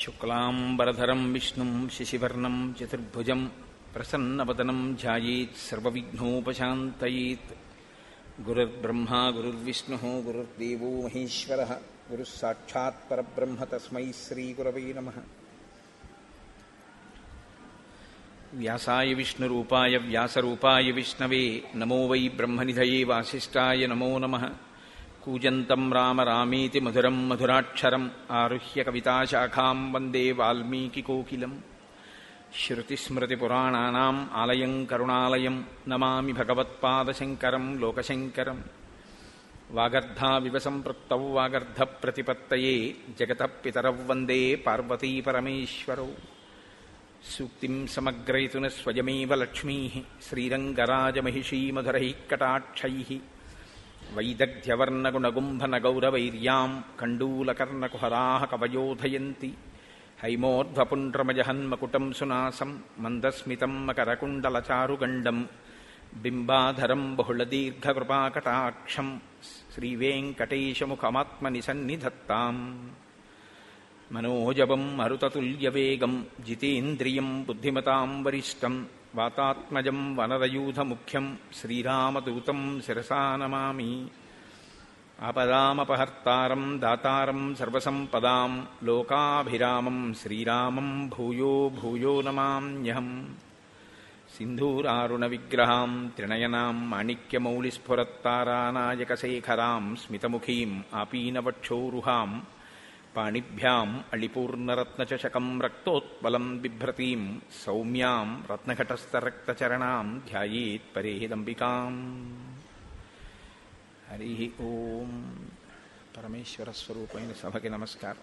శుక్లాంబరధరం విష్ణుం శశివర్ణం చతుర్భుజం ప్రసన్నవదనం ధ్యాయేత్ సర్వవిఘ్నోపశాంతయేత్ గురుర్బ్రహ్మా గురుర్విష్ణుः గురుర్దేవో మహేశ్వరः గురుः సాక్షాత్ పరబ్రహ్మ తస్మై శ్రీగురవే నమः వ్యాసాయ విష్ణురూపాయ వ్యాసరూపాయ విష్ణవే నమో వై బ్రహ్మనిధయే వాసిష్ఠాయ నమో నమః కూజంతం రామ రామేతి మధురం మధురాక్షరం ఆరుహ్య కవితాశాఖాం వందే వాల్మీకికోకిలం శృతిస్మృతిపురాణానాम् ఆలయం కరుణాలయం నమామి భగవత్పాదశంకరం లోకశంకరం వాగర్ధావివ సంపృక్తౌ వాగర్ధప్రతిపత్తయే జగతః పితరౌ వందే పార్వతీపరమేశ్వరౌ సూక్తిం సమగ్రయతున స్వయమేవ లక్ష్మీ శ్రీరంగరాజమహిషీమధురైः కటాక్షైः వైదగ్ధ్యవర్ణగుణగుంభనగౌరవైర్యాం కండూలకర్ణకుహరాः కవయోధయంతి హైమోర్ధ్వపుండ్రమజహన్మకుటం సునాసం మందస్మితం మకరకుండలచారుగండం బింబాధరం బహుళదీర్ఘకృపాకటాక్షం శ్రీవేంకటేశముఖమాత్మని సన్నిధత్తాం మనోజవం మరుతతుల్యవేగం జితేంద్రియం బుద్ధిమతాం వరిష్టం వాతాత్మజం వనరయూధముఖ్యం శ్రీరామదూతం శిరసా నమామి ఆపదామపహర్తారం దాతారం సర్వసంపదాం లోకాభిరామం శ్రీరామం భూయో భూయో నమామ్యహం सिन्धूरारुणविग्रहां त्रिणयनां माणिक्यमौलिस्फुरत्तारानायकशेखरां स्मितमुखीम् आपीनवक्षोरुहां पाणिभ्याम् अळिपूर्णरत्नचषकं रक्तोत्पलं बिभ्रतीं सौम्यां रत्नघटस्थरक्तचरणां ध्यायेत् परेदम्बिकाम् हरिः ॐ परमेश्वरस्वरूपेण सभके नमस्कार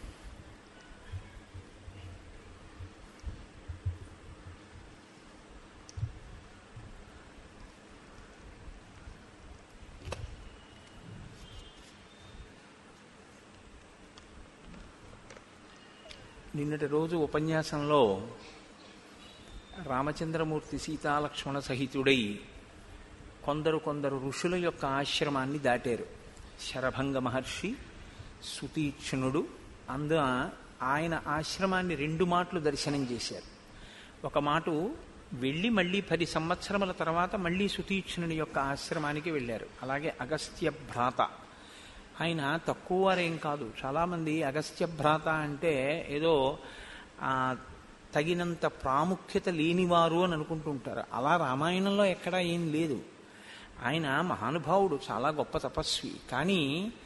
నిన్నటి రోజు ఉపన్యాసంలో రామచంద్రమూర్తి సీతాలక్ష్మణ సహితుడై కొందరు కొందరు ఋషుల యొక్క ఆశ్రమాన్ని దాటారు శరభంగ మహర్షి సుతీక్షణుడు అందు ఆయన ఆశ్రమాన్ని రెండు మాటలు దర్శనం చేశారు ఒక మాట వెళ్ళి మళ్ళీ పది సంవత్సరముల తర్వాత మళ్ళీ సుతీక్షణుని యొక్క ఆశ్రమానికి వెళ్ళారు అలాగే అగస్త్య భ్రాత ఆయన తక్కువ వారేం కాదు చాలామంది అగస్త్య భ్రాత అంటే ఏదో తగినంత ప్రాముఖ్యత లేనివారు అని అనుకుంటుంటారు అలా రామాయణంలో ఎక్కడా ఏం లేదు ఆయన మహానుభావుడు చాలా గొప్ప తపస్వి కానీ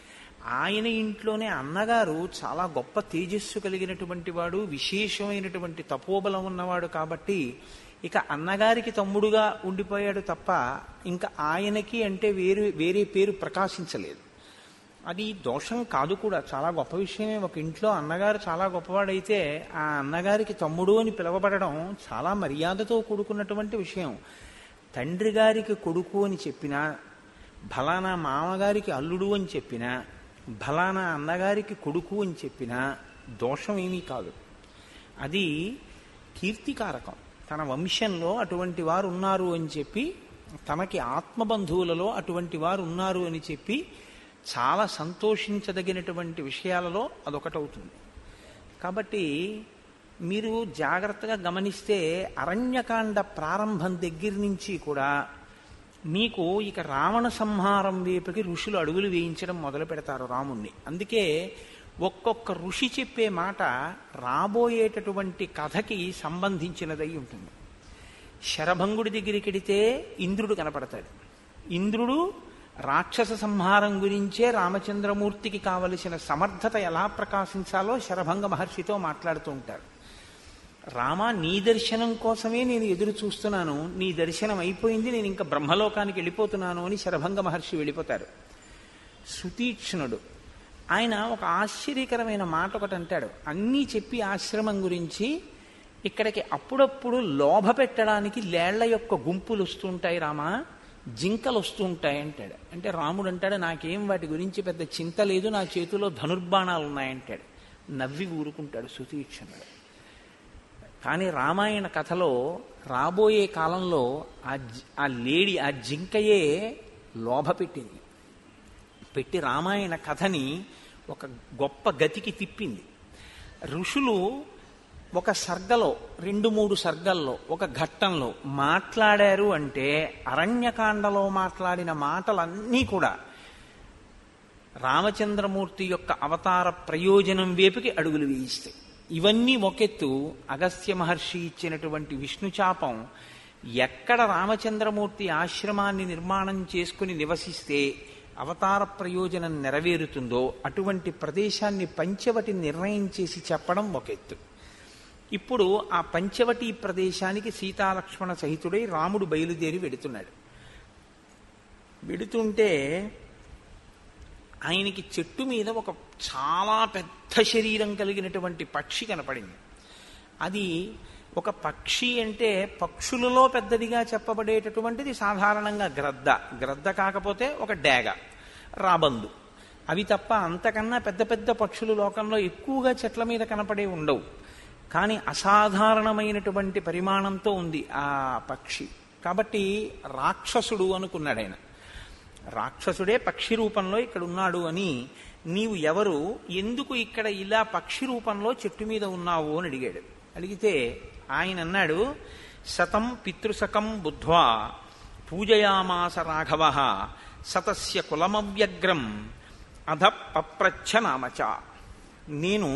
ఆయన ఇంట్లోనే అన్నగారు చాలా గొప్ప తేజస్సు కలిగినటువంటి వాడు విశేషమైనటువంటి తపోబలం ఉన్నవాడు కాబట్టి ఇక అన్నగారికి తమ్ముడుగా ఉండిపోయాడు తప్ప ఇంకా ఆయనకి అంటే వేరు వేరే పేరు ప్రకాశించలేదు అది దోషం కాదు కూడా చాలా గొప్ప విషయమే ఒక ఇంట్లో అన్నగారు చాలా గొప్పవాడైతే ఆ అన్నగారికి తమ్ముడు అని పిలవబడడం చాలా మర్యాదతో కూడుకున్నటువంటి విషయం తండ్రి గారికి కొడుకు అని చెప్పినా ఫలానా మామగారికి అల్లుడు అని చెప్పినా ఫలానా అన్నగారికి కొడుకు అని చెప్పినా దోషం ఏమీ కాదు అది కీర్తికారకం తన వంశంలో అటువంటి వారు ఉన్నారు అని చెప్పి తనకి ఆత్మబంధువులలో అటువంటి వారు ఉన్నారు అని చెప్పి చాలా సంతోషించదగినటువంటి విషయాలలో అదొకటవుతుంది కాబట్టి మీరు జాగ్రత్తగా గమనిస్తే అరణ్యకాండ ప్రారంభం దగ్గర నుంచి కూడా మీకు ఇక రావణ సంహారం వైపుకి ఋషులు అడుగులు వేయించడం మొదలు పెడతారు రాముణ్ణి అందుకే ఒక్కొక్క ఋషి చెప్పే మాట రాబోయేటటువంటి కథకి సంబంధించినదై ఉంటుంది శరభంగుడి దగ్గరికి వెడితే ఇంద్రుడు కనపడతాడు ఇంద్రుడు రాక్షస సంహారం గురించే రామచంద్రమూర్తికి కావలసిన సమర్థత ఎలా ప్రకాశించాలో శరభంగ మహర్షితో మాట్లాడుతూ ఉంటారు రామ నీ దర్శనం కోసమే నేను ఎదురు చూస్తున్నాను నీ దర్శనం అయిపోయింది నేను ఇంకా బ్రహ్మలోకానికి వెళ్ళిపోతున్నాను అని శరభంగ మహర్షి వెళ్ళిపోతారు సుతీక్ష్ణుడు ఆయన ఒక ఆశ్చర్యకరమైన మాట ఒకటి అంటాడు అన్నీ చెప్పి ఆశ్రమం గురించి ఇక్కడికి అప్పుడప్పుడు లోభ పెట్టడానికి లేళ్ల యొక్క గుంపులు వస్తుంటాయి రామా జింకలు వస్తూ ఉంటాయి అంటాడు అంటే రాముడు అంటాడు నాకేం వాటి గురించి పెద్ద చింత లేదు నా చేతిలో ధనుర్బాణాలు ఉన్నాయంటాడు నవ్వి ఊరుకుంటాడు సుతీక్షణుడు కానీ రామాయణ కథలో రాబోయే కాలంలో ఆ ఆ లేడి ఆ జింకయే లోభ పెట్టింది పెట్టి రామాయణ కథని ఒక గొప్ప గతికి తిప్పింది ఋషులు ఒక సర్గలో రెండు మూడు సర్గల్లో ఒక ఘట్టంలో మాట్లాడారు అంటే అరణ్యకాండలో మాట్లాడిన మాటలన్నీ కూడా రామచంద్రమూర్తి యొక్క అవతార ప్రయోజనం వేపుకి అడుగులు వేయిస్తాయి ఇవన్నీ ఒకెత్తు అగస్త్య మహర్షి ఇచ్చినటువంటి విష్ణుచాపం ఎక్కడ రామచంద్రమూర్తి ఆశ్రమాన్ని నిర్మాణం చేసుకుని నివసిస్తే అవతార ప్రయోజనం నెరవేరుతుందో అటువంటి ప్రదేశాన్ని పంచవటి నిర్ణయం చేసి చెప్పడం ఒక ఎత్తు ఇప్పుడు ఆ పంచవటి ప్రదేశానికి సీతాలక్ష్మణ సహితుడై రాముడు బయలుదేరి వెడుతున్నాడు వెడుతుంటే ఆయనకి చెట్టు మీద ఒక చాలా పెద్ద శరీరం కలిగినటువంటి పక్షి కనపడింది అది ఒక పక్షి అంటే పక్షులలో పెద్దదిగా చెప్పబడేటటువంటిది సాధారణంగా గ్రద్ద గ్రద్ద కాకపోతే ఒక డేగ రాబందు అవి తప్ప అంతకన్నా పెద్ద పెద్ద పక్షులు లోకంలో ఎక్కువగా చెట్ల మీద కనపడే ఉండవు కానీ అసాధారణమైనటువంటి పరిమాణంతో ఉంది ఆ పక్షి కాబట్టి రాక్షసుడు అనుకున్నాడు ఆయన రాక్షసుడే పక్షి రూపంలో ఇక్కడ ఉన్నాడు అని నీవు ఎవరు ఎందుకు ఇక్కడ ఇలా పక్షి రూపంలో చెట్టు మీద ఉన్నావు అని అడిగాడు అడిగితే ఆయన అన్నాడు శతం పితృసకం బుద్ధ్వా పూజయామాస రాఘవ సతస్య కులమవ్యగ్రం అధ పప్రచ్ఛ నామచ నేను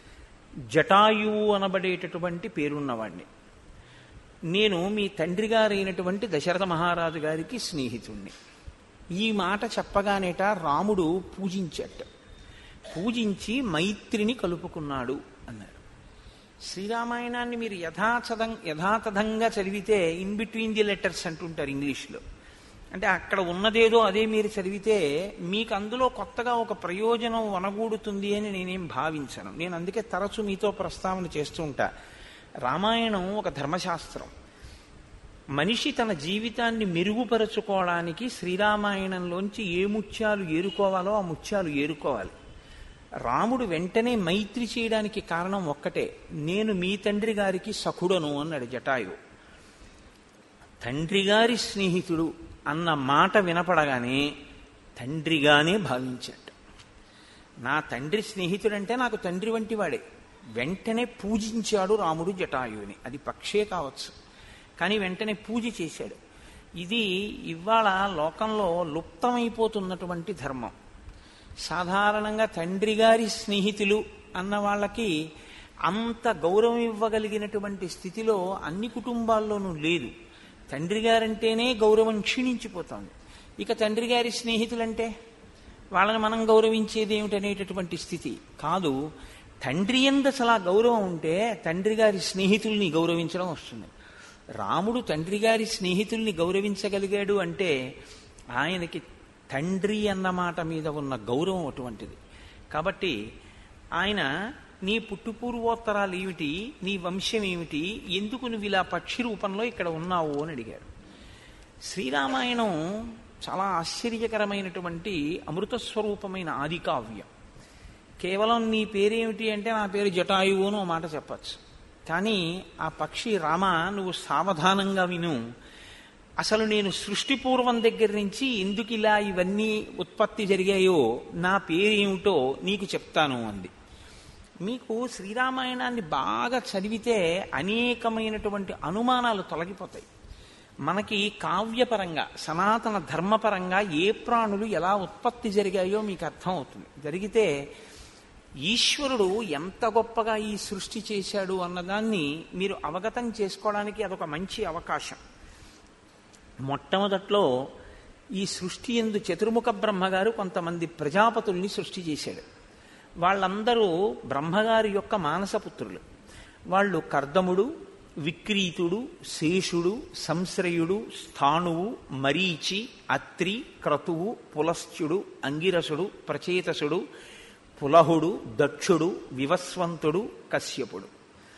జటాయువు అనబడేటటువంటి పేరున్నవాణ్ణి నేను మీ తండ్రి గారైనటువంటి దశరథ మహారాజు గారికి స్నేహితుణ్ణి ఈ మాట చెప్పగానేట రాముడు పూజించట పూజించి మైత్రిని కలుపుకున్నాడు అన్నాడు శ్రీరామాయణాన్ని మీరు యథాతథం యథాతథంగా చదివితే ఇన్ బిట్వీన్ ది లెటర్స్ అంటుంటారు ఇంగ్లీష్లో అంటే అక్కడ ఉన్నదేదో అదే మీరు చదివితే మీకు అందులో కొత్తగా ఒక ప్రయోజనం వనగూడుతుంది అని నేనేం భావించను నేను అందుకే తరచు మీతో ప్రస్తావన చేస్తూ ఉంటా రామాయణం ఒక ధర్మశాస్త్రం మనిషి తన జీవితాన్ని మెరుగుపరుచుకోవడానికి శ్రీరామాయణంలోంచి ఏ ముత్యాలు ఏరుకోవాలో ఆ ముత్యాలు ఏరుకోవాలి రాముడు వెంటనే మైత్రి చేయడానికి కారణం ఒక్కటే నేను మీ తండ్రి గారికి సఖుడను అన్నాడు జటాయు తండ్రి గారి స్నేహితుడు అన్న మాట వినపడగానే తండ్రిగానే భావించాడు నా తండ్రి స్నేహితుడంటే నాకు తండ్రి వంటి వాడే వెంటనే పూజించాడు రాముడు జటాయుని అది పక్షే కావచ్చు కానీ వెంటనే పూజ చేశాడు ఇది ఇవాళ లోకంలో లుప్తమైపోతున్నటువంటి ధర్మం సాధారణంగా తండ్రి గారి స్నేహితులు అన్న వాళ్ళకి అంత గౌరవం ఇవ్వగలిగినటువంటి స్థితిలో అన్ని కుటుంబాల్లోనూ లేదు తండ్రి గారంటేనే గౌరవం క్షీణించిపోతుంది ఇక తండ్రి గారి స్నేహితులంటే వాళ్ళని మనం గౌరవించేది ఏమిటనేటటువంటి స్థితి కాదు తండ్రి ఎందు అసలు ఆ గౌరవం ఉంటే తండ్రి గారి స్నేహితుల్ని గౌరవించడం వస్తుంది రాముడు తండ్రి గారి స్నేహితుల్ని గౌరవించగలిగాడు అంటే ఆయనకి తండ్రి అన్న మాట మీద ఉన్న గౌరవం అటువంటిది కాబట్టి ఆయన నీ పుట్టుపూర్వోత్తరాలు ఏమిటి నీ వంశం ఏమిటి ఎందుకు నువ్వు ఇలా పక్షి రూపంలో ఇక్కడ ఉన్నావు అని అడిగాడు శ్రీరామాయణం చాలా ఆశ్చర్యకరమైనటువంటి అమృత స్వరూపమైన ఆది కావ్యం కేవలం నీ పేరేమిటి అంటే నా పేరు జటాయువు అని మాట చెప్పచ్చు కానీ ఆ పక్షి రామ నువ్వు సావధానంగా విను అసలు నేను సృష్టి పూర్వం దగ్గర నుంచి ఎందుకు ఇలా ఇవన్నీ ఉత్పత్తి జరిగాయో నా పేరేమిటో నీకు చెప్తాను అంది మీకు శ్రీరామాయణాన్ని బాగా చదివితే అనేకమైనటువంటి అనుమానాలు తొలగిపోతాయి మనకి కావ్యపరంగా సనాతన ధర్మపరంగా ఏ ప్రాణులు ఎలా ఉత్పత్తి జరిగాయో మీకు అర్థం అవుతుంది జరిగితే ఈశ్వరుడు ఎంత గొప్పగా ఈ సృష్టి చేశాడు అన్నదాన్ని మీరు అవగతం చేసుకోవడానికి అదొక మంచి అవకాశం మొట్టమొదట్లో ఈ సృష్టి ఎందు చతుర్ముఖ బ్రహ్మగారు కొంతమంది ప్రజాపతుల్ని సృష్టి చేశాడు వాళ్ళందరూ బ్రహ్మగారి యొక్క మానసపుత్రులు వాళ్ళు కర్దముడు విక్రీతుడు శేషుడు సంశ్రయుడు స్థాణువు మరీచి అత్రి క్రతువు పులశ్చుడు అంగిరసుడు ప్రచేతసుడు పులహుడు దక్షుడు వివస్వంతుడు కశ్యపుడు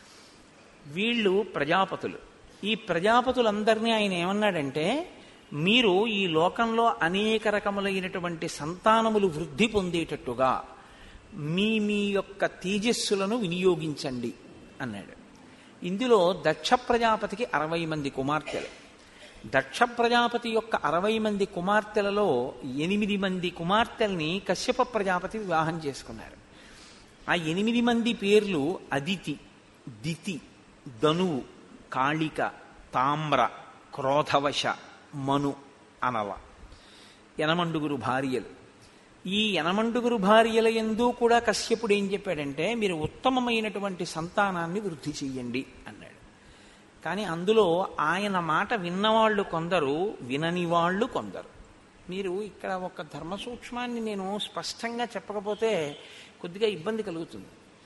వీళ్ళు ప్రజాపతులు ఈ ప్రజాపతులందరినీ ఆయన ఏమన్నాడంటే మీరు ఈ లోకంలో అనేక రకములైనటువంటి సంతానములు వృద్ధి పొందేటట్టుగా మీ మీ యొక్క తేజస్సులను వినియోగించండి అన్నాడు ఇందులో దక్ష ప్రజాపతికి అరవై మంది కుమార్తెలు దక్ష ప్రజాపతి యొక్క అరవై మంది కుమార్తెలలో ఎనిమిది మంది కుమార్తెల్ని కశ్యప ప్రజాపతి వివాహం చేసుకున్నారు ఆ ఎనిమిది మంది పేర్లు అదితి దితి ధనువు కాళిక తామ్ర క్రోధవశ మను అనల యనమండుగురు భార్యలు ఈ యనమండుగురు భార్యల ఎందు కూడా కశ్యపుడు ఏం చెప్పాడంటే మీరు ఉత్తమమైనటువంటి సంతానాన్ని వృద్ధి చెయ్యండి అన్నాడు కానీ అందులో ఆయన మాట విన్నవాళ్ళు కొందరు వినని వాళ్ళు కొందరు మీరు ఇక్కడ ఒక ధర్మ సూక్ష్మాన్ని నేను స్పష్టంగా చెప్పకపోతే కొద్దిగా ఇబ్బంది కలుగుతుంది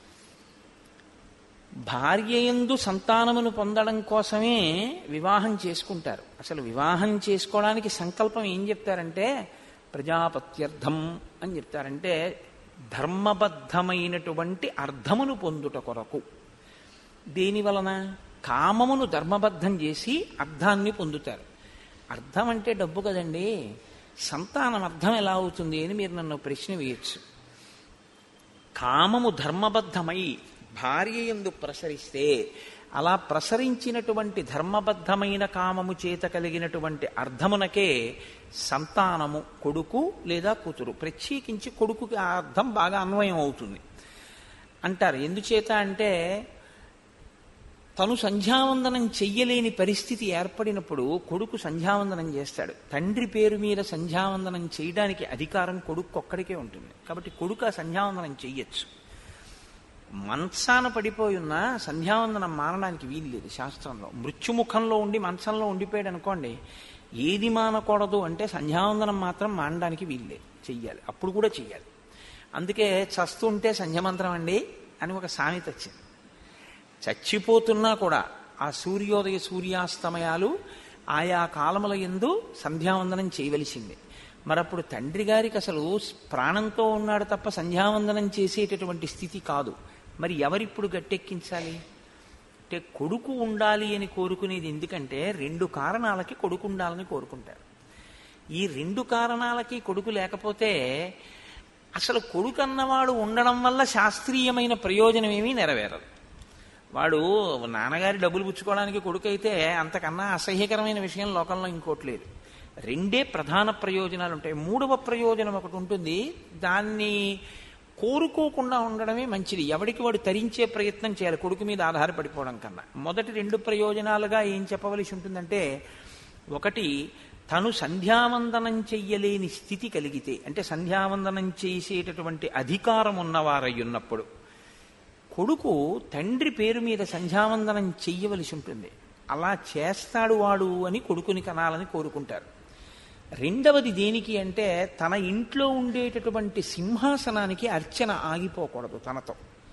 భార్య ఎందు సంతానమును పొందడం కోసమే వివాహం చేసుకుంటారు అసలు వివాహం చేసుకోవడానికి సంకల్పం ఏం చెప్తారంటే ప్రజాపత్యర్థం అని చెప్తారంటే ధర్మబద్ధమైనటువంటి అర్థమును పొందుట కొరకు దేని వలన కామమును ధర్మబద్ధం చేసి అర్థాన్ని పొందుతారు అర్థం అంటే డబ్బు కదండి సంతానం అర్థం ఎలా అవుతుంది అని మీరు నన్ను ప్రశ్న వేయచ్చు కామము ధర్మబద్ధమై భార్య ఎందు ప్రసరిస్తే అలా ప్రసరించినటువంటి ధర్మబద్ధమైన కామము చేత కలిగినటువంటి అర్థమునకే సంతానము కొడుకు లేదా కూతురు ప్రత్యేకించి కొడుకుకి ఆ అర్థం బాగా అన్వయం అవుతుంది అంటారు ఎందుచేత అంటే తను సంధ్యావందనం చెయ్యలేని పరిస్థితి ఏర్పడినప్పుడు కొడుకు సంధ్యావందనం చేస్తాడు తండ్రి పేరు మీద సంధ్యావందనం చేయడానికి అధికారం కొడుకు ఒక్కడికే ఉంటుంది కాబట్టి కొడుకు ఆ సంధ్యావందనం చెయ్యొచ్చు మంచాన పడిపోయి ఉన్న సంధ్యావందనం మానడానికి వీలు లేదు శాస్త్రంలో మృత్యుముఖంలో ఉండి మంచంలో ఉండిపోయాడు అనుకోండి ఏది మానకూడదు అంటే సంధ్యావందనం మాత్రం మానడానికి వీలు లేదు చెయ్యాలి అప్పుడు కూడా చెయ్యాలి అందుకే చస్తుంటే సంధ్యమంత్రం అండి అని ఒక సామెత వచ్చింది చచ్చిపోతున్నా కూడా ఆ సూర్యోదయ సూర్యాస్తమయాలు ఆయా కాలముల ఎందు సంధ్యావందనం చేయవలసిందే మరప్పుడు తండ్రి గారికి అసలు ప్రాణంతో ఉన్నాడు తప్ప సంధ్యావందనం చేసేటటువంటి స్థితి కాదు మరి ఎవరిప్పుడు గట్టెక్కించాలి అంటే కొడుకు ఉండాలి అని కోరుకునేది ఎందుకంటే రెండు కారణాలకి కొడుకు ఉండాలని కోరుకుంటారు ఈ రెండు కారణాలకి కొడుకు లేకపోతే అసలు కొడుకు అన్నవాడు ఉండడం వల్ల శాస్త్రీయమైన ప్రయోజనం ఏమీ నెరవేరదు వాడు నాన్నగారి డబ్బులు పుచ్చుకోవడానికి కొడుకు అయితే అంతకన్నా అసహ్యకరమైన విషయం లోకంలో ఇంకోటి లేదు రెండే ప్రధాన ప్రయోజనాలు ఉంటాయి మూడవ ప్రయోజనం ఒకటి ఉంటుంది దాన్ని కోరుకోకుండా ఉండడమే మంచిది ఎవడికి వాడు తరించే ప్రయత్నం చేయాలి కొడుకు మీద ఆధారపడిపోవడం కన్నా మొదటి రెండు ప్రయోజనాలుగా ఏం చెప్పవలసి ఉంటుందంటే ఒకటి తను సంధ్యావందనం చెయ్యలేని స్థితి కలిగితే అంటే సంధ్యావందనం చేసేటటువంటి అధికారం ఉన్నవారై ఉన్నప్పుడు కొడుకు తండ్రి పేరు మీద సంధ్యావందనం చెయ్యవలసి ఉంటుంది అలా చేస్తాడు వాడు అని కొడుకుని కనాలని కోరుకుంటారు రెండవది దేనికి అంటే తన ఇంట్లో ఉండేటటువంటి సింహాసనానికి అర్చన ఆగిపోకూడదు తనతో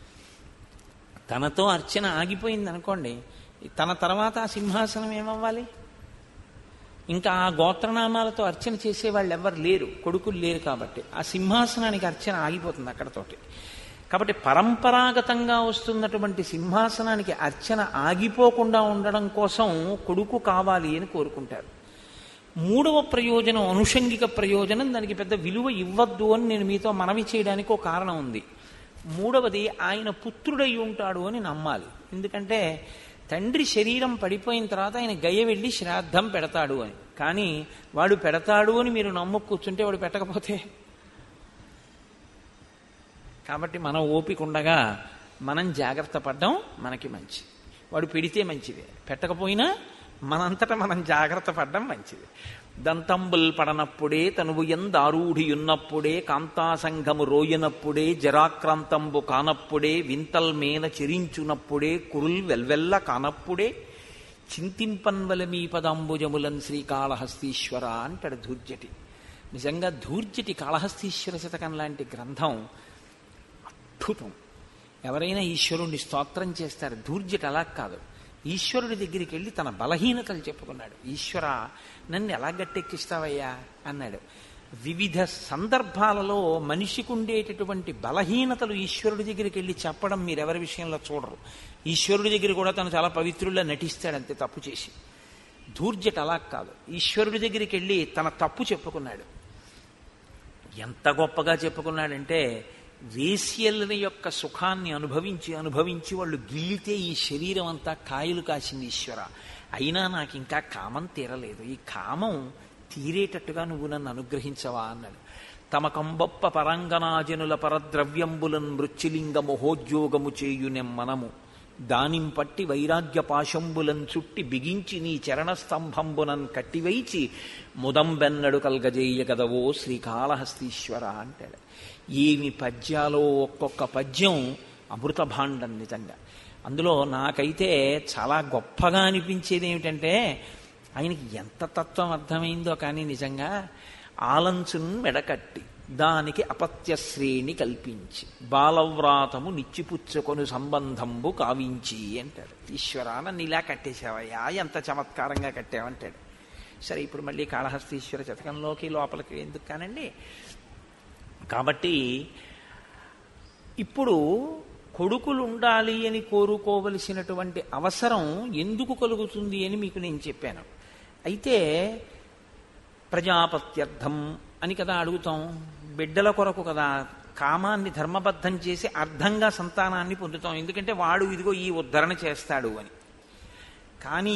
తనతో అర్చన ఆగిపోయింది అనుకోండి తన తర్వాత ఆ సింహాసనం ఏమవ్వాలి ఇంకా ఆ గోత్రనామాలతో అర్చన చేసే వాళ్ళు ఎవరు లేరు కొడుకులు లేరు కాబట్టి ఆ సింహాసనానికి అర్చన ఆగిపోతుంది అక్కడతోటి కాబట్టి పరంపరాగతంగా వస్తున్నటువంటి సింహాసనానికి అర్చన ఆగిపోకుండా ఉండడం కోసం కొడుకు కావాలి అని కోరుకుంటారు మూడవ ప్రయోజనం అనుషంగిక ప్రయోజనం దానికి పెద్ద విలువ ఇవ్వద్దు అని నేను మీతో మనవి చేయడానికి ఒక కారణం ఉంది మూడవది ఆయన పుత్రుడై ఉంటాడు అని నమ్మాలి ఎందుకంటే తండ్రి శరీరం పడిపోయిన తర్వాత ఆయన గయ వెళ్ళి శ్రాద్ధం పెడతాడు అని కానీ వాడు పెడతాడు అని మీరు నమ్ము కూర్చుంటే వాడు పెట్టకపోతే కాబట్టి మనం ఓపిక ఉండగా మనం జాగ్రత్త పడ్డం మనకి మంచి వాడు పెడితే మంచిదే పెట్టకపోయినా మనంతటా మనం జాగ్రత్త పడ్డం మంచిది దంతంబుల్ పడనప్పుడే తనువు ఎందారూఢియున్నప్పుడే కాంతాసంఘము రోయనప్పుడే జరాక్రాంతంబు కానప్పుడే వింతల్ మేన చెరించునప్పుడే కురుల్ వెల్వెల్ల కానప్పుడే చింతింపన్వల మీ పదాంబుజములన్ శ్రీకాళహస్తీశ్వర అంటాడు ధూర్జటి నిజంగా ధూర్జటి కాళహస్తీశ్వర శతకం లాంటి గ్రంథం అద్భుతం ఎవరైనా ఈశ్వరుణ్ణి స్తోత్రం చేస్తారు ధూర్జటి అలా కాదు ఈశ్వరుడి దగ్గరికి వెళ్ళి తన బలహీనతలు చెప్పుకున్నాడు ఈశ్వర నన్ను ఎలా గట్టెక్కిస్తావయ్యా అన్నాడు వివిధ సందర్భాలలో మనిషికి ఉండేటటువంటి బలహీనతలు ఈశ్వరుడి దగ్గరికి వెళ్ళి చెప్పడం మీరెవరి విషయంలో చూడరు ఈశ్వరుడి దగ్గర కూడా తను చాలా పవిత్రుల్లో నటిస్తాడు అంతే తప్పు చేసి ధూర్జట అలా కాదు ఈశ్వరుడి దగ్గరికి వెళ్ళి తన తప్పు చెప్పుకున్నాడు ఎంత గొప్పగా చెప్పుకున్నాడంటే వేశ్యల యొక్క సుఖాన్ని అనుభవించి అనుభవించి వాళ్ళు గిల్లితే ఈ శరీరం అంతా కాయలు కాసింది ఈశ్వర అయినా నాకు ఇంకా కామం తీరలేదు ఈ కామం తీరేటట్టుగా నువ్వు నన్ను అనుగ్రహించవా అన్నాడు తమ కంబొప్ప పరంగనాజనుల పరద్రవ్యంబులన్ మృత్యులింగ మహోద్యోగము చేయునెమ్మనము దానిం పట్టి వైరాగ్య పాశంబులన్ చుట్టి బిగించి నీ చరణస్తంభంబునన్ కట్టివైచి ముదంబెన్నడు కల్గజేయ గదవో శ్రీకాళహస్తీశ్వర అంటాడు ఏమి పద్యాలో ఒక్కొక్క పద్యం అమృత భాండం నిజంగా అందులో నాకైతే చాలా గొప్పగా అనిపించేది ఏమిటంటే ఆయనకి ఎంత తత్వం అర్థమైందో కానీ నిజంగా ఆలంచున్ మెడకట్టి దానికి అపత్య శ్రేణి కల్పించి బాలవ్రాతము నిచ్చిపుచ్చుకొని సంబంధంబు కావించి అంటాడు ఈశ్వరా నన్ను ఇలా కట్టేశావయ్యా ఎంత చమత్కారంగా కట్టావంటాడు సరే ఇప్పుడు మళ్ళీ కాళహస్తీశ్వర శతకంలోకి లోపలికి ఎందుకు కానండి కాబట్టి ఇప్పుడు కొడుకులు ఉండాలి అని కోరుకోవలసినటువంటి అవసరం ఎందుకు కలుగుతుంది అని మీకు నేను చెప్పాను అయితే ప్రజాపత్యర్థం అని కదా అడుగుతాం బిడ్డల కొరకు కదా కామాన్ని ధర్మబద్ధం చేసి అర్థంగా సంతానాన్ని పొందుతాం ఎందుకంటే వాడు ఇదిగో ఈ ఉద్ధరణ చేస్తాడు అని కానీ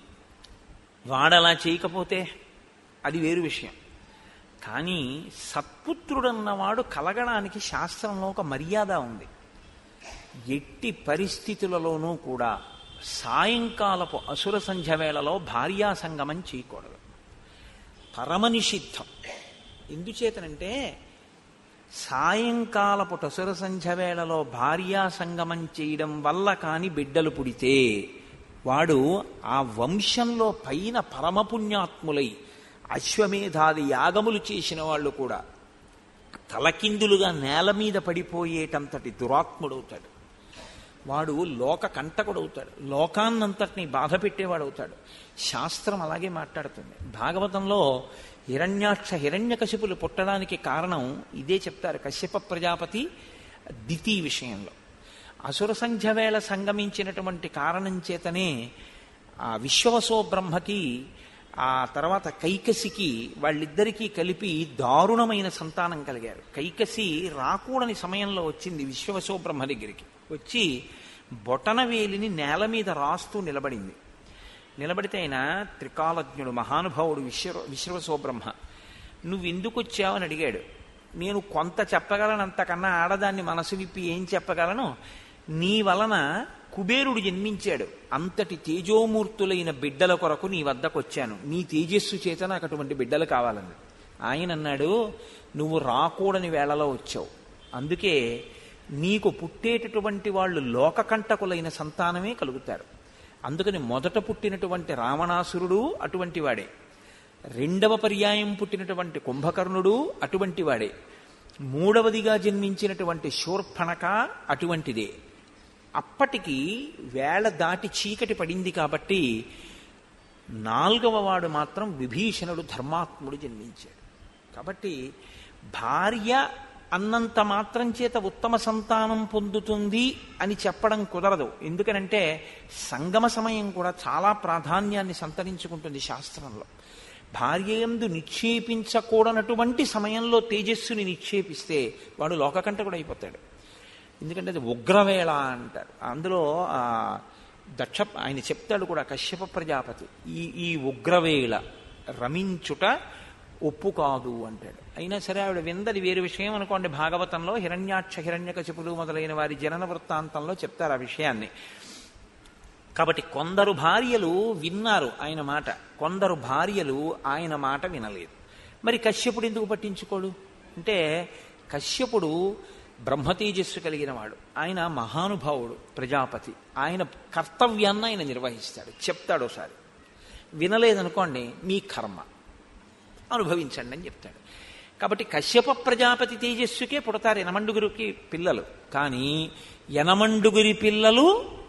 వాడలా చేయకపోతే అది వేరు విషయం కానీ సత్పుత్రుడన్నవాడు కలగడానికి శాస్త్రంలో ఒక మర్యాద ఉంది ఎట్టి పరిస్థితులలోనూ కూడా సాయంకాలపు అసుర సంధ్య వేళలో భార్యా సంగమం చేయకూడదు పరమనిషిద్ధం ఎందుచేతనంటే సాయంకాలపు అసుర సంధ్య వేళలో భార్యా సంగమం చేయడం వల్ల కాని బిడ్డలు పుడితే వాడు ఆ వంశంలో పైన పరమపుణ్యాత్ములై అశ్వమేధాది యాగములు చేసిన వాళ్ళు కూడా తలకిందులుగా నేల మీద పడిపోయేటంతటి దురాత్ముడవుతాడు వాడు లోక కంటకుడవుతాడు లోకాన్నంతటిని బాధ పెట్టేవాడవుతాడు శాస్త్రం అలాగే మాట్లాడుతుంది భాగవతంలో హిరణ్యాక్ష హిరణ్యకశిపులు పుట్టడానికి కారణం ఇదే చెప్తారు కశ్యప ప్రజాపతి దితి విషయంలో అసుర సంధ్య వేళ సంగమించినటువంటి కారణం చేతనే ఆ విశ్వవసో బ్రహ్మకి ఆ తర్వాత కైకసికి వాళ్ళిద్దరికీ కలిపి దారుణమైన సంతానం కలిగారు కైకసి రాకూడని సమయంలో వచ్చింది విశ్వవసో బ్రహ్మ దగ్గరికి వచ్చి బొటనవేలిని నేల మీద రాస్తూ నిలబడింది నిలబడితే ఆయన త్రికాలజ్ఞుడు మహానుభావుడు విశ్వ విశ్వవసో బ్రహ్మ నువ్వు ఎందుకు వచ్చావని అడిగాడు నేను కొంత చెప్పగలను అంతకన్నా ఆడదాన్ని మనసు విప్పి ఏం చెప్పగలను నీ వలన కుబేరుడు జన్మించాడు అంతటి తేజోమూర్తులైన బిడ్డల కొరకు నీ వద్దకు వచ్చాను నీ తేజస్సు చేత నాకు అటువంటి బిడ్డలు కావాలని ఆయన అన్నాడు నువ్వు రాకూడని వేళలో వచ్చావు అందుకే నీకు పుట్టేటటువంటి వాళ్ళు లోకకంటకులైన సంతానమే కలుగుతారు అందుకని మొదట పుట్టినటువంటి రావణాసురుడు అటువంటి వాడే రెండవ పర్యాయం పుట్టినటువంటి కుంభకర్ణుడు అటువంటి వాడే మూడవదిగా జన్మించినటువంటి శూర్పణక అటువంటిదే అప్పటికి వేళ దాటి చీకటి పడింది కాబట్టి నాలుగవ వాడు మాత్రం విభీషణుడు ధర్మాత్ముడు జన్మించాడు కాబట్టి భార్య అన్నంత మాత్రం చేత ఉత్తమ సంతానం పొందుతుంది అని చెప్పడం కుదరదు ఎందుకనంటే సంగమ సమయం కూడా చాలా ప్రాధాన్యాన్ని సంతరించుకుంటుంది శాస్త్రంలో భార్య ఎందు నిక్షేపించకూడనటువంటి సమయంలో తేజస్సుని నిక్షేపిస్తే వాడు లోకకంటకుడు అయిపోతాడు ఎందుకంటే అది ఉగ్రవేళ అంటారు అందులో ఆ దక్ష ఆయన చెప్తాడు కూడా కశ్యప ప్రజాపతి ఈ ఈ ఉగ్రవేళ రమించుట ఒప్పు కాదు అంటాడు అయినా సరే ఆవిడ విందది వేరు విషయం అనుకోండి భాగవతంలో హిరణ్యాక్ష హిరణ్యకశిపులు మొదలైన వారి జనన వృత్తాంతంలో చెప్తారు ఆ విషయాన్ని కాబట్టి కొందరు భార్యలు విన్నారు ఆయన మాట కొందరు భార్యలు ఆయన మాట వినలేదు మరి కశ్యపుడు ఎందుకు పట్టించుకోడు అంటే కశ్యపుడు బ్రహ్మతేజస్సు కలిగిన వాడు ఆయన మహానుభావుడు ప్రజాపతి ఆయన కర్తవ్యాన్ని ఆయన నిర్వహిస్తాడు చెప్తాడు ఒకసారి వినలేదనుకోండి మీ కర్మ అనుభవించండి అని చెప్తాడు కాబట్టి కశ్యప ప్రజాపతి తేజస్సుకే పుడతారు యనమండుగురికి పిల్లలు కానీ యనమండుగురి పిల్లలు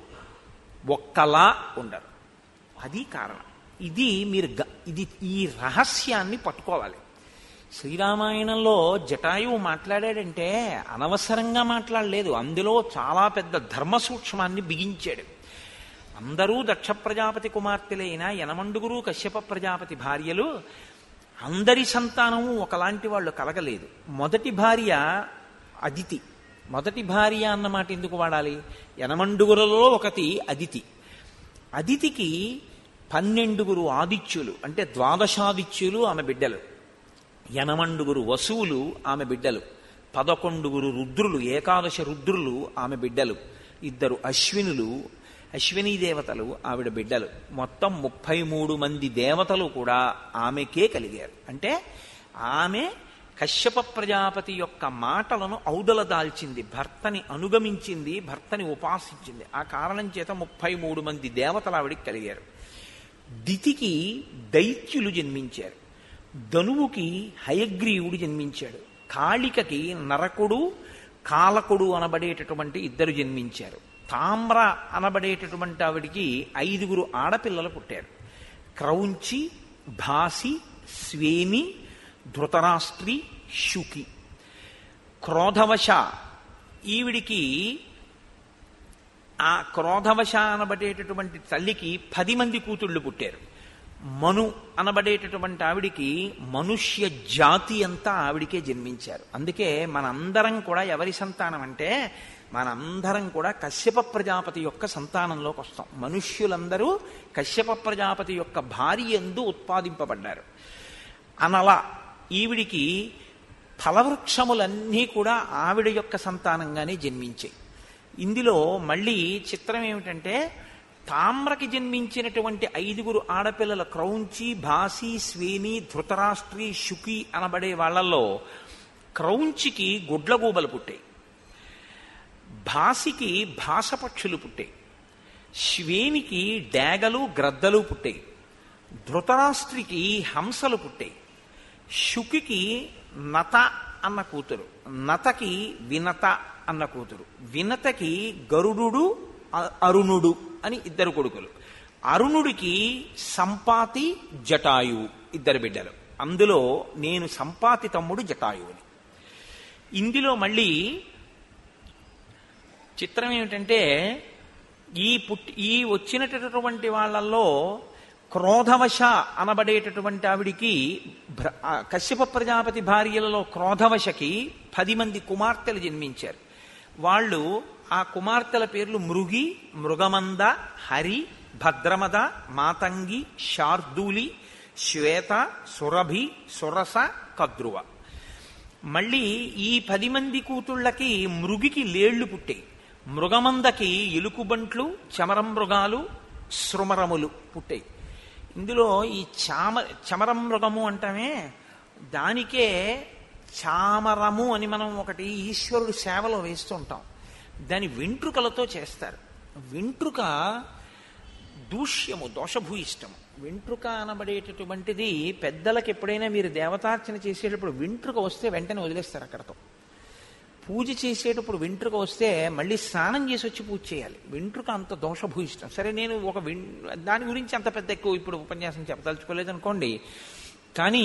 ఒక్కలా ఉండరు అది కారణం ఇది మీరు గ- ఇది ఈ రహస్యాన్ని పట్టుకోవాలి శ్రీరామాయణంలో జటాయువు మాట్లాడాడంటే అనవసరంగా మాట్లాడలేదు అందులో చాలా పెద్ద ధర్మ సూక్ష్మాన్ని బిగించాడు అందరూ దక్ష ప్రజాపతి కుమార్తెలైన యనమండుగురు కశ్యప ప్రజాపతి భార్యలు అందరి సంతానము ఒకలాంటి వాళ్ళు కలగలేదు మొదటి భార్య అదితి మొదటి భార్య అన్నమాట ఎందుకు వాడాలి యనమండుగురులో ఒకటి అదితి అదితికి పన్నెండుగురు ఆదిత్యులు అంటే ద్వాదశాదిత్యులు ఆమె బిడ్డలు యనమండుగురు వసువులు ఆమె బిడ్డలు పదకొండుగురు రుద్రులు ఏకాదశ రుద్రులు ఆమె బిడ్డలు ఇద్దరు అశ్వినులు అశ్వినీ దేవతలు ఆవిడ బిడ్డలు మొత్తం ముప్పై మూడు మంది దేవతలు కూడా ఆమెకే కలిగారు అంటే ఆమె కశ్యప ప్రజాపతి యొక్క మాటలను ఔదల దాల్చింది భర్తని అనుగమించింది భర్తని ఉపాసించింది ఆ కారణం చేత ముప్పై మూడు మంది దేవతలు ఆవిడికి కలిగారు దితికి దైత్యులు జన్మించారు ధనువుకి హయగ్రీవుడు జన్మించాడు కాళికకి నరకుడు కాలకుడు అనబడేటటువంటి ఇద్దరు జన్మించారు తామ్ర అనబడేటటువంటి ఆవిడికి ఐదుగురు ఆడపిల్లలు పుట్టారు క్రౌంచి భాసి స్వేమి ధృతరాష్ట్రి శుకి క్రోధవశ ఈవిడికి ఆ క్రోధవశ అనబడేటటువంటి తల్లికి పది మంది కూతుళ్ళు పుట్టారు మను అనబడేటటువంటి ఆవిడికి మనుష్య జాతి అంతా ఆవిడికే జన్మించారు అందుకే మనందరం కూడా ఎవరి సంతానం అంటే మనందరం కూడా కశ్యప ప్రజాపతి యొక్క సంతానంలోకి వస్తాం మనుష్యులందరూ కశ్యప ప్రజాపతి యొక్క భార్య ఎందు ఉత్పాదింపబడ్డారు అనల ఈవిడికి ఫలవృక్షములన్నీ కూడా ఆవిడ యొక్క సంతానంగానే జన్మించాయి ఇందులో మళ్ళీ చిత్రం ఏమిటంటే తామ్రకి జన్మించినటువంటి ఐదుగురు ఆడపిల్లల క్రౌంచి భాసి స్వేని ధృతరాష్ట్రి శుకి అనబడే వాళ్ళల్లో క్రౌంచికి గుడ్లగూబలు పుట్టాయి భాసికి భాషపక్షులు పుట్టాయి శ్వేనికి డేగలు గ్రద్దలు పుట్టాయి ధృతరాష్ట్రికి హంసలు పుట్టాయి శుకికి నత అన్న కూతురు నతకి వినత అన్న కూతురు వినతకి గరుడు అరుణుడు అని ఇద్దరు కొడుకులు అరుణుడికి సంపాతి జటాయువు ఇద్దరు బిడ్డలు అందులో నేను సంపాతి తమ్ముడు జటాయువుని ఇందులో మళ్ళీ చిత్రం ఏమిటంటే ఈ పుట్టి ఈ వచ్చినటువంటి వాళ్ళల్లో క్రోధవశ అనబడేటటువంటి ఆవిడికి కశ్యప ప్రజాపతి భార్యలలో క్రోధవశకి పది మంది కుమార్తెలు జన్మించారు వాళ్ళు ఆ కుమార్తెల పేర్లు మృగి మృగమంద హరి భద్రమద మాతంగి శార్దూలి శ్వేత సురభి సురస కద్రువ మళ్ళీ ఈ పది మంది కూతుళ్ళకి మృగికి లేళ్లు పుట్టాయి మృగమందకి ఎలుకుబంట్లు చమరం మృగాలు శృమరములు పుట్టాయి ఇందులో ఈ చామ చమరం మృగము అంటామే దానికే చామరము అని మనం ఒకటి ఈశ్వరుడు సేవలో వేస్తూ ఉంటాం దాని వెంట్రుకలతో చేస్తారు వెంట్రుక దూష్యము దోషభూయిష్టము వెంట్రుక అనబడేటటువంటిది పెద్దలకు ఎప్పుడైనా మీరు దేవతార్చన చేసేటప్పుడు వెంట్రుక వస్తే వెంటనే వదిలేస్తారు అక్కడతో పూజ చేసేటప్పుడు వెంట్రుక వస్తే మళ్ళీ స్నానం చేసి వచ్చి పూజ చేయాలి వెంట్రుక అంత దోషభూయిష్టం సరే నేను ఒక వెం దాని గురించి అంత పెద్ద ఎక్కువ ఇప్పుడు ఉపన్యాసం చెప్పదలుచుకోలేదు అనుకోండి కానీ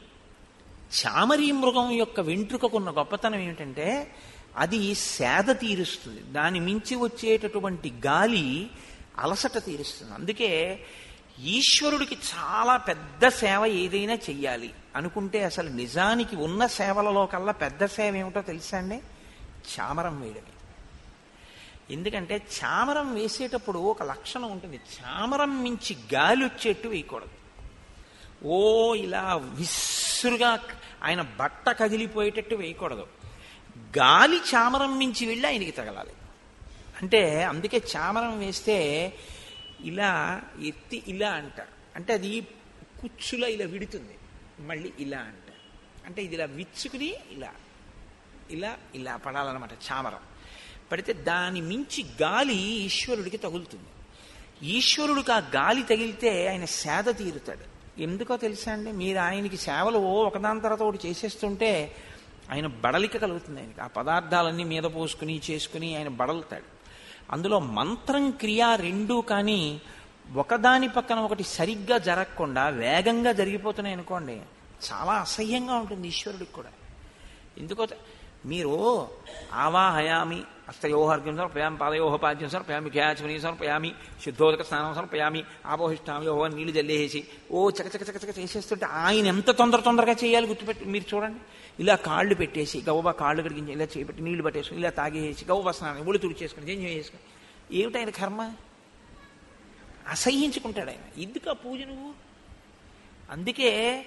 చామరీ మృగం యొక్క వెంట్రుకకున్న గొప్పతనం ఏమిటంటే అది సేద తీరుస్తుంది దాని మించి వచ్చేటటువంటి గాలి అలసట తీరుస్తుంది అందుకే ఈశ్వరుడికి చాలా పెద్ద సేవ ఏదైనా చెయ్యాలి అనుకుంటే అసలు నిజానికి ఉన్న సేవలలో కల్లా పెద్ద సేవ ఏమిటో తెలుసా అండి చామరం వేయడమే ఎందుకంటే చామరం వేసేటప్పుడు ఒక లక్షణం ఉంటుంది చామరం మించి గాలి వచ్చేట్టు వేయకూడదు ఓ ఇలా విస్సురుగా ఆయన బట్ట కదిలిపోయేటట్టు వేయకూడదు గాలి చామరం మించి వెళ్ళి ఆయనకి తగలాలి అంటే అందుకే చామరం వేస్తే ఇలా ఎత్తి ఇలా అంటారు అంటే అది కుచ్చులా ఇలా విడుతుంది మళ్ళీ ఇలా అంటారు అంటే ఇది ఇలా విచ్చుకుని ఇలా ఇలా ఇలా పడాలన్నమాట చామరం పడితే దాని మించి గాలి ఈశ్వరుడికి తగులుతుంది ఈశ్వరుడికి ఆ గాలి తగిలితే ఆయన సేద తీరుతాడు ఎందుకో తెలుసా అండి మీరు ఆయనకి సేవలు ఓ ఒకదాని తర్వాత ఒకటి చేసేస్తుంటే ఆయన బడలిక కలుగుతుంది ఆయనకి ఆ పదార్థాలన్నీ మీద పోసుకుని చేసుకుని ఆయన బడలుతాడు అందులో మంత్రం క్రియ రెండూ కానీ ఒకదాని పక్కన ఒకటి సరిగ్గా జరగకుండా వేగంగా జరిగిపోతున్నాయి అనుకోండి చాలా అసహ్యంగా ఉంటుంది ఈశ్వరుడికి కూడా ఎందుకో మీరు ఆవాహయామి హస్తయోహర్గ్యం సమర్పయామి పాదయోహ పాద్యం సమర్పయామి ఖ్యాచమనీ సమర్పయామి శుద్ధోదక స్నానం సమర్పయామి ఆపోహిష్టామి యోహ నీళ్లు జల్లేసి ఓ చకచక చకచక చేసేస్తుంటే ఆయన ఎంత తొందర తొందరగా చేయాలి గుర్తుపెట్టి మీరు చూడండి ఇలా కాళ్ళు పెట్టేసి గవ్వ కాళ్ళు కడిగించి ఇలా చేపెట్టి నీళ్లు పట్టేసుకుని ఇలా తాగేసి గవ్వ స్నానం ఒళ్ళు తుడి చేసుకుని జంజం చేసుకుని ఏమిటి ఆయన కర్మ అసహ్యించుకుంటాడు ఆయన ఎందుకు ఆ పూజ నువ్వు అందుకే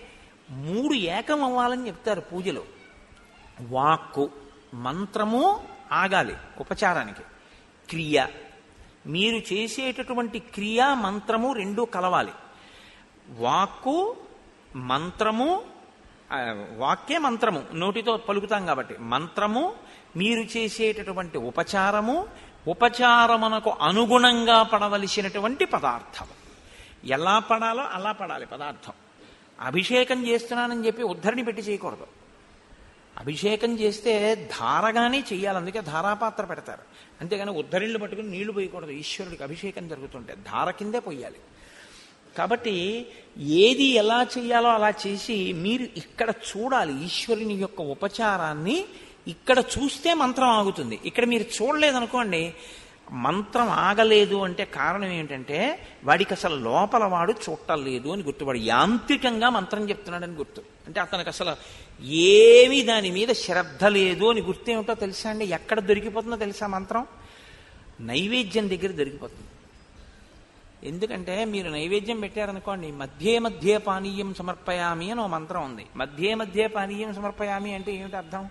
మూడు ఏకం అవ్వాలని చెప్తారు పూజలో వాక్కు మంత్రము ఆగాలి ఉపచారానికి క్రియ మీరు చేసేటటువంటి క్రియ మంత్రము రెండు కలవాలి వాక్కు మంత్రము ఆ, వాక్యే మంత్రము నోటితో పలుకుతాం కాబట్టి మంత్రము మీరు చేసేటటువంటి ఉపచారము ఉపచారమునకు అనుగుణంగా పడవలసినటువంటి పదార్థం ఎలా పడాలో అలా పడాలి పదార్థం అభిషేకం చేస్తున్నానని చెప్పి ఉద్ధరిని పెట్టి చేయకూడదు అభిషేకం చేస్తే ధారగానే చెయ్యాలి అందుకే ధారాపాత్ర పెడతారు అంతేగాని ఉద్ధరిళ్ళు పట్టుకుని నీళ్లు పోయకూడదు ఈశ్వరుడికి అభిషేకం జరుగుతుంటే ధార కిందే పోయాలి కాబట్టి ఏది ఎలా చేయాలో అలా చేసి మీరు ఇక్కడ చూడాలి ఈశ్వరుని యొక్క ఉపచారాన్ని ఇక్కడ చూస్తే మంత్రం ఆగుతుంది ఇక్కడ మీరు చూడలేదనుకోండి మంత్రం ఆగలేదు అంటే కారణం ఏంటంటే వాడికి అసలు లోపల వాడు చూడటం లేదు అని గుర్తు వాడు యాంత్రికంగా మంత్రం చెప్తున్నాడని గుర్తు అంటే అతనికి అసలు ఏమీ దాని మీద శ్రద్ధ లేదు అని గుర్తు ఏమిటో తెలుసా అండి ఎక్కడ దొరికిపోతుందో తెలుసా మంత్రం నైవేద్యం దగ్గర దొరికిపోతుంది ఎందుకంటే మీరు నైవేద్యం పెట్టారనుకోండి మధ్యే మధ్యే పానీయం సమర్పయామి అని ఓ మంత్రం ఉంది మధ్యే మధ్యే పానీయం సమర్పయామి అంటే ఏమిటి అర్థం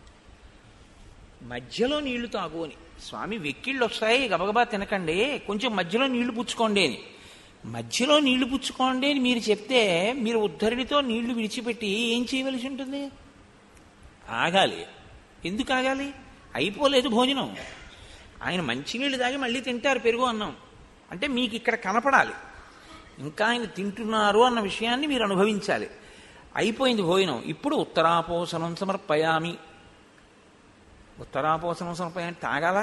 మధ్యలో నీళ్లు తాగు అని స్వామి వెక్కిళ్ళు వస్తాయి గబగబా తినకండి కొంచెం మధ్యలో నీళ్లు పుచ్చుకోండి అని మధ్యలో నీళ్లు పుచ్చుకోండి అని మీరు చెప్తే మీరు ఉద్ధరిడితో నీళ్లు విడిచిపెట్టి ఏం చేయవలసి ఉంటుంది ఆగాలి ఎందుకు ఆగాలి అయిపోలేదు భోజనం ఆయన మంచినీళ్ళు తాగి మళ్ళీ తింటారు పెరుగు అన్నం అంటే మీకు ఇక్కడ కనపడాలి ఇంకా ఆయన తింటున్నారు అన్న విషయాన్ని మీరు అనుభవించాలి అయిపోయింది భోజనం ఇప్పుడు ఉత్తరాపోసనం సమర్పయామి ఉత్తరాపోసనం సమర్పయామి తాగాలా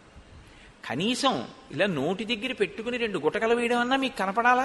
కనీసం ఇలా నోటి దగ్గర పెట్టుకుని రెండు గుటకలు వేయడం అన్నా మీకు కనపడాలా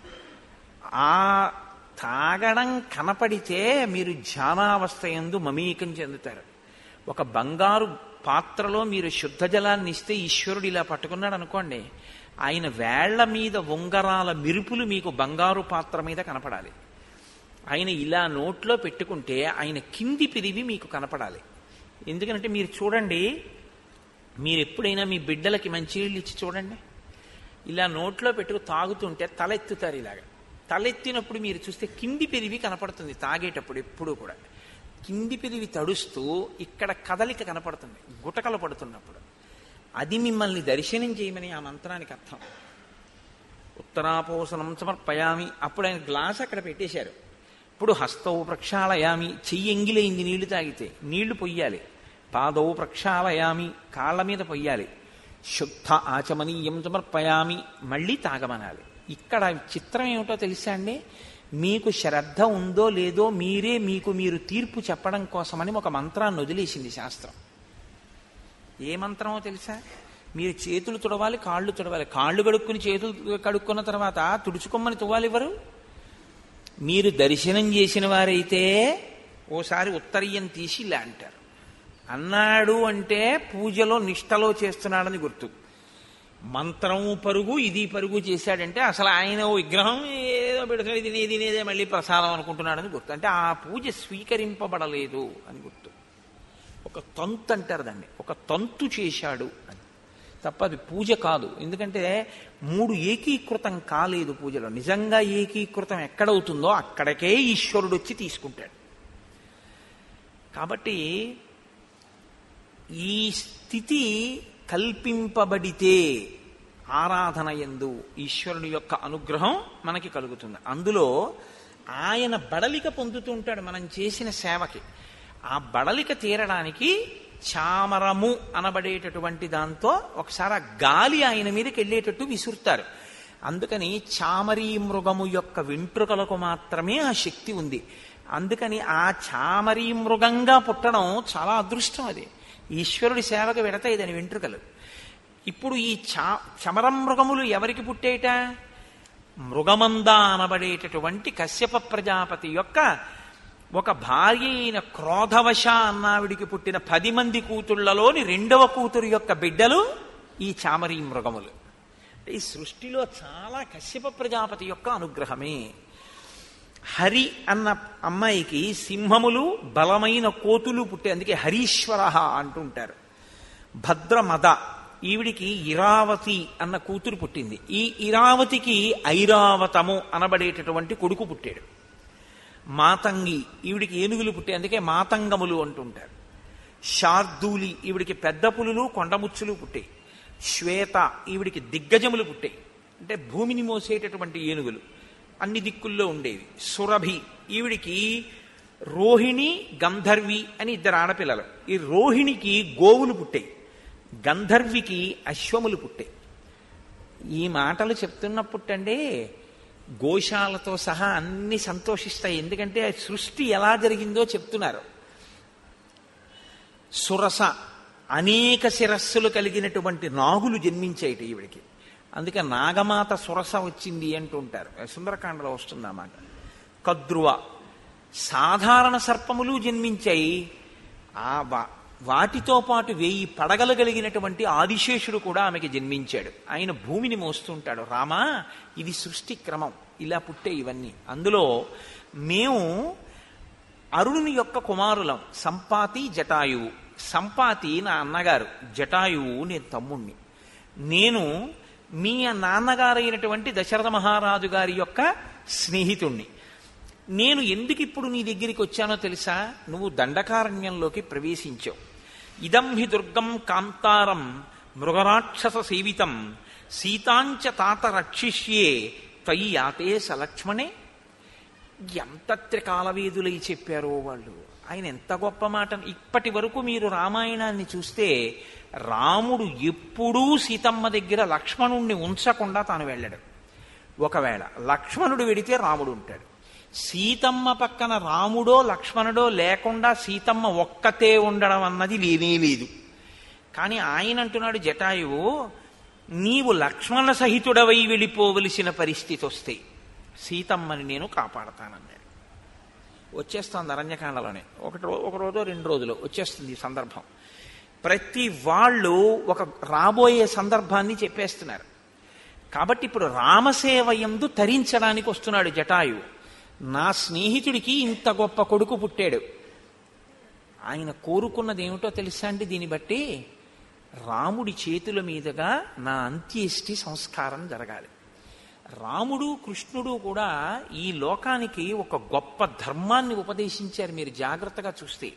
ఆ తాగడం కనపడితే మీరు ధ్యానావస్థ ఎందు మమేకం చెందుతారు ఒక బంగారు పాత్రలో మీరు శుద్ధ జలాన్ని ఇస్తే ఈశ్వరుడు ఇలా పట్టుకున్నాడు అనుకోండి ఆయన వేళ్ల మీద ఉంగరాల మిరుపులు మీకు బంగారు పాత్ర మీద కనపడాలి ఆయన ఇలా నోట్లో పెట్టుకుంటే ఆయన కింది పిరివి మీకు కనపడాలి ఎందుకంటే మీరు చూడండి మీరు ఎప్పుడైనా మీ బిడ్డలకి మంచినీళ్ళు ఇచ్చి చూడండి ఇలా నోట్లో పెట్టుకు తాగుతుంటే తలెత్తుతారు ఇలాగా తలెత్తినప్పుడు మీరు చూస్తే కింది పెరివి కనపడుతుంది తాగేటప్పుడు ఎప్పుడూ కూడా కింది పెరివి తడుస్తూ ఇక్కడ కదలిక కనపడుతుంది గుటకలు పడుతున్నప్పుడు అది మిమ్మల్ని దర్శనం చేయమని ఆ మంత్రానికి అర్థం ఉత్తరాపోసనం సమర్పయామి అప్పుడు ఆయన గ్లాస్ అక్కడ పెట్టేశారు ఇప్పుడు హస్తవు ప్రక్షాళయామి చెయ్యి ఎంగిలైంది నీళ్లు తాగితే నీళ్లు పొయ్యాలి పాదవు ప్రక్షాళయామి కాళ్ళ మీద పొయ్యాలి శుద్ధ ఆచమనీయం సమర్పయామి మళ్ళీ తాగమనాలి ఇక్కడ చిత్రం ఏమిటో తెలుసా అండి మీకు శ్రద్ధ ఉందో లేదో మీరే మీకు మీరు తీర్పు చెప్పడం కోసమని ఒక మంత్రాన్ని వదిలేసింది శాస్త్రం ఏ మంత్రమో తెలుసా మీరు చేతులు తుడవాలి కాళ్ళు తుడవాలి కాళ్ళు కడుక్కుని చేతులు కడుక్కున్న తర్వాత తుడుచుకోమని తువ్వాలి ఎవరు మీరు దర్శనం చేసిన వారైతే ఓసారి ఉత్తరీయం తీసి ఇలా అంటారు అన్నాడు అంటే పూజలో నిష్టలో చేస్తున్నాడని గుర్తు మంత్రం పరుగు ఇది పరుగు చేశాడంటే అసలు ఆయన ఓ విగ్రహం ఏదో పెడుతున్నాడు ఇది నేది నేదే మళ్ళీ ప్రసాదం అనుకుంటున్నాడని గుర్తు అంటే ఆ పూజ స్వీకరింపబడలేదు అని గుర్తు ఒక తంతు అంటారు దాన్ని ఒక తంతు చేశాడు అని తప్ప అది పూజ కాదు ఎందుకంటే మూడు ఏకీకృతం కాలేదు పూజలో నిజంగా ఏకీకృతం ఎక్కడవుతుందో అక్కడికే ఈశ్వరుడు వచ్చి తీసుకుంటాడు కాబట్టి ఈ స్థితి కల్పింపబడితే ఆరాధన ఎందు ఈశ్వరుని యొక్క అనుగ్రహం మనకి కలుగుతుంది అందులో ఆయన బడలిక పొందుతూ ఉంటాడు మనం చేసిన సేవకి ఆ బడలిక తీరడానికి చామరము అనబడేటటువంటి దాంతో ఒకసారి ఆ గాలి ఆయన మీదకి వెళ్ళేటట్టు విసురుతారు అందుకని చామరీ మృగము యొక్క వెంట్రుకలకు మాత్రమే ఆ శక్తి ఉంది అందుకని ఆ చామరీ మృగంగా పుట్టడం చాలా అదృష్టం అది ఈశ్వరుడి సేవకు వెడతాయి దాని వెంట్రుకలు ఇప్పుడు ఈ చా చమరం మృగములు ఎవరికి పుట్టేట మృగమంద అనబడేటటువంటి కశ్యప ప్రజాపతి యొక్క ఒక భార్య అయిన క్రోధవశ అన్నావిడికి పుట్టిన పది మంది కూతుళ్లలోని రెండవ కూతురు యొక్క బిడ్డలు ఈ చామరీ మృగములు ఈ సృష్టిలో చాలా కశ్యప ప్రజాపతి యొక్క అనుగ్రహమే హరి అన్న అమ్మాయికి సింహములు బలమైన కోతులు పుట్టే అందుకే హరీశ్వర అంటుంటారు భద్రమద ఈవిడికి ఇరావతి అన్న కూతురు పుట్టింది ఈ ఇరావతికి ఐరావతము అనబడేటటువంటి కొడుకు పుట్టాడు మాతంగి ఈవిడికి ఏనుగులు పుట్టాయి అందుకే మాతంగములు అంటుంటారు శార్దూలి ఈవిడికి పెద్ద పులులు కొండముచ్చులు పుట్టాయి శ్వేత ఈవిడికి దిగ్గజములు పుట్టాయి అంటే భూమిని మోసేటటువంటి ఏనుగులు అన్ని దిక్కుల్లో ఉండేవి సురభి ఈవిడికి రోహిణి గంధర్వి అని ఇద్దరు ఆడపిల్లలు ఈ రోహిణికి గోవులు పుట్టాయి గంధర్వికి అశ్వములు పుట్టాయి ఈ మాటలు చెప్తున్నప్పుడండి గోశాలతో సహా అన్ని సంతోషిస్తాయి ఎందుకంటే సృష్టి ఎలా జరిగిందో చెప్తున్నారు సురస అనేక శిరస్సులు కలిగినటువంటి నాగులు జన్మించాయిట ఈవిడికి అందుకే నాగమాత సురస వచ్చింది అంటుంటారు సుందరకాండలో వస్తుంది అన్నమాట కద్రువ సాధారణ సర్పములు జన్మించాయి ఆ వా- వాటితో పాటు వెయ్యి పడగలు కలిగినటువంటి ఆదిశేషుడు కూడా ఆమెకి జన్మించాడు ఆయన భూమిని మోస్తుంటాడు రామా ఇది సృష్టి క్రమం ఇలా పుట్టే ఇవన్నీ అందులో మేము అరుణుని యొక్క కుమారులం సంపాతి జటాయువు సంపాతి నా అన్నగారు జటాయువు నేను తమ్ముణ్ణి నేను మీ నాన్నగారైనటువంటి దశరథ మహారాజు గారి యొక్క స్నేహితుణ్ణి నేను ఎందుకు ఇప్పుడు నీ దగ్గరికి వచ్చానో తెలుసా నువ్వు దండకారణ్యంలోకి ప్రవేశించావు ఇదం హి దుర్గం కాంతారం మృగరాక్షస సేవితం సీతాంచ తాత రక్షిష్యే త్వయి యాతే సలక్ష్మణే ఎంత త్రికాలవేదులై చెప్పారో వాళ్ళు ఆయన ఎంత గొప్ప మాట ఇప్పటి వరకు మీరు రామాయణాన్ని చూస్తే రాముడు ఎప్పుడూ సీతమ్మ దగ్గర లక్ష్మణుణ్ణి ఉంచకుండా తాను వెళ్ళాడు ఒకవేళ లక్ష్మణుడు వెడితే రాముడు ఉంటాడు సీతమ్మ పక్కన రాముడో లక్ష్మణుడో లేకుండా సీతమ్మ ఒక్కతే ఉండడం అన్నది లేనే లేదు కానీ ఆయన అంటున్నాడు జటాయువు నీవు లక్ష్మణ సహితుడవై వెళ్ళిపోవలసిన పరిస్థితి వస్తే సీతమ్మని నేను కాపాడతానన్నాడు వచ్చేస్తుంది అరణ్యకాండలోనే ఒకటి రో- ఒక రోజు రెండు రోజులు వచ్చేస్తుంది ఈ సందర్భం ప్రతి వాళ్ళు ఒక రాబోయే సందర్భాన్ని చెప్పేస్తున్నారు కాబట్టి ఇప్పుడు రామసేవ యందు తరించడానికి వస్తున్నాడు జటాయు నా స్నేహితుడికి ఇంత గొప్ప కొడుకు పుట్టాడు ఆయన కోరుకున్నది ఏమిటో తెలుసా అండి దీన్ని బట్టి రాముడి చేతుల మీదుగా నా అంత్యేష్టి సంస్కారం జరగాలి రాముడు కృష్ణుడు కూడా ఈ లోకానికి ఒక గొప్ప ధర్మాన్ని ఉపదేశించారు మీరు జాగ్రత్తగా చూస్తే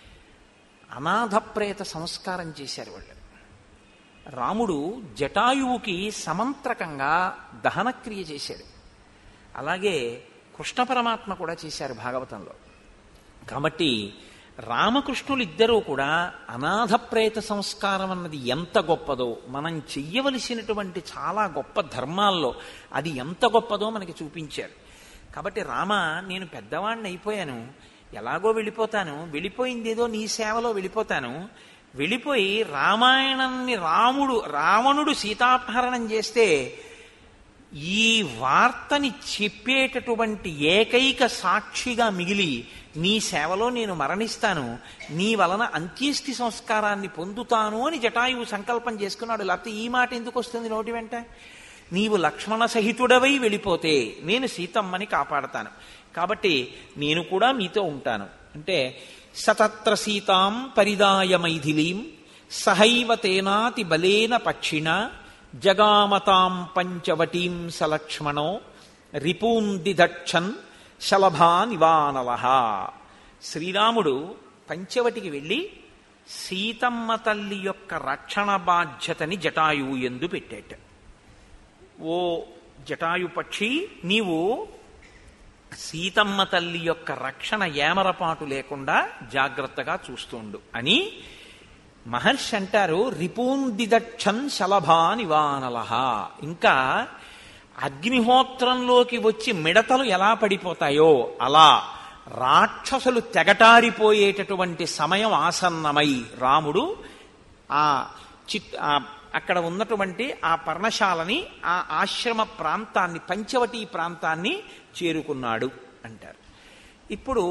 అనాథ ప్రేత సంస్కారం చేశారు వాళ్ళు రాముడు జటాయువుకి సమంత్రకంగా దహనక్రియ చేశాడు అలాగే కృష్ణ పరమాత్మ కూడా చేశారు భాగవతంలో కాబట్టి రామకృష్ణులు ఇద్దరూ కూడా అనాథ ప్రేత సంస్కారం అన్నది ఎంత గొప్పదో మనం చెయ్యవలసినటువంటి చాలా గొప్ప ధర్మాల్లో అది ఎంత గొప్పదో మనకి చూపించారు కాబట్టి రామ నేను పెద్దవాడిని అయిపోయాను ఎలాగో వెళ్ళిపోతాను వెళ్ళిపోయింది ఏదో నీ సేవలో వెళ్ళిపోతాను వెళ్ళిపోయి రామాయణాన్ని రాముడు రావణుడు సీతాపహరణం చేస్తే ఈ వార్తని చెప్పేటటువంటి ఏకైక సాక్షిగా మిగిలి నీ సేవలో నేను మరణిస్తాను నీ వలన అంత్యేష్టి సంస్కారాన్ని పొందుతాను అని జటాయువు సంకల్పం చేసుకున్నాడు లేకపోతే ఈ మాట ఎందుకు వస్తుంది నోటి వెంట నీవు లక్ష్మణ సహితుడవై వెళ్ళిపోతే నేను సీతమ్మని కాపాడతాను కాబట్టి నేను కూడా మీతో ఉంటాను అంటే సతత్ర సీతాం పరిదాయ మైథిలీం సహైవ తేనాతి బలేన పక్షిణ జగామతాం పంచవటీం సలక్ష్మణో రిపూన్ దిదక్షన్ శలభా నివానవ శ్రీరాముడు పంచవటికి వెళ్ళి సీతమ్మ తల్లి యొక్క రక్షణ బాధ్యతని జటాయువు ఎందు పెట్టేట ఓ జటాయు పక్షి నీవు సీతమ్మ తల్లి యొక్క రక్షణ ఏమరపాటు లేకుండా జాగ్రత్తగా చూస్తుండు అని మహర్షి అంటారు రిపూందిదక్షన్ శలభా నివానలహ ఇంకా అగ్నిహోత్రంలోకి వచ్చి మిడతలు ఎలా పడిపోతాయో అలా రాక్షసులు తెగటారిపోయేటటువంటి సమయం ఆసన్నమై రాముడు ఆ చిత్ ఆ అక్కడ ఉన్నటువంటి ఆ పర్ణశాలని ఆ ఆశ్రమ ప్రాంతాన్ని పంచవటి ప్రాంతాన్ని చేరుకున్నాడు అంటారు ఇప్పుడు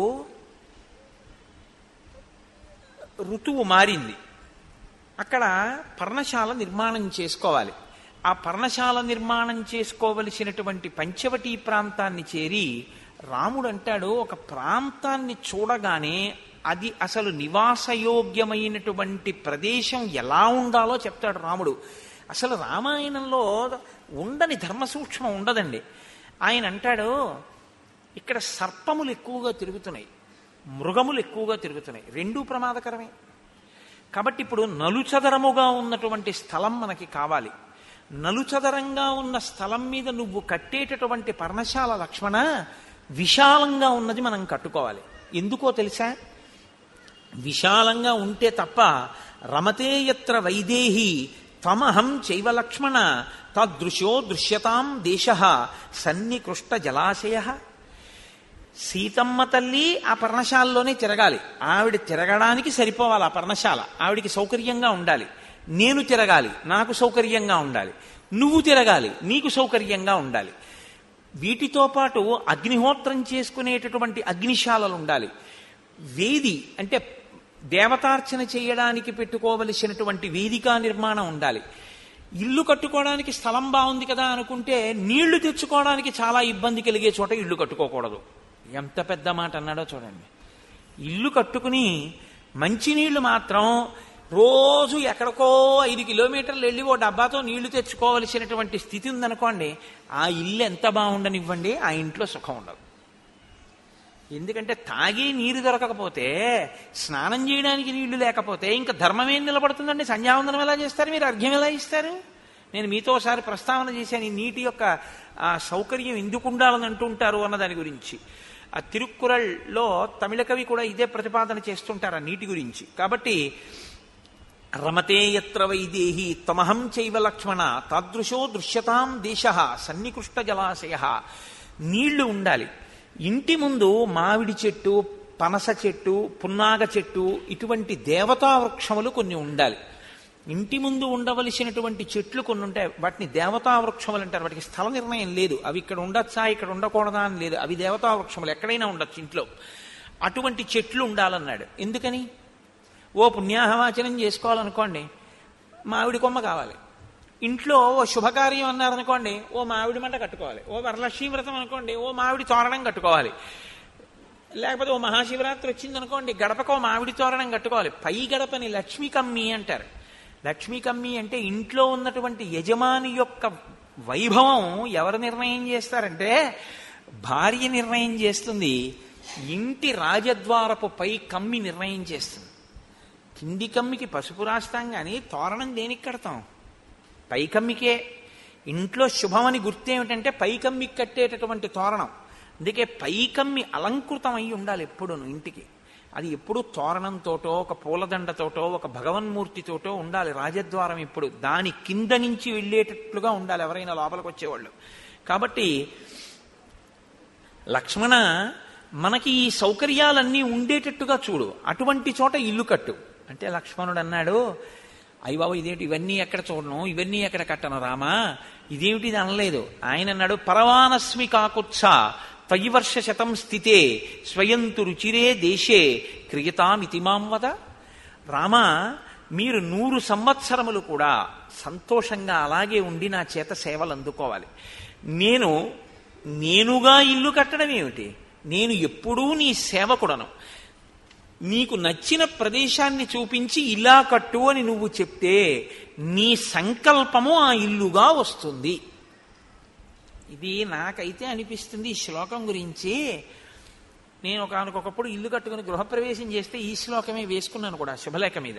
ఋతువు మారింది అక్కడ పర్ణశాల నిర్మాణం చేసుకోవాలి ఆ పర్ణశాల నిర్మాణం చేసుకోవలసినటువంటి పంచవటి ప్రాంతాన్ని చేరి రాముడు అంటాడు ఒక ప్రాంతాన్ని చూడగానే అది అసలు నివాసయోగ్యమైనటువంటి ప్రదేశం ఎలా ఉండాలో చెప్తాడు రాముడు అసలు రామాయణంలో ఉండని ధర్మ సూక్ష్మం ఉండదండి ఆయన అంటాడు ఇక్కడ సర్పములు ఎక్కువగా తిరుగుతున్నాయి మృగములు ఎక్కువగా తిరుగుతున్నాయి రెండూ ప్రమాదకరమే కాబట్టి ఇప్పుడు నలుచదరముగా ఉన్నటువంటి స్థలం మనకి కావాలి నలుచదరంగా ఉన్న స్థలం మీద నువ్వు కట్టేటటువంటి పర్ణశాల లక్ష్మణ విశాలంగా ఉన్నది మనం కట్టుకోవాలి ఎందుకో తెలుసా విశాలంగా ఉంటే తప్ప రమతే యత్ర వైదేహి తమహం చైవ లక్ష్మణ తదృశో దృశ్యతాం దేశ సన్నికృష్ట జలాశయ సీతమ్మ తల్లి ఆ పర్ణశాలలోనే తిరగాలి ఆవిడ తిరగడానికి సరిపోవాలి ఆ పర్ణశాల ఆవిడికి సౌకర్యంగా ఉండాలి నేను తిరగాలి నాకు సౌకర్యంగా ఉండాలి నువ్వు తిరగాలి నీకు సౌకర్యంగా ఉండాలి వీటితో పాటు అగ్నిహోత్రం చేసుకునేటటువంటి అగ్నిశాలలు ఉండాలి వేది అంటే దేవతార్చన చేయడానికి పెట్టుకోవలసినటువంటి వేదికా నిర్మాణం ఉండాలి ఇల్లు కట్టుకోవడానికి స్థలం బాగుంది కదా అనుకుంటే నీళ్లు తెచ్చుకోవడానికి చాలా ఇబ్బంది కలిగే చోట ఇల్లు కట్టుకోకూడదు ఎంత పెద్ద మాట అన్నాడో చూడండి ఇల్లు కట్టుకుని మంచినీళ్లు మాత్రం రోజు ఎక్కడికో ఐదు కిలోమీటర్లు వెళ్ళి ఓ డబ్బాతో నీళ్లు తెచ్చుకోవలసినటువంటి స్థితి ఉందనుకోండి ఆ ఇల్లు ఎంత బాగుండనివ్వండి ఆ ఇంట్లో సుఖం ఉండదు ఎందుకంటే తాగి నీరు దొరకకపోతే స్నానం చేయడానికి నీళ్లు లేకపోతే ఇంకా ధర్మం ఏం నిలబడుతుందండి సంధ్యావందనం ఎలా చేస్తారు మీరు అర్ఘ్యం ఎలా ఇస్తారు నేను మీతో ఒకసారి ప్రస్తావన చేశాను ఈ నీటి యొక్క ఆ సౌకర్యం ఎందుకు ఉండాలని అంటుంటారు అన్న దాని గురించి ఆ తిరుక్కురల్లో తమిళ కవి కూడా ఇదే ప్రతిపాదన చేస్తుంటారు ఆ నీటి గురించి కాబట్టి రమతే యత్ర వైదేహి తమహం చైవ లక్ష్మణ తాదృశో దృశ్యతాం దేశ సన్నికృష్ట జలాశయ నీళ్లు ఉండాలి ఇంటి ముందు మామిడి చెట్టు పనస చెట్టు పున్నాగ చెట్టు ఇటువంటి దేవతా వృక్షములు కొన్ని ఉండాలి ఇంటి ముందు ఉండవలసినటువంటి చెట్లు కొన్ని ఉంటాయి వాటిని దేవతా వృక్షములు అంటారు వాటికి స్థల నిర్ణయం లేదు అవి ఇక్కడ ఉండొచ్చా ఇక్కడ ఉండకూడదా అని లేదు అవి దేవతా వృక్షములు ఎక్కడైనా ఉండొచ్చు ఇంట్లో అటువంటి చెట్లు ఉండాలన్నాడు ఎందుకని ఓ పుణ్యాహవాచనం చేసుకోవాలనుకోండి మామిడి కొమ్మ కావాలి ఇంట్లో ఓ శుభకార్యం అన్నారనుకోండి ఓ మామిడి మంట కట్టుకోవాలి ఓ వరలక్ష్మీ వ్రతం అనుకోండి ఓ మామిడి తోరణం కట్టుకోవాలి లేకపోతే ఓ మహాశివరాత్రి వచ్చిందనుకోండి గడపకో మామిడి తోరణం కట్టుకోవాలి పై గడపని లక్ష్మీ కమ్మి అంటారు లక్ష్మీ కమ్మి అంటే ఇంట్లో ఉన్నటువంటి యజమాని యొక్క వైభవం ఎవరు నిర్ణయం చేస్తారంటే భార్య నిర్ణయం చేస్తుంది ఇంటి రాజద్వారపు పై కమ్మి నిర్ణయం చేస్తుంది కింది కమ్మికి పసుపు రాస్తాం కానీ తోరణం దేనికి కడతాం పైకమ్మికే ఇంట్లో శుభమని గుర్తేమిటంటే పైకమ్మికి కట్టేటటువంటి తోరణం అందుకే పైకమ్మి అలంకృతం అయి ఉండాలి ఎప్పుడును ఇంటికి అది ఎప్పుడు తోరణంతోటో ఒక పూలదండతోటో ఒక భగవన్మూర్తితోటో ఉండాలి రాజద్వారం ఇప్పుడు దాని కింద నుంచి వెళ్ళేటట్లుగా ఉండాలి ఎవరైనా లోపలికి వచ్చేవాళ్ళు కాబట్టి లక్ష్మణ మనకి ఈ సౌకర్యాలన్నీ ఉండేటట్టుగా చూడు అటువంటి చోట ఇల్లు కట్టు అంటే లక్ష్మణుడు అన్నాడు అయ్య బాబు ఇదేమిటి ఇవన్నీ ఎక్కడ చూడను ఇవన్నీ ఎక్కడ కట్టను రామా ఇదేమిటి ఇది అనలేదు ఆయన అన్నాడు పరవానస్మి కాకుత్స త్వయివర్ష శతం స్థితే స్వయంతు రుచిరే దేశే క్రియతామితి మాం వద రామా మీరు నూరు సంవత్సరములు కూడా సంతోషంగా అలాగే ఉండి నా చేత సేవలు అందుకోవాలి నేను నేనుగా ఇల్లు కట్టడం ఏమిటి నేను ఎప్పుడూ నీ సేవకుడను నీకు నచ్చిన ప్రదేశాన్ని చూపించి ఇలా కట్టు అని నువ్వు చెప్తే నీ సంకల్పము ఆ ఇల్లుగా వస్తుంది ఇది నాకైతే అనిపిస్తుంది ఈ శ్లోకం గురించి నేను ఒకనకొకప్పుడు ఇల్లు కట్టుకుని గృహప్రవేశం చేస్తే ఈ శ్లోకమే వేసుకున్నాను కూడా శుభలేఖ మీద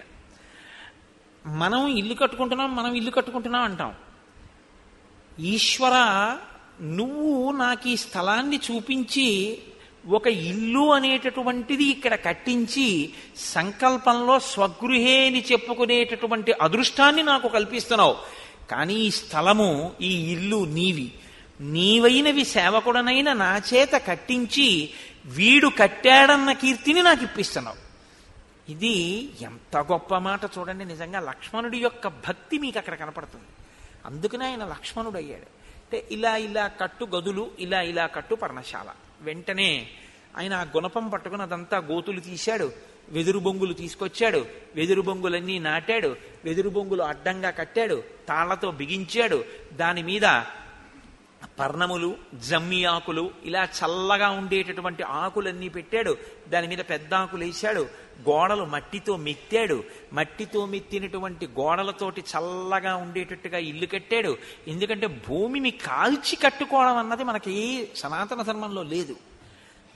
మనం ఇల్లు కట్టుకుంటున్నాం మనం ఇల్లు కట్టుకుంటున్నాం అంటాం ఈశ్వర నువ్వు నాకు ఈ స్థలాన్ని చూపించి ఒక ఇల్లు అనేటటువంటిది ఇక్కడ కట్టించి సంకల్పంలో స్వగృహే అని చెప్పుకునేటటువంటి అదృష్టాన్ని నాకు కల్పిస్తున్నావు కానీ ఈ స్థలము ఈ ఇల్లు నీవి నీవైనవి సేవకుడనైన నా చేత కట్టించి వీడు కట్టాడన్న కీర్తిని నాకు ఇప్పిస్తున్నావు ఇది ఎంత గొప్ప మాట చూడండి నిజంగా లక్ష్మణుడి యొక్క భక్తి మీకు అక్కడ కనపడుతుంది అందుకనే ఆయన లక్ష్మణుడు అయ్యాడు అంటే ఇలా ఇలా కట్టు గదులు ఇలా ఇలా కట్టు పర్ణశాల వెంటనే ఆయన ఆ గుణపం పట్టుకుని అదంతా గోతులు తీశాడు వెదురు బొంగులు తీసుకొచ్చాడు వెదురు బొంగులన్నీ నాటాడు వెదురు బొంగులు అడ్డంగా కట్టాడు తాళ్లతో బిగించాడు దాని మీద పర్ణములు జమ్మి ఆకులు ఇలా చల్లగా ఉండేటటువంటి ఆకులన్నీ పెట్టాడు దాని మీద పెద్ద ఆకులు వేశాడు గోడలు మట్టితో మెత్తాడు మట్టితో మెత్తినటువంటి గోడలతోటి చల్లగా ఉండేటట్టుగా ఇల్లు కట్టాడు ఎందుకంటే భూమిని కాల్చి కట్టుకోవడం అన్నది మనకి సనాతన ధర్మంలో లేదు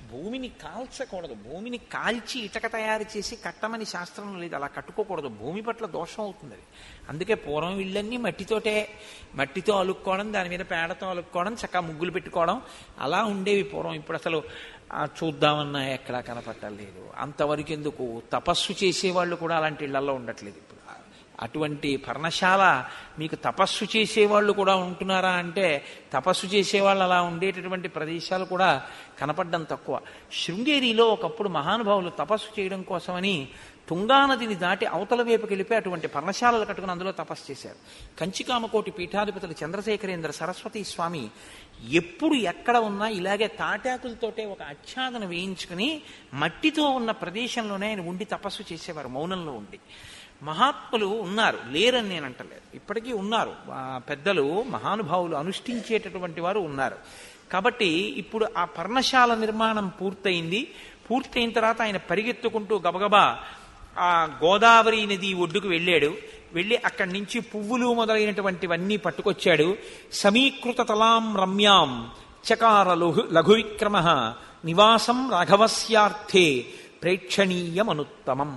భూమిని కాల్చకూడదు భూమిని కాల్చి ఇటక తయారు చేసి కట్టమని శాస్త్రంలో లేదు అలా కట్టుకోకూడదు భూమి పట్ల దోషం అవుతుంది అది అందుకే పూర్వం ఇళ్ళన్నీ మట్టితోటే మట్టితో అలుక్కోవడం దాని మీద పేడతో అలుక్కోవడం చక్కగా ముగ్గులు పెట్టుకోవడం అలా ఉండేవి పూర్వం ఇప్పుడు అసలు ఆ చూద్దామన్నా ఎక్కడా కనపట్టలేదు అంతవరకు ఎందుకు తపస్సు చేసేవాళ్ళు కూడా అలాంటి ఇళ్లలో ఉండట్లేదు ఇప్పుడు అటువంటి పర్ణశాల మీకు తపస్సు చేసేవాళ్ళు కూడా ఉంటున్నారా అంటే తపస్సు చేసేవాళ్ళు అలా ఉండేటటువంటి ప్రదేశాలు కూడా కనపడడం తక్కువ శృంగేరిలో ఒకప్పుడు మహానుభావులు తపస్సు చేయడం కోసమని తుంగానదిని దాటి అవతల వైపుకి వెళ్ళిపోయి అటువంటి పర్ణశాలలు కట్టుకుని అందులో తపస్సు చేశారు కంచికామకోటి పీఠాధిపతులు చంద్రశేఖరేంద్ర సరస్వతి స్వామి ఎప్పుడు ఎక్కడ ఉన్నా ఇలాగే తాటాకులతోటే ఒక ఆచ్ఛాదన వేయించుకుని మట్టితో ఉన్న ప్రదేశంలోనే ఆయన ఉండి తపస్సు చేసేవారు మౌనంలో ఉండి మహాత్ములు ఉన్నారు లేరని నేను అంటలేదు ఇప్పటికీ ఉన్నారు ఆ పెద్దలు మహానుభావులు అనుష్ఠించేటటువంటి వారు ఉన్నారు కాబట్టి ఇప్పుడు ఆ పర్ణశాల నిర్మాణం పూర్తయింది పూర్తయిన తర్వాత ఆయన పరిగెత్తుకుంటూ గబగబా ఆ గోదావరి నది ఒడ్డుకు వెళ్ళాడు వెళ్ళి అక్కడి నుంచి పువ్వులు మొదలైనటువంటివన్నీ పట్టుకొచ్చాడు సమీకృత తలాం రమ్యాం చకార లఘు లఘు విక్రమ నివాసం రాఘవస్యార్థే ప్రేక్షణీయమనుత్తమం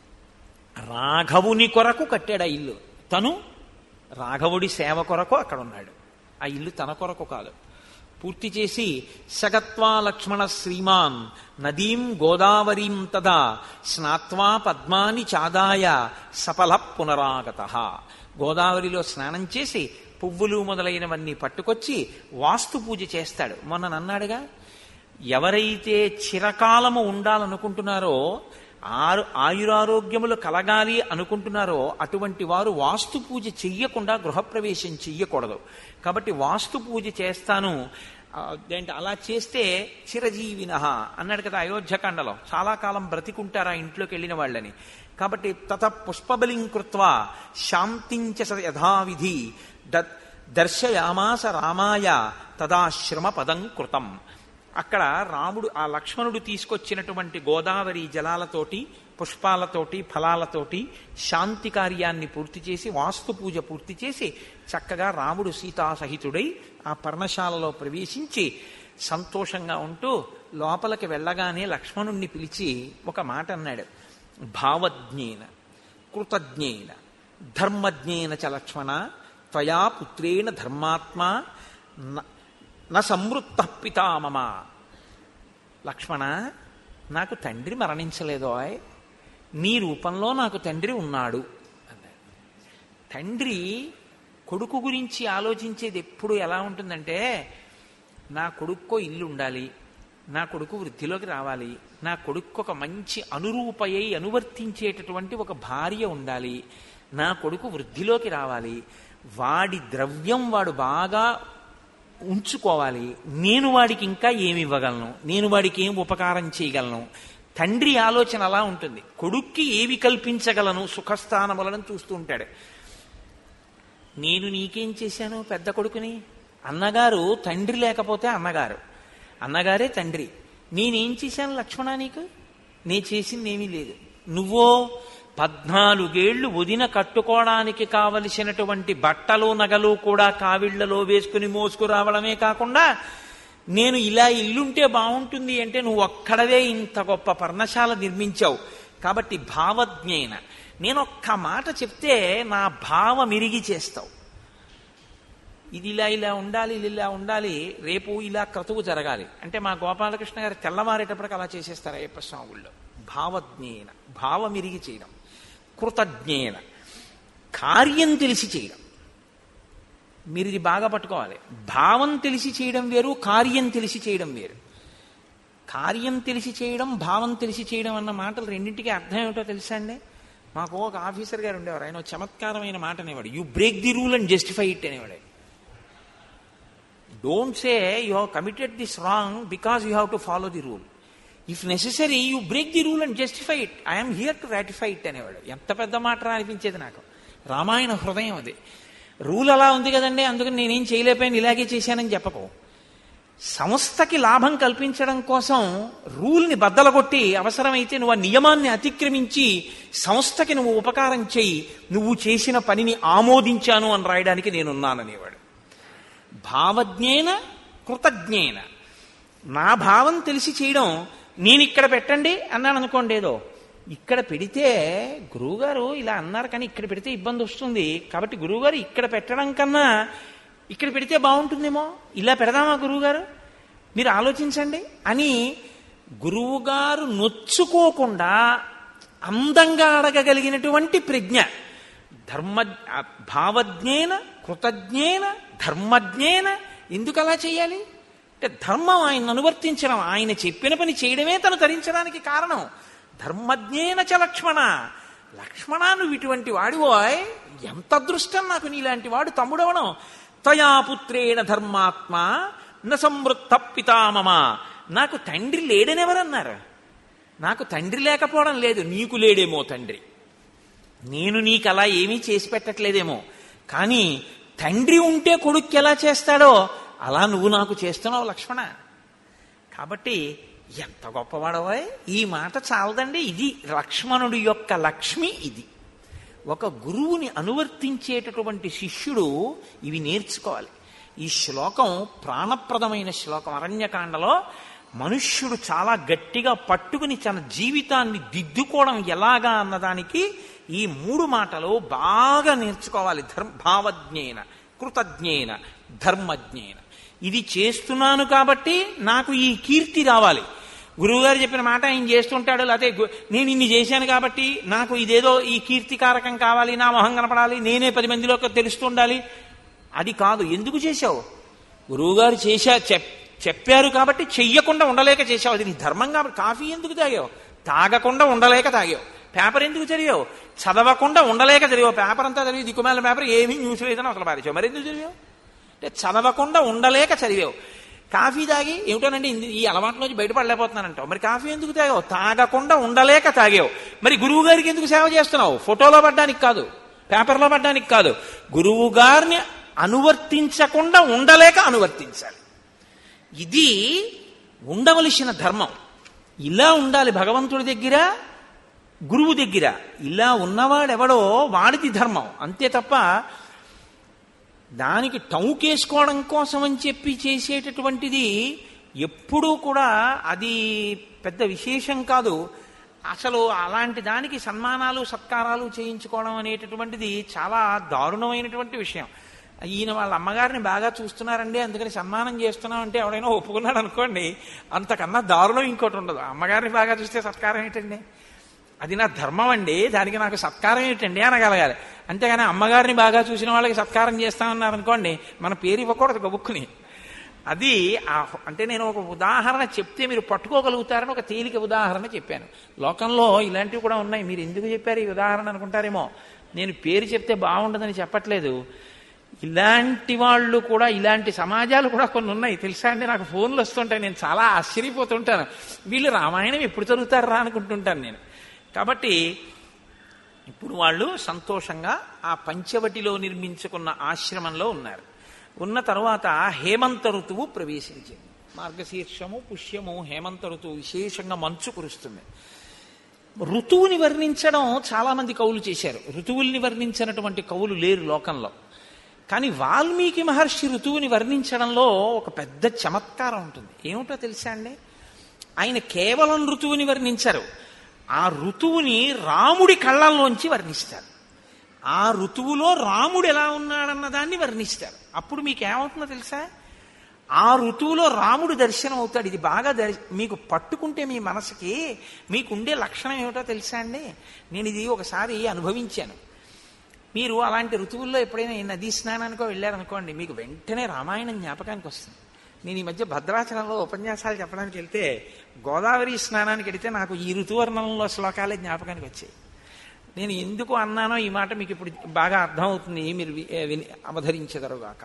రాఘవుని కొరకు కట్టాడు ఆ ఇల్లు తను రాఘవుడి సేవ కొరకు అక్కడ ఉన్నాడు ఆ ఇల్లు తన కొరకు కాదు పూర్తి చేసి సగత్వా లక్ష్మణ శ్రీమాన్ నదీం గోదావరీం తదా స్నాత్వా పద్మాని చాదాయ సఫల పునరాగత గోదావరిలో స్నానం చేసి పువ్వులు మొదలైనవన్నీ పట్టుకొచ్చి వాస్తు పూజ చేస్తాడు మొన్న నన్నాడుగా ఎవరైతే చిరకాలము ఉండాలనుకుంటున్నారో ఆరు ఆయురారోగ్యములు కలగాలి అనుకుంటున్నారో అటువంటి వారు వాస్తు పూజ చెయ్యకుండా గృహప్రవేశం చెయ్యకూడదు కాబట్టి వాస్తు పూజ చేస్తాను ఏంటి అలా చేస్తే చిరజీవిన అన్నాడు కదా అయోధ్యకాండలో చాలా కాలం బ్రతికుంటారా ఇంట్లోకి వెళ్ళిన వాళ్ళని కాబట్టి తత పుష్పబలిం కృత్వా శాంతించ స యథావిధి ద దర్శయామాస రామాయ తదాశ్రమ పదం కృతం అక్కడ రాముడు ఆ లక్ష్మణుడు తీసుకొచ్చినటువంటి గోదావరి జలాలతోటి పుష్పాలతోటి ఫలాలతోటి శాంతి కార్యాన్ని పూర్తి చేసి వాస్తు పూజ పూర్తి చేసి చక్కగా రాముడు సీతాసహితుడై ఆ పర్ణశాలలో ప్రవేశించి సంతోషంగా ఉంటూ లోపలికి వెళ్ళగానే లక్ష్మణుణ్ణి పిలిచి ఒక మాట అన్నాడు భావజ్ఞేన కృతజ్ఞేన ధర్మజ్ఞేన చ లక్ష్మణ త్వయా పుత్రేణ ధర్మాత్మా న సంవృత్త పితామమ లక్ష్మణ నాకు తండ్రి మరణించలేదో నీ రూపంలో నాకు తండ్రి ఉన్నాడు అన్నాడు తండ్రి కొడుకు గురించి ఆలోచించేది ఎప్పుడు ఎలా ఉంటుందంటే నా కొడుక్కో ఇల్లు ఉండాలి నా కొడుకు వృద్ధిలోకి రావాలి నా కొడుకు ఒక మంచి అనురూపయ్యి అనువర్తించేటటువంటి ఒక భార్య ఉండాలి నా కొడుకు వృద్ధిలోకి రావాలి వాడి ద్రవ్యం వాడు బాగా ఉంచుకోవాలి నేను వాడికి ఇంకా ఏమి ఇవ్వగలను నేను వాడికి ఏం ఉపకారం చేయగలను తండ్రి ఆలోచన అలా ఉంటుంది కొడుక్కి ఏవి కల్పించగలను సుఖస్థానములను చూస్తూ ఉంటాడు నేను నీకేం చేశాను పెద్ద కొడుకుని అన్నగారు తండ్రి లేకపోతే అన్నగారు అన్నగారే తండ్రి నేనేం చేశాను లక్ష్మణ నీకు నే చేసింది ఏమీ లేదు నువ్వో పద్నాలుగేళ్లు వదిన కట్టుకోవడానికి కావలసినటువంటి బట్టలు నగలు కూడా కావిళ్లలో వేసుకుని మోసుకురావడమే కాకుండా నేను ఇలా ఇల్లుంటే బాగుంటుంది అంటే నువ్వు ఒక్కడవే ఇంత గొప్ప పర్ణశాల నిర్మించావు కాబట్టి భావజ్ఞేన నేను ఒక్క మాట చెప్తే నా భావం ఇరిగి చేస్తావు ఇది ఇలా ఇలా ఉండాలి ఇది ఇలా ఉండాలి రేపు ఇలా క్రతువు జరగాలి అంటే మా గోపాలకృష్ణ గారు తెల్లవారేటప్పటికి అలా చేసేస్తారు అయ్యప్ప స్వాముల్లో భావజ్ఞేన భావమిరిగి చేయడం కృతజ్ఞేన కార్యం తెలిసి చేయడం మీరు ఇది బాగా పట్టుకోవాలి భావం తెలిసి చేయడం వేరు కార్యం తెలిసి చేయడం వేరు కార్యం తెలిసి చేయడం భావం తెలిసి చేయడం అన్న మాటలు రెండింటికి అర్థం ఏమిటో తెలుసా అండి మాకు ఒక ఆఫీసర్ గారు ఉండేవారు ఆయన చమత్కారమైన మాట అనేవాడు you break the rule and justify it అనేవాడు don't say you have committed this wrong because you have to follow the rule if necessary you break the rule and justify it I'm here to ratify it అనేవాడు ఎంత పెద్ద మాట రా అనిపించేది నాకు రామాయణ హృదయం అది రూల్ అలా ఉంది కదండి అందుకని నేనేం చేయలేకపోయాను ఇలాగే చేశానని చెప్పకు సంస్థకి లాభం కల్పించడం కోసం రూల్ని బద్దలగొట్టి అవసరమైతే నువ్వు ఆ నియమాన్ని అతిక్రమించి సంస్థకి నువ్వు ఉపకారం చేయి నువ్వు చేసిన పనిని ఆమోదించాను అని రాయడానికి నేనున్నాననేవాడు భావజ్ఞేన కృతజ్ఞేన నా భావం తెలిసి చేయడం నేను ఇక్కడ పెట్టండి అన్నాను అనుకోండి ఏదో ఇక్కడ పెడితే గురువుగారు ఇలా అన్నారు కానీ ఇక్కడ పెడితే ఇబ్బంది వస్తుంది కాబట్టి గురువుగారు ఇక్కడ పెట్టడం కన్నా ఇక్కడ పెడితే బాగుంటుందేమో ఇలా పెడదామా గురువుగారు మీరు ఆలోచించండి అని గురువుగారు నొచ్చుకోకుండా అందంగా అడగగలిగినటువంటి ప్రజ్ఞ ధర్మ భావజ్ఞేన కృతజ్ఞేన ధర్మజ్ఞేన ఎందుకు అలా చేయాలి అంటే ధర్మం ఆయన అనువర్తించడం ఆయన చెప్పిన పని చేయడమే తను ధరించడానికి కారణం ధర్మజ్ఞేన చ లక్ష్మణ లక్ష్మణ నువ్వు ఇటువంటి వాడివోయ్ ఎంత అదృష్టం నాకు నీలాంటి వాడు తమ్ముడవడం తయా పుత్రేణ ధర్మాత్మ న సంవృత్త పితామమ నాకు తండ్రి లేడనెవరన్నారు నాకు తండ్రి లేకపోవడం లేదు నీకు లేడేమో తండ్రి నేను నీకు అలా ఏమీ చేసి పెట్టట్లేదేమో కానీ తండ్రి ఉంటే కొడుక్కి ఎలా చేస్తాడో అలా నువ్వు నాకు చేస్తున్నావు లక్ష్మణ కాబట్టి ఎంత గొప్పవాడవా ఈ మాట చాలదండి ఇది లక్ష్మణుడి యొక్క లక్ష్మి ఇది ఒక గురువుని అనువర్తించేటటువంటి శిష్యుడు ఇవి నేర్చుకోవాలి ఈ శ్లోకం ప్రాణప్రదమైన శ్లోకం అరణ్యకాండలో మనుష్యుడు చాలా గట్టిగా పట్టుకుని తన జీవితాన్ని దిద్దుకోవడం ఎలాగా అన్నదానికి ఈ మూడు మాటలు బాగా నేర్చుకోవాలి ధర్మ భావజ్ఞేన కృతజ్ఞేన ధర్మజ్ఞేన ఇది చేస్తున్నాను కాబట్టి నాకు ఈ కీర్తి రావాలి గురువుగారు చెప్పిన మాట ఆయన చేస్తుంటాడు లేకపోతే గు- నేను ఇన్ని చేశాను కాబట్టి నాకు ఇదేదో ఈ కీర్తికారకం కావాలి నా మొహం కనపడాలి నేనే పది మందిలోకి తెలుస్తుండాలి అది కాదు ఎందుకు చేశావు గురువుగారు చేశా చెప్ చెప్పారు కాబట్టి చెయ్యకుండా ఉండలేక చేశావు అది నీ ధర్మం కాబట్టి కాఫీ ఎందుకు తాగావు తాగకుండా ఉండలేక తాగావు పేపర్ ఎందుకు చదివావు చదవకుండా ఉండలేక చదివావు పేపర్ అంతా చదివి దిక్కుమాల పేపర్ ఏమీ న్యూస్ లేదని అసలు పారేసావు మరి ఎందుకు చదివావు అంటే చదవకుండా ఉండలేక చదివావు కాఫీ తాగి ఏమిటోనండి ఇంది- ఈ అలవాట్లోంచి బయటపడలేకపోతున్నానంటావు మరి కాఫీ ఎందుకు తాగావు తాగకుండా ఉండలేక తాగావు మరి గురువు గారికి ఎందుకు సేవ చేస్తున్నావు ఫోటోలో పడ్డానికి కాదు పేపర్లో పడ్డానికి కాదు గురువు గారిని అనువర్తించకుండా ఉండలేక అనువర్తించాలి ఇది ఉండవలసిన ధర్మం ఇలా ఉండాలి భగవంతుడి దగ్గర గురువు దగ్గర ఇలా ఉన్నవాడెవడో వాడిది ధర్మం అంతే తప్ప దానికి టౌకేసుకోవడం కోసం అని చెప్పి చేసేటటువంటిది ఎప్పుడూ కూడా అది పెద్ద విశేషం కాదు అసలు అలాంటి దానికి సన్మానాలు సత్కారాలు చేయించుకోవడం అనేటటువంటిది చాలా దారుణమైనటువంటి విషయం ఈయన వాళ్ళ అమ్మగారిని బాగా చూస్తున్నారండి అందుకని సన్మానం చేస్తున్నాం అంటే ఎవడైనా ఒప్పుకున్నాడు అనుకోండి అంతకన్నా దారుణం ఇంకోటి ఉండదు అమ్మగారిని బాగా చూస్తే సత్కారం ఏంటండి అది నా ధర్మం అండి దానికి నాకు సత్కారం ఏంటండి అనగలగాలి అంతేగాని అమ్మగారిని బాగా చూసిన వాళ్ళకి సత్కారం చేస్తామన్నారు అనుకోండి మన పేరు ఇవ్వకూడదు గబుక్కుని అది ఆ అంటే నేను ఒక ఉదాహరణ చెప్తే మీరు పట్టుకోగలుగుతారని ఒక తేలిక ఉదాహరణ చెప్పాను లోకంలో ఇలాంటివి కూడా ఉన్నాయి మీరు ఎందుకు చెప్పారు ఈ ఉదాహరణ అనుకుంటారేమో నేను పేరు చెప్తే బాగుండదని చెప్పట్లేదు ఇలాంటి వాళ్ళు కూడా ఇలాంటి సమాజాలు కూడా కొన్ని ఉన్నాయి తెలుసా అండి నాకు ఫోన్లు వస్తుంటాయి నేను చాలా ఆశ్చర్యపోతుంటాను వీళ్ళు రామాయణం ఎప్పుడు చదువుతారా అనుకుంటుంటాను నేను కాబట్టి ఇప్పుడు వాళ్ళు సంతోషంగా ఆ పంచవటిలో నిర్మించుకున్న ఆశ్రమంలో ఉన్నారు ఉన్న తర్వాత హేమంత ఋతువు ప్రవేశించింది మార్గశీర్షము పుష్యము హేమంత ఋతువు విశేషంగా మంచు కురుస్తుంది ఋతువుని వర్ణించడం చాలా మంది కవులు చేశారు ఋతువుల్ని వర్ణించినటువంటి కవులు లేరు లోకంలో కానీ వాల్మీకి మహర్షి ఋతువుని వర్ణించడంలో ఒక పెద్ద చమత్కారం ఉంటుంది ఏమిటో తెలుసా అండి ఆయన కేవలం ఋతువుని వర్ణించారు ఆ ఋతువుని రాముడి కళ్ళల్లోంచి వర్ణిస్తారు ఆ ఋతువులో రాముడు ఎలా ఉన్నాడన్న దాన్ని వర్ణిస్తారు అప్పుడు మీకు ఏమవుతుందో తెలుసా ఆ ఋతువులో రాముడు దర్శనం అవుతాడు ఇది బాగా దర్ మీకు పట్టుకుంటే మీ మనసుకి మీకుండే లక్షణం ఏమిటో తెలుసా అండి నేను ఇది ఒకసారి అనుభవించాను మీరు అలాంటి ఋతువుల్లో ఎప్పుడైనా ఈ నదీ స్నానానికో వెళ్ళారనుకోండి మీకు వెంటనే రామాయణం జ్ఞాపకానికి వస్తుంది నేను ఈ మధ్య భద్రాచలంలో ఉపన్యాసాలు చెప్పడానికి వెళ్తే గోదావరి స్నానానికి వెళితే నాకు ఈ ఋతువర్ణంలో శ్లోకాలే జ్ఞాపకానికి వచ్చాయి నేను ఎందుకు అన్నానో ఈ మాట మీకు ఇప్పుడు బాగా అర్థమవుతుంది మీరు వి- ఏ విని అవధరించెదరుగాక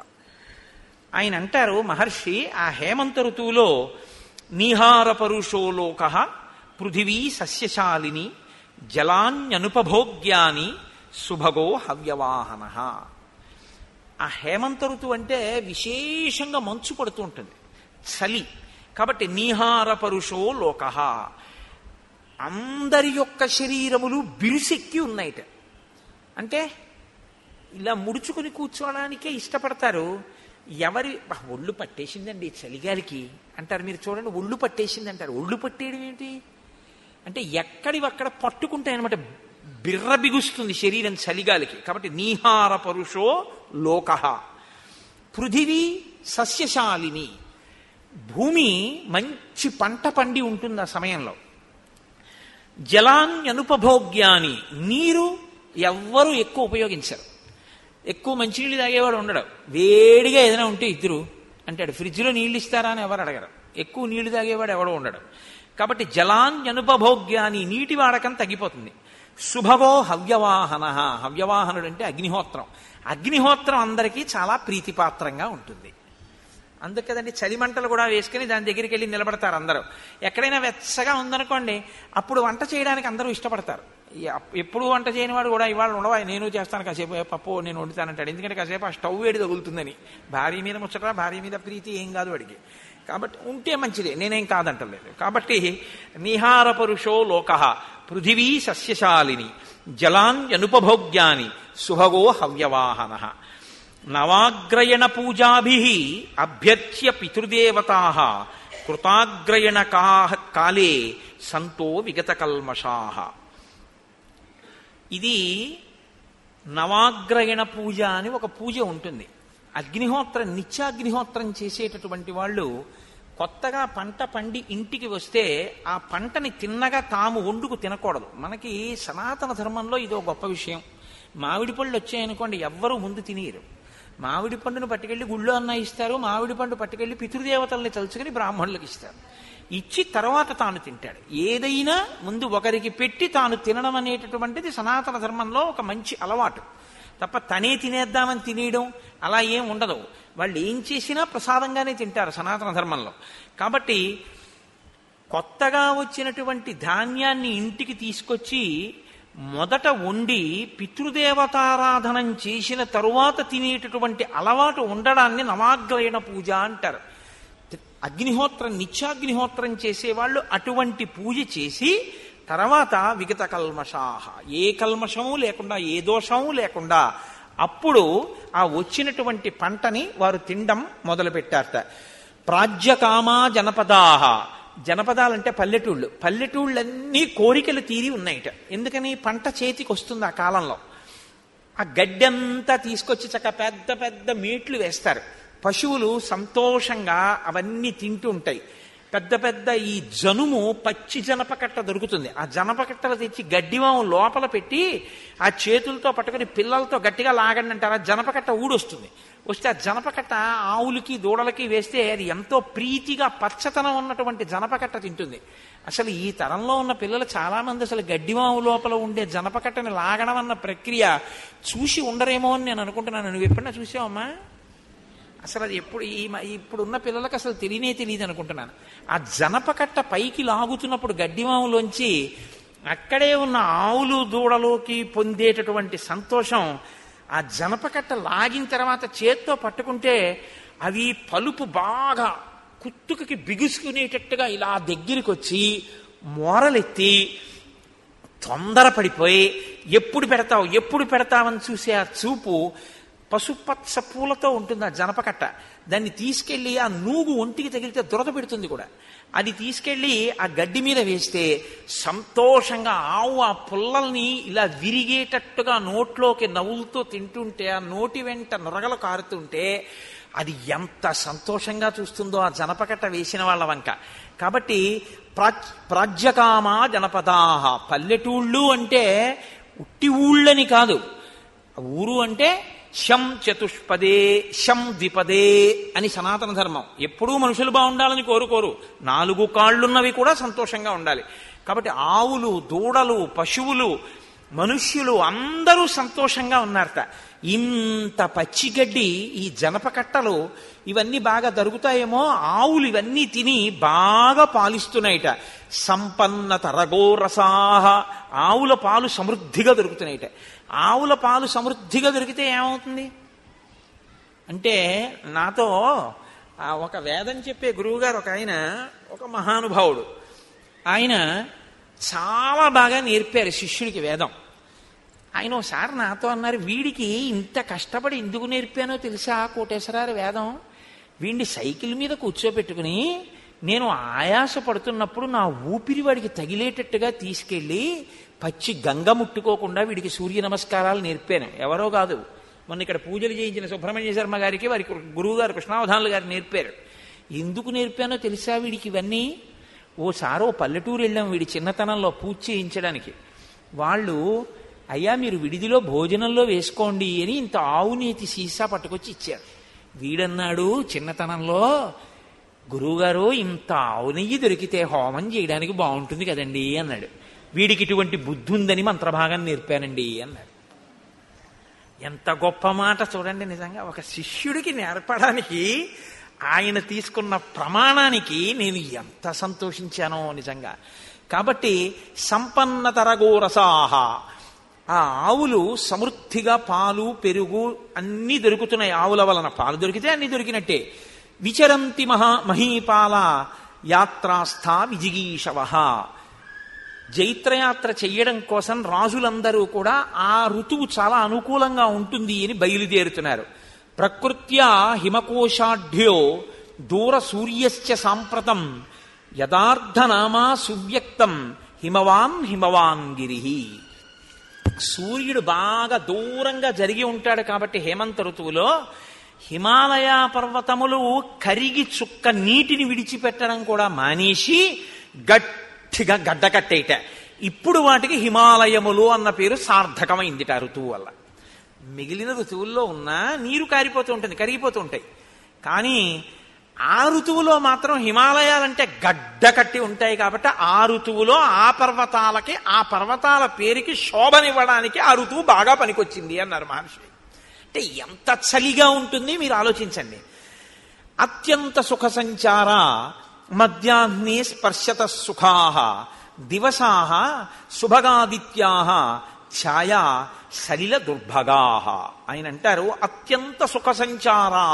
ఆయన అంటారు మహర్షి ఆ హేమంత ఋతువులో నీహార పరుషో లోక పృథివీ సస్యశాలిని జలాన్యనుపభోగ్యాని సుభగో హవ్యవాహన ఆ హేమంత ఋతువు అంటే విశేషంగా మంచు పడుతూ ఉంటుంది చలి కాబట్టి నీహార పరుషో లోక అందరి యొక్క శరీరములు బిరుసెక్కి ఉన్నాయిట అంటే ఇలా ముడుచుకుని కూర్చోవడానికే ఇష్టపడతారు ఎవరి "బా, ఒళ్ళు పట్టేసిందండి చలిగాలికి అంటారు మీరు చూడండి ఒళ్ళు పట్టేసింది అంటారు ఒళ్ళు పట్టేయడం ఏంటి అంటే ఎక్కడివక్కడ పట్టుకుంటాయి అనమాట బిర్ర బిగుస్తుంది శరీరం చలిగాలికి కాబట్టి నీహార పరుషో లోక పృథివీ సస్యశాలిని భూమి మంచి పంట పండి ఉంటుంది ఆ సమయంలో జలాన్యనుపభోగ్యాని నీరు ఎవ్వరూ ఎక్కువ ఉపయోగించరు ఎక్కువ మంచినీళ్ళు తాగేవాడు ఉండడు వేడిగా ఏదైనా ఉంటే ఇద్దరు అంటాడు ఫ్రిడ్జ్లో నీళ్ళు ఇస్తారా అని ఎవరు అడగరు ఎక్కువ నీళ్లు తాగేవాడు ఎవడో ఉండడు కాబట్టి జలాన్యనుపభోగ్యాని నీటి వాడకం తగ్గిపోతుంది శుభగో హవ్యవాహన హవ్యవాహనుడు అంటే అగ్నిహోత్రం అగ్నిహోత్రం అందరికీ చాలా ప్రీతిపాత్రంగా ఉంటుంది అందుకు కదండి చలిమంటలు కూడా వేసుకుని దాని దగ్గరికి వెళ్ళి నిలబడతారు అందరూ ఎక్కడైనా వెచ్చగా ఉందనుకోండి అప్పుడు వంట చేయడానికి అందరూ ఇష్టపడతారు ఈ అప్- ఎప్పుడు వంట చేయని వాడు కూడా ఇవాళ ఉండవా నేను చేస్తాను కాసేపు ఏ పప్పు నేను వండుతానంటాడు ఎందుకంటే కాసేపు ఆ స్టవ్ వేడి తగులుతుందని భార్య మీద ముచ్చట భార్య మీద ప్రీతి ఏం కాదు వాడికి కాబట్టి ఉంటే మంచిదే నేనేం కాదంటలేదు కాబట్టి నిహార పురుషో లోక పృథివీ సస్యశాలిని జలాన్యనుపభోగ్యాని సుభగో హవ్యవాహన నవాగ్రయణ పూజాభి అభ్యర్చ్య పితృదేవతా కృతాగ్రయణ కాలే సంతో విగత కల్మషా ఇది నవాగ్రయణ పూజ అని ఒక పూజ ఉంటుంది అగ్నిహోత్రం నిత్యాగ్నిహోత్రం చేసేటటువంటి వాళ్ళు కొత్తగా పంట పండి ఇంటికి వస్తే ఆ పంటని తిన్నగా తాము వండుకు తినకూడదు మనకి సనాతన ధర్మంలో ఇదో గొప్ప విషయం మామిడి పళ్ళు వచ్చాయనుకోండి ఎవ్వరూ ముందు తినేయరు మామిడి పండును పట్టుకెళ్ళి గుళ్ళో అన్న ఇస్తారు మామిడి పండు పట్టుకెళ్ళి పితృదేవతల్ని తలుచుకుని బ్రాహ్మణులకు ఇస్తారు ఇచ్చి తర్వాత తాను తింటాడు ఏదైనా ముందు ఒకరికి పెట్టి తాను తినడం అనేటటువంటిది సనాతన ధర్మంలో ఒక మంచి అలవాటు తప్ప తనే తినేద్దామని తినేయడం అలా ఏం ఉండదు వాళ్ళు ఏం చేసినా ప్రసాదంగానే తింటారు సనాతన ధర్మంలో కాబట్టి కొత్తగా వచ్చినటువంటి ధాన్యాన్ని ఇంటికి తీసుకొచ్చి మొదట వండి పితృదేవతారాధనం చేసిన తరువాత తినేటటువంటి అలవాటు ఉండడాన్ని నవాగ్రయణ పూజ అంటారు అగ్నిహోత్రం నిత్యాగ్నిహోత్రం చేసేవాళ్ళు అటువంటి పూజ చేసి తర్వాత విగత కల్మషాహ ఏ కల్మషము లేకుండా ఏ దోషము లేకుండా అప్పుడు ఆ వచ్చినటువంటి పంటని వారు తినడం మొదలుపెట్టారట ప్రాజ్యకామా జనపదాహ జనపదాలంటే పల్లెటూళ్ళు పల్లెటూళ్ళన్నీ కోరికలు తీరి ఉన్నాయిట ఎందుకని పంట చేతికి వస్తుంది ఆ కాలంలో ఆ గడ్డంతా తీసుకొచ్చి చక్క పెద్ద పెద్ద మేట్లు వేస్తారు పశువులు సంతోషంగా అవన్నీ తింటూ ఉంటాయి పెద్ద పెద్ద ఈ జనుము పచ్చి జనపకట్ట దొరుకుతుంది ఆ జనపకట్టలు తెచ్చి గడ్డివాము లోపల పెట్టి ఆ చేతులతో పట్టుకొని పిల్లలతో గట్టిగా లాగండి అంటారు ఆ జనపకట్ట ఊడొస్తుంది వస్తే ఆ జనపకట్ట ఆవులకి దూడలకి వేస్తే అది ఎంతో ప్రీతిగా పచ్చతనం ఉన్నటువంటి జనపకట్ట తింటుంది అసలు ఈ తరంలో ఉన్న పిల్లలు చాలా మంది అసలు గడ్డివాము లోపల ఉండే జనపకట్టని లాగడం అన్న ప్రక్రియ చూసి ఉండరేమో అని నేను అనుకుంటున్నాను నువ్వు ఎప్పుడైనా చూసావమ్మా అసలు అది ఎప్పుడు ఈ మ- ఇప్పుడున్న పిల్లలకు అసలు తెలియనే తెలియదు అనుకుంటున్నాను ఆ జనపకట్ట పైకి లాగుతున్నప్పుడు గడ్డివాములోంచి అక్కడే ఉన్న ఆవులు దూడలోకి పొందేటటువంటి సంతోషం ఆ జనపకట్ట లాగిన తర్వాత చేత్తో పట్టుకుంటే అవి పలుపు బాగా కుత్తుకకి బిగుసుకునేటట్టుగా ఇలా దగ్గరికి వచ్చి మోరలెత్తి తొందరపడిపోయి ఎప్పుడు పెడతావు ఎప్పుడు పెడతావని చూసే ఆ చూపు పసుపచ్చ పూలతో ఉంటుంది ఆ జనపకట్ట దాన్ని తీసుకెళ్లి ఆ నూగు ఒంటికి తగిలితే దురద పెడుతుంది కూడా అది తీసుకెళ్లి ఆ గడ్డి మీద వేస్తే సంతోషంగా ఆవు ఆ పుల్లల్ని ఇలా విరిగేటట్టుగా నోట్లోకి నవ్వులతో తింటుంటే ఆ నోటి వెంట నొరగలు కారుతుంటే అది ఎంత సంతోషంగా చూస్తుందో ఆ జనపకట్ట వేసిన వాళ్ళ వంక కాబట్టి ప్రాచ్ ప్రాజ్యకామా జనపదాహ పల్లెటూళ్ళు అంటే ఉట్టి ఊళ్ళని కాదు ఊరు అంటే శం చతుష్పదే శం ద్విపదే అని సనాతన ధర్మం ఎప్పుడూ మనుషులు బాగుండాలని కోరుకోరు నాలుగు కాళ్ళున్నవి కూడా సంతోషంగా ఉండాలి కాబట్టి ఆవులు దూడలు పశువులు మనుష్యులు అందరూ సంతోషంగా ఉన్నారట ఇంత పచ్చిగడ్డి ఈ జనపకట్టలు ఇవన్నీ బాగా దొరుకుతాయేమో ఆవులు ఇవన్నీ తిని బాగా పాలిస్తున్నాయిట సంపన్న తరగోరసాహ ఆవుల పాలు సమృద్ధిగా దొరుకుతున్నాయిట ఆవుల పాలు సమృద్ధిగా దొరికితే ఏమవుతుంది అంటే నాతో ఆ ఒక వేదం చెప్పే గురువుగారు ఒక ఆయన ఒక మహానుభావుడు ఆయన చాలా బాగా నేర్పారు శిష్యుడికి వేదం ఆయన ఒకసారి నాతో అన్నారు వీడికి ఇంత కష్టపడి ఎందుకు నేర్పానో తెలుసా కోటేశ్వరారు వేదం వీడిని సైకిల్ మీద కూర్చోబెట్టుకుని నేను ఆయాస పడుతున్నప్పుడు నా ఊపిరి వాడికి తగిలేటట్టుగా తీసుకెళ్ళి పచ్చి గంగ ముట్టుకోకుండా వీడికి సూర్య నమస్కారాలు నేర్పాను ఎవరో కాదు మొన్న ఇక్కడ పూజలు చేయించిన సుబ్రహ్మణ్య శర్మ గారికి వారి గురువు గారు కృష్ణావధానులు గారు నేర్పారు ఎందుకు నేర్పానో తెలుసా వీడికి ఇవన్నీ ఓసారి ఓ పల్లెటూరు వెళ్ళాం వీడి చిన్నతనంలో పూజ చేయించడానికి వాళ్ళు అయ్యా మీరు విడిదిలో భోజనంలో వేసుకోండి అని ఇంత ఆవునేతి సీసా పట్టుకొచ్చి ఇచ్చారు వీడన్నాడు చిన్నతనంలో గురువుగారు ఇంత ఆవు నెయ్యి దొరికితే హోమం చేయడానికి బాగుంటుంది కదండి అన్నాడు వీడికి ఇటువంటి బుద్ధి ఉందని మంత్రభాగం నేర్పానండి అన్నాడు ఎంత గొప్ప మాట చూడండి నిజంగా ఒక శిష్యుడికి నేర్పడానికి ఆయన తీసుకున్న ప్రమాణానికి నేను ఎంత సంతోషించానో నిజంగా కాబట్టి సంపన్నతరగోరసాహ ఆ ఆవులు సమృద్ధిగా పాలు పెరుగు అన్నీ దొరుకుతున్నాయి ఆవుల వలన పాలు దొరికితే అన్ని దొరికినట్టే విచరంతి మహా మహీపాల యాత్రాస్థ విజిగీషవ జైత్రయాత్ర చెయ్యడం కోసం రాజులందరూ కూడా ఆ ఋతువు చాలా అనుకూలంగా ఉంటుంది అని బయలుదేరుతున్నారు ప్రకృత్యా హిమకోశాఢ్యో దూర సూర్యశ్చ సాంప్రతం యథార్థనామా సువ్యక్తం హిమవాన్ హిమవాన్ గిరి సూర్యుడు బాగా దూరంగా జరిగి ఉంటాడు కాబట్టి హేమంత ఋతువులో హిమాలయ పర్వతములు కరిగి చుక్క నీటిని విడిచిపెట్టడం కూడా మానేసి గట్టిగా గడ్డకట్టేట ఇప్పుడు వాటికి హిమాలయములు అన్న పేరు సార్థకమైందిట ఆ ఋతువు వల్ల మిగిలిన ఋతువుల్లో ఉన్న నీరు కారిపోతూ ఉంటుంది కరిగిపోతూ ఉంటాయి కానీ ఆ ఋతువులో మాత్రం హిమాలయాలంటే గడ్డ కట్టి ఉంటాయి కాబట్టి ఆ ఋతువులో ఆ పర్వతాలకి ఆ పర్వతాల పేరుకి శోభనివ్వడానికి ఆ ఋతువు బాగా పనికొచ్చింది అన్నారు మహర్షి అంటే ఎంత చలిగా ఉంటుంది మీరు ఆలోచించండి అత్యంత సుఖ సంచార మధ్యాహ్నే స్పర్శత సుఖా దివసా శుభగాదిత్యా ఛాయా సలిల దుర్భగా ఆయన అంటారు అత్యంత సుఖ సంచారా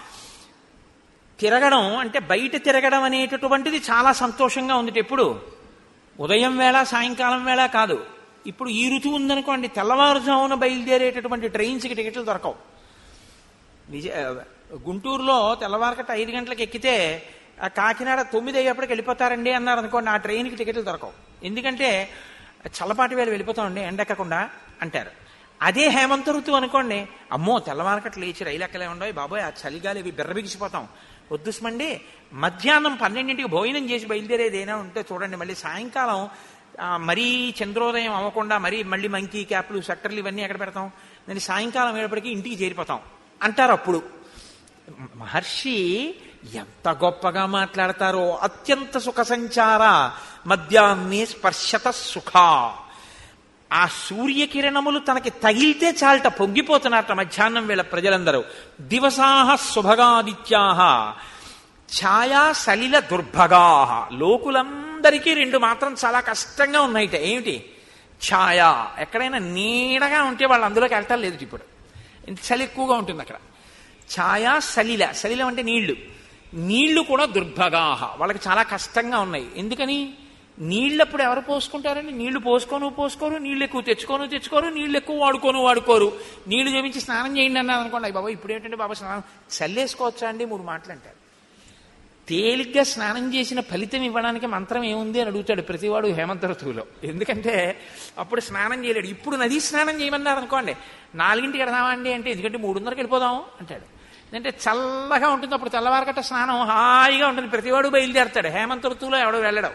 తిరగడం అంటే బయట తిరగడం అనేటటువంటిది చాలా సంతోషంగా ఉంది ఎప్పుడు ఉదయం వేళ సాయంకాలం వేళ కాదు ఇప్పుడు ఈ ఋతువు ఉందనుకోండి తెల్లవారుజామున బయలుదేరేటటువంటి ట్రైన్స్కి టికెట్లు దొరకవు విజయ గుంటూరులో తెల్లవారకట ఐదు గంటలకు ఎక్కితే ఆ కాకినాడ తొమ్మిది అయ్యేప్పటికి వెళ్ళిపోతారండి అన్నారు అనుకోండి ఆ ట్రైన్కి టికెట్లు దొరకవు ఎందుకంటే చల్లపాటి వేళ వెళ్ళిపోతామండి ఎండెక్కకుండా అంటారు అదే హేమంత ఋతువు అనుకోండి అమ్మో తెల్లవారకట లేచి రైలు ఎక్కలే ఉండవు బాబోయ్ ఆ చలిగాలి ఇవి బిర్రబిగిసిపోతాం వద్దుస్మండి మధ్యాహ్నం పన్నెండింటికి భోజనం చేసి బయలుదేరేది ఏదైనా ఉంటే చూడండి మళ్ళీ సాయంకాలం మరీ చంద్రోదయం అవ్వకుండా మరీ మళ్ళీ మంకీ క్యాప్లు షట్టర్లు ఇవన్నీ ఎక్కడ పెడతాం దాన్ని సాయంకాలం అయ్యేప్పటికీ ఇంటికి చేరిపోతాం అంటారు అప్పుడు మహర్షి ఎంత గొప్పగా మాట్లాడతారో అత్యంత సుఖ సంచార మధ్యాహ్నే స్పర్శత సుఖ ఆ సూర్యకిరణములు తనకి తగిలితే చాలట పొంగిపోతున్నారట మధ్యాహ్నం వేళ ప్రజలందరూ దివసాహ శుభగాదిత్యాహ ఛాయా సలిల దుర్భగా లోకులందరికీ రెండు మాత్రం చాలా కష్టంగా ఉన్నాయిట ఏమిటి ఛాయ ఎక్కడైనా నీడగా ఉంటే వాళ్ళు అందులోకి వెళ్తారు లేదు ఇప్పుడు చలి ఎక్కువగా ఉంటుంది అక్కడ ఛాయా సలిల సలిలం అంటే నీళ్లు నీళ్లు కూడా దుర్భగాహ వాళ్ళకి చాలా కష్టంగా ఉన్నాయి ఎందుకని నీళ్ళప్పుడు ఎవరు పోసుకుంటారండి నీళ్లు పోసుకోను పోసుకోరు నీళ్ళు ఎక్కువ తెచ్చుకోను తెచ్చుకోరు నీళ్ళు ఎక్కువ వాడుకోను వాడుకోరు నీళ్లు చూపించి స్నానం చేయండి అన్నారు అనుకోండి బాబా ఇప్పుడు ఏంటంటే బాబా స్నానం చల్లేసుకోవచ్చా అండి మూడు మాటలు అంటారు తేలిగ్గా స్నానం చేసిన ఫలితం ఇవ్వడానికి మంత్రం ఏముంది అని అడుగుతాడు ప్రతివాడు హేమంత ఋతువులో ఎందుకంటే అప్పుడు స్నానం చేయలేడు ఇప్పుడు నది స్నానం చేయమన్నారు అనుకోండి నాలుగింటికి వెడదామా అండి అంటే ఎందుకంటే మూడున్నరకి వెళ్ళిపోదాం అంటాడు అంటే చల్లగా ఉంటుంది అప్పుడు తెల్లవారకట్ట స్నానం హాయిగా ఉంటుంది ప్రతివాడు బయలుదేరతాడు హేమంత ఋతువులో ఎవడో వెళ్ళడం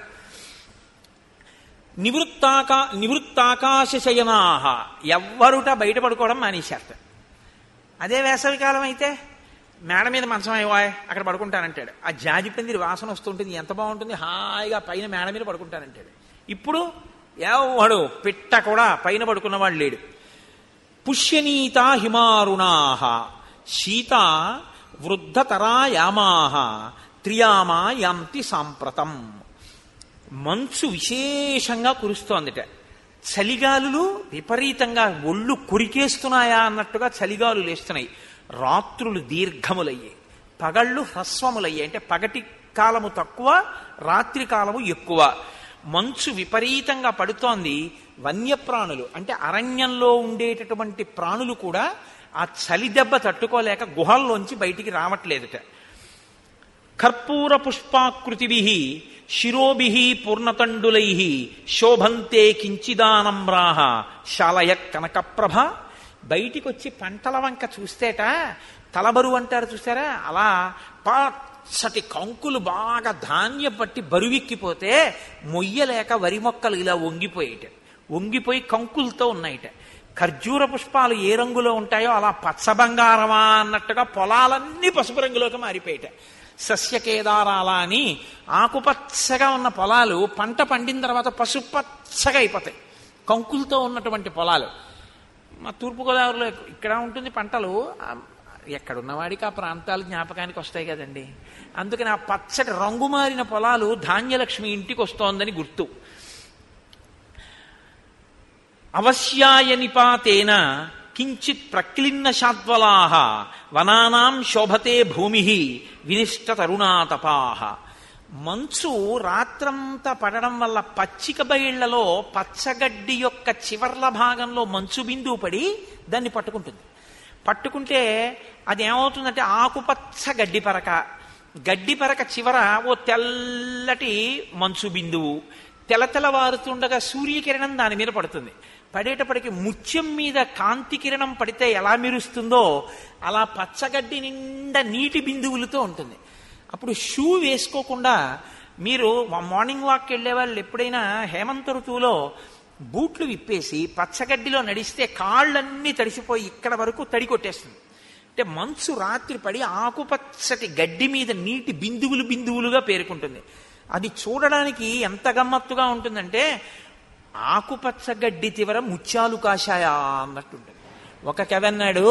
నివృత్తాకా నివృత్తాకాశ శయనాహ ఎవ్వరుట బయట పడుకోవడం మానేశారట అదే వేసవికాలం అయితే మేడ మీద మంచం అయ్యవాయ్ అక్కడ పడుకుంటానంటాడు ఆ జాజి పందిరి వాసన వస్తుంటుంది ఎంత బాగుంటుంది హాయిగా పైన మేడ మీద పడుకుంటానంటాడు ఇప్పుడు ఎవడు పిట్ట కూడా పైన పడుకున్నవాడు లేడు పుష్యనీత హిమారుణాహ శీత వృద్ధతరాయామాహ త్రియామా యాంతి సాంప్రతం మంచు విశేషంగా కురుస్తోందిట చలిగాలులు విపరీతంగా ఒళ్ళు కురికేస్తున్నాయా అన్నట్టుగా చలిగాలు లేస్తున్నాయి రాత్రులు దీర్ఘములయ్యాయి పగళ్ళు హ్రస్వములయ్యాయి అంటే పగటి కాలము తక్కువ రాత్రి కాలము ఎక్కువ మంచు విపరీతంగా పడుతోంది వన్యప్రాణులు అంటే అరణ్యంలో ఉండేటటువంటి ప్రాణులు కూడా ఆ చలి దెబ్బ తట్టుకోలేక గుహల్లోంచి బయటికి రావట్లేదుట కర్పూర పుష్పాకృతిభి శిరోభి పూర్ణతండులై శోభంతే కించిదానమ్రాహ శాలయ కనకప్రభ బయటికి వచ్చి పంటల వంక చూస్తేట తలబరు అంటారు చూసారా అలా పచ్చటి కంకులు బాగా ధాన్యం పట్టి బరువెక్కిపోతే మొయ్యలేక వరి మొక్కలు ఇలా వంగిపోయేట వంగిపోయి కంకులతో ఉన్నాయిట ఖర్జూర పుష్పాలు ఏ రంగులో ఉంటాయో అలా పచ్చ బంగారమా అన్నట్టుగా పొలాలన్నీ పసుపు రంగులోకి మారిపోయాట సస్యకేదారాల అని ఆకుపచ్చగా ఉన్న పొలాలు పంట పండిన తర్వాత పసుపచ్చగా అయిపోతాయి కంకులతో ఉన్నటువంటి పొలాలు మా తూర్పుగోదావరిలో ఇక్కడ ఉంటుంది పంటలు ఆ, ఎక్కడున్నవాడికి ఆ ప్రాంతాలు జ్ఞాపకానికి వస్తాయి కదండి అందుకని ఆ పచ్చటి రంగు మారిన పొలాలు ధాన్యలక్ష్మి ఇంటికి వస్తోందని గుర్తు అవశ్యాయ నిపాతేన కించిత్ ప్రక్లిన్న శాద్వలాహ వనానాం శోభతే భూమి వినిష్ట తరుణాతపాహ మంచు రాత్రంతా పడడం వల్ల పచ్చిక బయళ్లలో పచ్చగడ్డి యొక్క చివర్ల భాగంలో మంచు బిందువు పడి దాన్ని పట్టుకుంటుంది పట్టుకుంటే అది ఏమవుతుందంటే ఆకుపచ్చ గడ్డి పరక గడ్డి పరక చివర ఓ తెల్లటి మంచు బిందువు తెల తెలవారుతుండగా సూర్యకిరణం దాని మీద పడుతుంది పడేటప్పటికి ముత్యం మీద కాంతి కిరణం పడితే ఎలా మెరుస్తుందో అలా పచ్చగడ్డి నిండా నీటి బిందువులతో ఉంటుంది అప్పుడు షూ వేసుకోకుండా మీరు మార్నింగ్ వాక్ వెళ్ళే వాళ్ళు ఎప్పుడైనా హేమంత ఋతువులో బూట్లు విప్పేసి పచ్చగడ్డిలో నడిస్తే కాళ్ళన్నీ తడిసిపోయి ఇక్కడ వరకు తడి కొట్టేస్తుంది అంటే మంచు రాత్రి పడి ఆకుపచ్చటి గడ్డి మీద నీటి బిందువులు బిందువులుగా పేరుకుంటుంది అది చూడడానికి ఎంత గమ్మత్తుగా ఉంటుందంటే ఆకుపచ్చ గడ్డి చివర ముత్యాలు కాశాయా అన్నట్టుంటుంది ఒక కవి అన్నాడు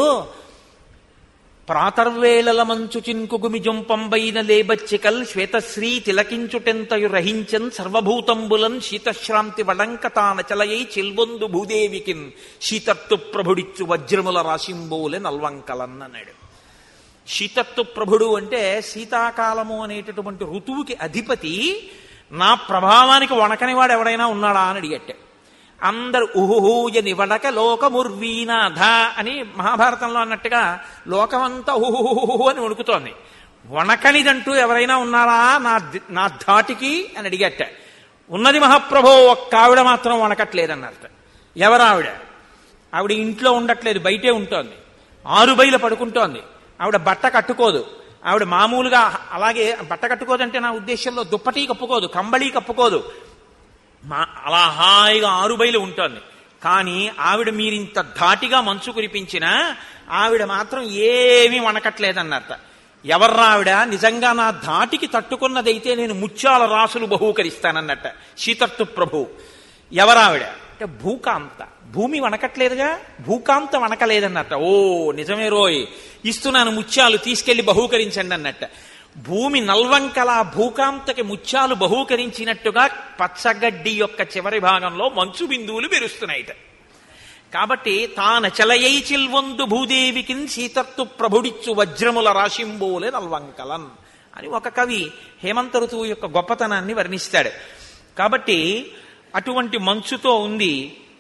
ప్రాతర్వేళల మంచు చిన్కుగుమి జొంపంబైన లేబచ్చికల్ శ్వేతశ్రీ తిలకించుటెంతయు రహించన్ సర్వభూతంబులన్ శీతశ్రాంతి వడంకతాన చలయై చిల్వొందు భూదేవికిన్ శీతత్తు ప్రభుడిచ్చు వజ్రముల రాశింబోలె నల్వంకలన్ అన్నాడు శీతత్తు ప్రభుడు అంటే శీతాకాలము అనేటటువంటి ఋతువుకి అధిపతి నా ప్రభావానికి వణకని వాడు ఎవడైనా ఉన్నాడా అని అడిగట్టే అందరు ఉహుహూయని వడక లోకముర్వీనాథ అని మహాభారతంలో అన్నట్టుగా లోకమంతా ఉహుహుహు అని వణుకుతోంది వణకనిదంటూ ఎవరైనా ఉన్నారా నా ది- నా ధాటికి అని అడిగట్ట ఉన్నది మహాప్రభో ఒక్క ఆవిడ మాత్రం వణకట్లేదన్నట్ట ఎవరావిడ ఆవిడ ఇంట్లో ఉండట్లేదు బయటే ఉంటోంది ఆరు బయలు పడుకుంటోంది ఆవిడ బట్ట కట్టుకోదు ఆవిడ మామూలుగా అలాగే బట్ట కట్టుకోదంటే నా ఉద్దేశంలో దుప్పటి కప్పుకోదు కంబళి కప్పుకోదు మా అలా హాయిగా ఆరుబైలు ఉంటుంది కానీ ఆవిడ మీరింత ధాటిగా మంచు కురిపించినా ఆవిడ మాత్రం ఏమీ వణకట్లేదన్నట్ట ఎవర్రా ఆవిడ నిజంగా నా ధాటికి తట్టుకున్నదైతే నేను ముత్యాల రాసులు బహూకరిస్తానన్నట్ట శీతత్తు ప్రభు ఎవరావిడ అంటే భూకాంత భూమి వణకట్లేదుగా భూకాంత వణకలేదన్నట్ట ఓ నిజమే రోయ్ ఇస్తున్నాను ముత్యాలు తీసుకెళ్లి బహూకరించండి అన్నట్ట భూమి నల్వంకల భూకాంతకి ముత్యాలు బహూకరించినట్టుగా పచ్చగడ్డి యొక్క చివరి భాగంలో మంచు బిందువులు మెరుస్తున్నాయిట కాబట్టి తాన చలయై చిల్వొందు భూదేవికి సీతత్తు ప్రభుడిచ్చు వజ్రముల రాశింబోలే నల్వంకలన్ అని ఒక కవి హేమంత ఋతువు యొక్క గొప్పతనాన్ని వర్ణిస్తాడు కాబట్టి అటువంటి మంచుతో ఉంది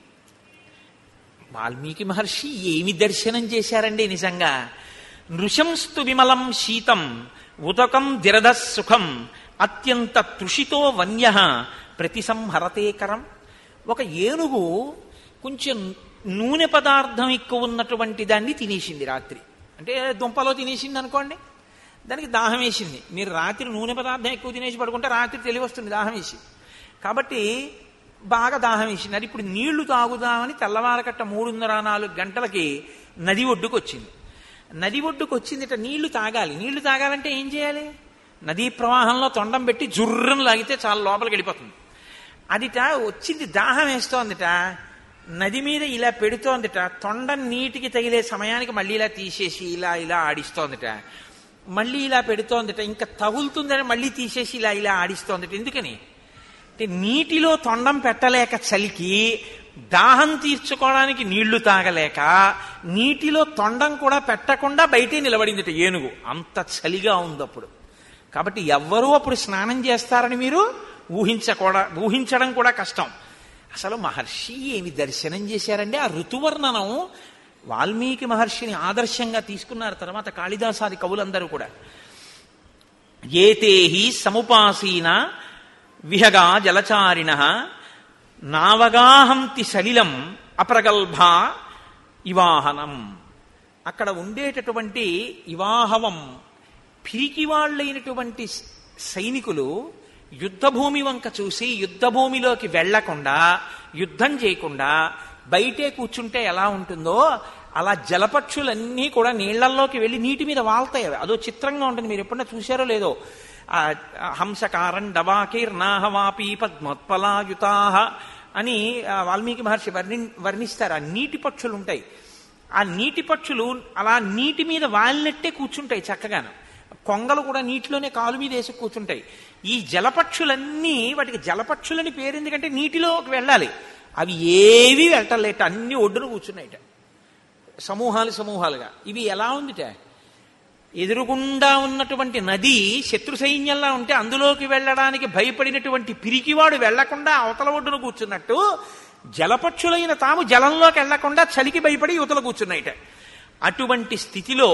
వాల్మీకి మహర్షి ఏమి దర్శనం చేశారండి నిజంగా నృశంస్తు విమలం శీతం ఉదకం దిరద సుఖం అత్యంత తృషితో వన్య ప్రతిసంహరతే కరం ఒక ఏనుగు కొంచెం నూనె పదార్థం ఎక్కువ ఉన్నటువంటి దాన్ని తినేసింది రాత్రి అంటే దుంపలో తినేసింది అనుకోండి దానికి దాహం వేసింది మీరు రాత్రి నూనె పదార్థం ఎక్కువ తినేసి పడుకుంటే రాత్రి తెలివి వస్తుంది దాహం వేసి కాబట్టి బాగా దాహం వేసింది అది ఇప్పుడు నీళ్లు తాగుదామని తెల్లవారకట్ట మూడున్నర నాలుగు గంటలకి నది ఒడ్డుకు వచ్చింది నది ఒడ్డుకు వచ్చిందిట నీళ్లు తాగాలి నీళ్లు తాగాలంటే ఏం చేయాలి నదీ ప్రవాహంలో తొండం పెట్టి జుర్రను లాగితే చాలా లోపలికి వెళ్ళిపోతుంది అదిట వచ్చింది దాహం వేస్తోందిట నది మీద ఇలా పెడుతోందిట తొండం నీటికి తగిలే సమయానికి మళ్ళీ ఇలా తీసేసి ఇలా ఇలా ఆడిస్తోందిట మళ్ళీ ఇలా పెడుతోందిట ఇంకా తగులుతుందని మళ్ళీ తీసేసి ఇలా ఇలా ఆడిస్తోందిట ఎందుకని అంటే నీటిలో తొండం పెట్టలేక చలికి దాహం తీర్చుకోవడానికి నీళ్లు తాగలేక నీటిలో తొండం కూడా పెట్టకుండా బయటే నిలబడిందిట ఏనుగు అంత చలిగా ఉంది అప్పుడు కాబట్టి ఎవ్వరూ అప్పుడు స్నానం చేస్తారని మీరు ఊహించకూడా ఊహించడం కూడా కష్టం అసలు మహర్షి ఏమి దర్శనం చేశారండి ఆ ఋతువర్ణనం వాల్మీకి మహర్షిని ఆదర్శంగా తీసుకున్నారు తర్వాత కాళిదాసాది కవులందరూ కూడా ఏతేహి సముపాసీన విహగా జలచారిణ నావగాహంతి సలిలం అప్రగల్భ ఇవాహనం అక్కడ ఉండేటటువంటి ఇవాహవం పిరికి వాళ్ళైనటువంటి సైనికులు యుద్ధభూమి వంక చూసి యుద్ధభూమిలోకి వెళ్లకుండా యుద్ధం చేయకుండా బయటే కూర్చుంటే ఎలా ఉంటుందో అలా జలపక్షులన్నీ కూడా నీళ్లల్లోకి వెళ్ళి నీటి మీద వాళ్తాయి అవి అదో చిత్రంగా ఉంటుంది మీరు ఎప్పుడన్నా చూశారో లేదో ఆ హంసకారం డవాకీర్నాహవాపి పద్మోత్పలాయుతాహ అని ఆ వాల్మీకి మహర్షి వర్ణి వర్ణిస్తారు ఆ నీటి పక్షులు ఉంటాయి ఆ నీటి పక్షులు అలా నీటి మీద వాలినట్టే కూర్చుంటాయి చక్కగాను కొంగలు కూడా నీటిలోనే కాలు మీద వేసి కూర్చుంటాయి ఈ జలపక్షులన్నీ వాటికి జలపక్షులని పేరు ఎందుకంటే నీటిలోకి వెళ్ళాలి అవి ఏవి వెళ్ళటలేట అన్ని ఒడ్డున కూర్చున్నాయిట సమూహాలు సమూహాలుగా ఇవి ఎలా ఉందిట ఎదురుగుండా ఉన్నటువంటి నది శత్రు సైన్యంలా ఉంటే అందులోకి వెళ్ళడానికి భయపడినటువంటి పిరికివాడు వెళ్లకుండా అవతల ఒడ్డున కూర్చున్నట్టు జలపక్షులైన తాము జలంలోకి వెళ్లకుండా చలికి భయపడి యువతలు కూర్చున్నాయిట అటువంటి స్థితిలో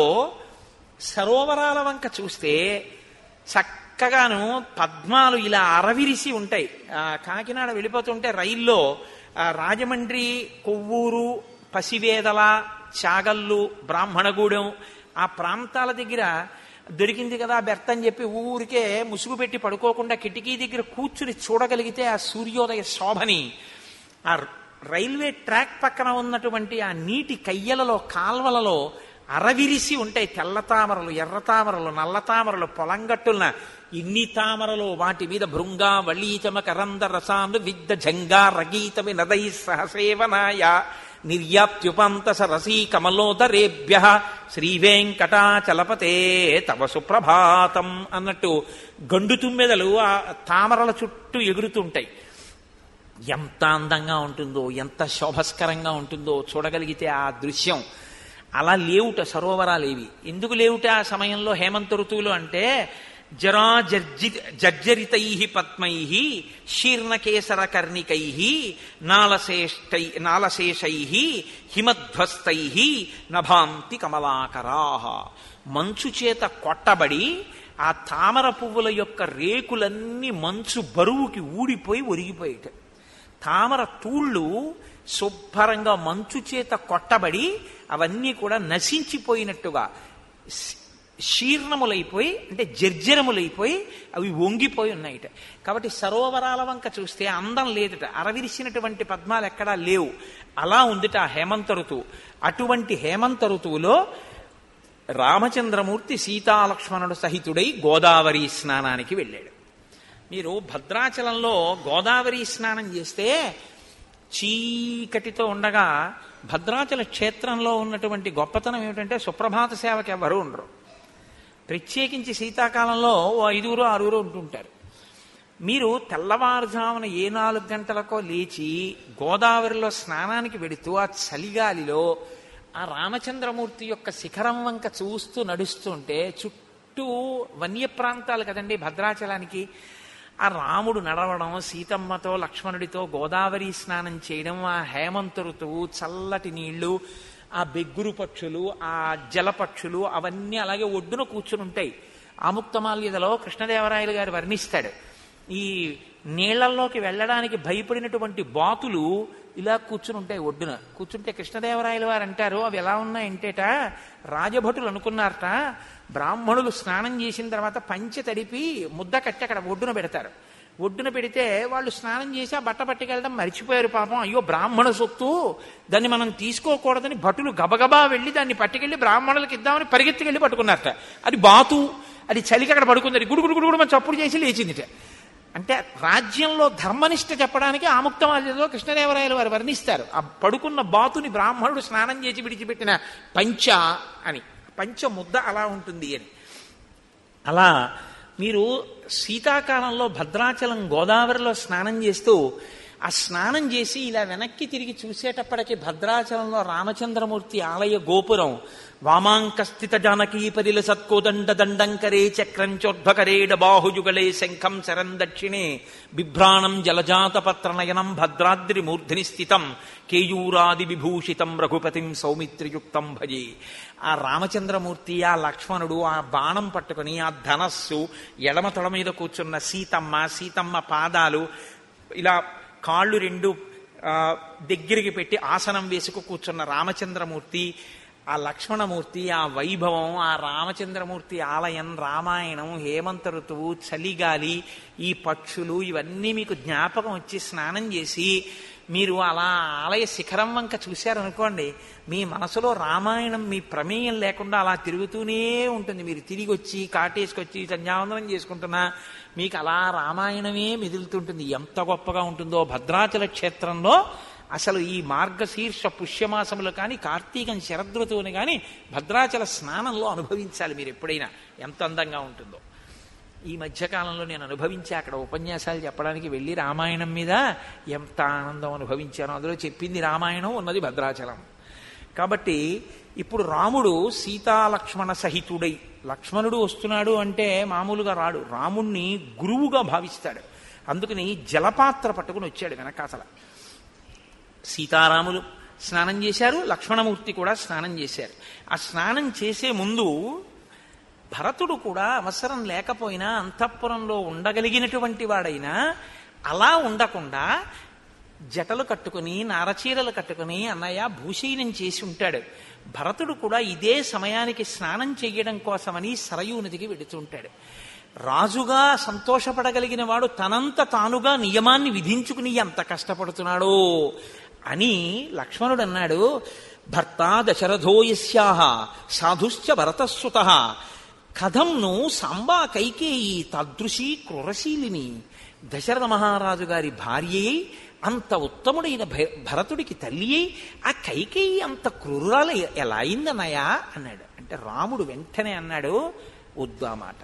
సరోవరాల వంక చూస్తే చక్కగాను పద్మాలు ఇలా అరవిరిసి ఉంటాయి ఆ కాకినాడ వెళ్ళిపోతుంటే రైల్లో ఆ రాజమండ్రి కొవ్వూరు పసివేదల చాగల్లు బ్రాహ్మణగూడెం ఆ ప్రాంతాల దగ్గర దొరికింది కదా బెర్త్ అని చెప్పి ఊరికే ముసుగు పెట్టి పడుకోకుండా కిటికీ దగ్గర కూర్చుని చూడగలిగితే ఆ సూర్యోదయ శోభని ఆ రైల్వే ట్రాక్ పక్కన ఉన్నటువంటి ఆ నీటి కయ్యలలో కాల్వలలో అరవిరిసి ఉంటాయి తెల్ల తామరలు ఎర్ర తామరలు నల్ల తామరలు పొలంగట్టున్న ఇన్ని తామరలు వాటి మీద భృంగ వళీచమ కరంద రసాను విద్ద జంగా రగీతమి నదై సహసేవనాయ నిర్యాప్త్యుపంత సరసీ కమలోదరేభ్య శ్రీవేంకటాచలపతే తవ సుప్రభాతం అన్నట్టు గండు తుమ్మెదలు ఆ తామరల చుట్టూ ఎగురుతుంటాయి ఎంత అందంగా ఉంటుందో ఎంత శోభస్కరంగా ఉంటుందో చూడగలిగితే ఆ దృశ్యం అలా లేవుట సరోవరాలేవి ఎందుకు లేవుట ఆ సమయంలో హేమంత ఋతువులు అంటే జరా జర్జి జర్జరితై పద్మై శీర్ణకేసర కర్ణికై నాలశేష్టై నాలశేషై హిమధ్వస్తై నభాంతి కమలాకరా మంచు చేత కొట్టబడి ఆ తామర పువ్వుల యొక్క రేకులన్నీ మంచు బరువుకి ఊడిపోయి ఒరిగిపోయేట తామర తూళ్ళు శుభ్రంగా మంచు చేత కొట్టబడి అవన్నీ కూడా నశించిపోయినట్టుగా శీర్ణములైపోయి అంటే జర్జరములైపోయి అవి వంగిపోయి ఉన్నాయిట కాబట్టి సరోవరాల వంక చూస్తే అందం లేదుట అరవిరిసినటువంటి పద్మాలు ఎక్కడా లేవు అలా ఉందిట ఆ హేమంత ఋతువు అటువంటి హేమంత ఋతువులో రామచంద్రమూర్తి సీతాలక్ష్మణుడు సహితుడై గోదావరి స్నానానికి వెళ్ళాడు మీరు భద్రాచలంలో గోదావరి స్నానం చేస్తే చీకటితో ఉండగా భద్రాచల క్షేత్రంలో ఉన్నటువంటి గొప్పతనం ఏమిటంటే సుప్రభాత సేవకి ఎవరు ఉండరు ప్రత్యేకించి శీతాకాలంలో ఓ ఐదుగురు ఆరుగురు ఉంటుంటారు మీరు తెల్లవారుజామున ఏ నాలుగు గంటలకో లేచి గోదావరిలో స్నానానికి వెడుతూ ఆ చలిగాలిలో ఆ రామచంద్రమూర్తి యొక్క శిఖరం వంక చూస్తూ నడుస్తుంటే చుట్టూ వన్య ప్రాంతాలు కదండి భద్రాచలానికి ఆ రాముడు నడవడం సీతమ్మతో లక్ష్మణుడితో గోదావరి స్నానం చేయడం ఆ హేమంత ఋతువు చల్లటి నీళ్లు ఆ బెగ్గురు పక్షులు ఆ జలపక్షులు అవన్నీ అలాగే ఒడ్డున కూర్చుని ఉంటాయి ఆముక్తమాల్యదలో కృష్ణదేవరాయలు గారు వర్ణిస్తాడు ఈ నీళ్లల్లోకి వెళ్ళడానికి భయపడినటువంటి బాతులు ఇలా కూర్చుని ఉంటాయి ఒడ్డున కూర్చుంటే కృష్ణదేవరాయలు వారు అంటారు అవి ఎలా ఉన్నాయంటేట రాజభటులు అనుకున్నారట బ్రాహ్మణులు స్నానం చేసిన తర్వాత పంచె తడిపి ముద్ద కట్టి అక్కడ ఒడ్డున పెడతారు ఒడ్డున పెడితే వాళ్ళు స్నానం చేసి ఆ బట్ట పట్టుకెళ్ళడం మర్చిపోయారు పాపం అయ్యో బ్రాహ్మణ సొత్తు దాన్ని మనం తీసుకోకూడదని భటులు గబగబా వెళ్ళి దాన్ని పట్టుకెళ్ళి బ్రాహ్మణులకు ఇద్దామని పరిగెత్తుకెళ్ళి పట్టుకున్నారట అది బాతు అది చలికి అక్కడ పడుకుంది గుడుగుడు గుడుగుడు మన చప్పుడు చేసి లేచిందిట అంటే రాజ్యంలో ధర్మనిష్ట చెప్పడానికి ఆముక్తమాల్యలో కృష్ణదేవరాయలు వారు వర్ణిస్తారు ఆ పడుకున్న బాతుని బ్రాహ్మణుడు స్నానం చేసి విడిచిపెట్టిన పంచ అని పంచ ముద్ద అలా ఉంటుంది అని అలా మీరు శీతాకాలంలో భద్రాచలం గోదావరిలో స్నానం చేస్తూ ఆ స్నానం చేసి ఇలా వెనక్కి తిరిగి చూసేటప్పటికి భద్రాచలంలో రామచంద్రమూర్తి ఆలయ గోపురం వామాంకస్థిత జానకీ పరిల సత్కోదండ దండంకరే చక్రం చోద్భకరేడ బాహుజుగళే శంఖం శరం దక్షిణే బిభ్రాణం జలజాత పత్రనయనం భద్రాద్రి మూర్ధిని స్థితం కేయూరాది విభూషితం రఘుపతిం సౌమిత్రియుక్తం భజే ఆ రామచంద్రమూర్తి ఆ లక్ష్మణుడు ఆ బాణం పట్టుకుని ఆ ధనస్సు ఎడమ తొడ మీద కూర్చున్న సీతమ్మ సీతమ్మ పాదాలు ఇలా కాళ్ళు రెండు ఆ, దగ్గరికి పెట్టి ఆసనం వేసుకు కూర్చున్న రామచంద్రమూర్తి ఆ లక్ష్మణమూర్తి ఆ వైభవం ఆ రామచంద్రమూర్తి ఆలయం రామాయణం హేమంత ఋతువు చలిగాలి ఈ పక్షులు ఇవన్నీ మీకు జ్ఞాపకం వచ్చి స్నానం చేసి మీరు అలా ఆలయ శిఖరం వంక చూశారనుకోండి మీ మనసులో రామాయణం మీ ప్రమేయం లేకుండా అలా తిరుగుతూనే ఉంటుంది మీరు తిరిగి వచ్చి కాటేసుకొచ్చి సంధ్యావందనం చేసుకుంటున్నా మీకు అలా రామాయణమే మెదులుతుంటుంది ఎంత గొప్పగా ఉంటుందో భద్రాచల క్షేత్రంలో అసలు ఈ మార్గశీర్ష పుష్యమాసములు కానీ కార్తీకం శరదృతువుని కానీ భద్రాచల స్నానంలో అనుభవించాలి మీరు ఎప్పుడైనా ఎంత అందంగా ఉంటుందో ఈ మధ్యకాలంలో నేను అనుభవించి అక్కడ ఉపన్యాసాలు చెప్పడానికి వెళ్ళి రామాయణం మీద ఎంత ఆనందం అనుభవించానో అందులో చెప్పింది రామాయణం ఉన్నది భద్రాచలం కాబట్టి ఇప్పుడు రాముడు సీతాలక్ష్మణ సహితుడై లక్ష్మణుడు వస్తున్నాడు అంటే మామూలుగా రాడు రాముణ్ణి గురువుగా భావిస్తాడు అందుకని జలపాత్ర పట్టుకుని వచ్చాడు వెనకాతల సీతారాములు స్నానం చేశారు లక్ష్మణమూర్తి కూడా స్నానం చేశారు ఆ స్నానం చేసే ముందు భరతుడు కూడా అవసరం లేకపోయినా అంతఃపురంలో ఉండగలిగినటువంటి వాడైనా అలా ఉండకుండా జటలు కట్టుకుని నారచీరలు కట్టుకుని అన్నయ్య భూషీనం చేసి ఉంటాడు భరతుడు కూడా ఇదే సమయానికి స్నానం చెయ్యడం కోసమని సరయూ నదికి వెడుతుంటాడు రాజుగా సంతోషపడగలిగిన వాడు తనంత తానుగా నియమాన్ని విధించుకుని ఎంత కష్టపడుతున్నాడో అని లక్ష్మణుడు అన్నాడు భర్త దశరథోయస్యాహ సాధుశ్చ భరతస్సుత కథంను సాంబా కైకేయి తదృశీ క్రూరశీలిని దశరథ మహారాజు గారి భార్యయై అంత ఉత్తముడైన భ- భరతుడికి తల్లి అయి ఆ కైకేయి అంత క్రూరాలు ఎలా అయిందన్నయ్యా అన్నాడు అంటే రాముడు వెంటనే అన్నాడు వద్దు ఆ మాట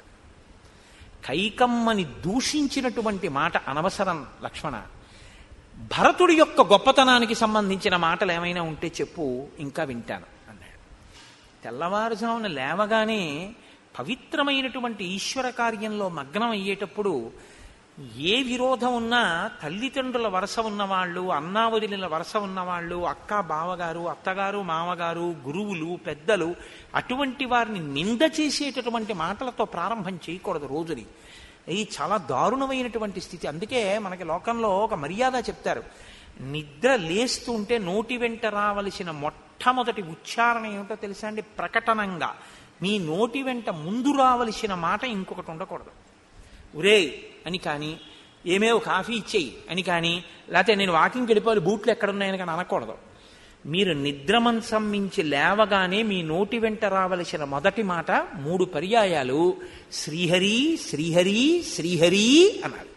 కైకమ్మని దూషించినటువంటి మాట అనవసరం లక్ష్మణ భరతుడి యొక్క గొప్పతనానికి సంబంధించిన మాటలు ఏమైనా ఉంటే చెప్పు ఇంకా వింటాను అన్నాడు తెల్లవారుజామున లేవగానే పవిత్రమైనటువంటి ఈశ్వర కార్యంలో మగ్నం అయ్యేటప్పుడు ఏ విరోధం ఉన్నా తల్లిదండ్రుల వరస ఉన్నవాళ్ళు అన్నా వదిలిన వరస ఉన్నవాళ్ళు అక్క బావగారు అత్తగారు మామగారు గురువులు పెద్దలు అటువంటి వారిని నింద చేసేటటువంటి మాటలతో ప్రారంభం చేయకూడదు రోజుని ఇది చాలా దారుణమైనటువంటి స్థితి అందుకే మనకి లోకంలో ఒక మర్యాద చెప్తారు నిద్ర లేస్తుంటే నోటి వెంట రావలసిన మొట్టమొదటి ఉచ్చారణ ఏమిటో తెలుసా అండి ప్రకటనంగా మీ నోటి వెంట ముందు రావలసిన మాట ఇంకొకటి ఉండకూడదు ఉరే అని కానీ ఏమేవో కాఫీ ఇచ్చేయి అని కానీ లేకపోతే నేను వాకింగ్కి వెళ్ళిపోవాలి బూట్లు ఎక్కడున్నాయని కానీ అనకూడదు మీరు నిద్రమంచం మించి లేవగానే మీ నోటి వెంట రావలసిన మొదటి మాట మూడు పర్యాయాలు శ్రీహరి శ్రీహరి శ్రీహరి అన్నారు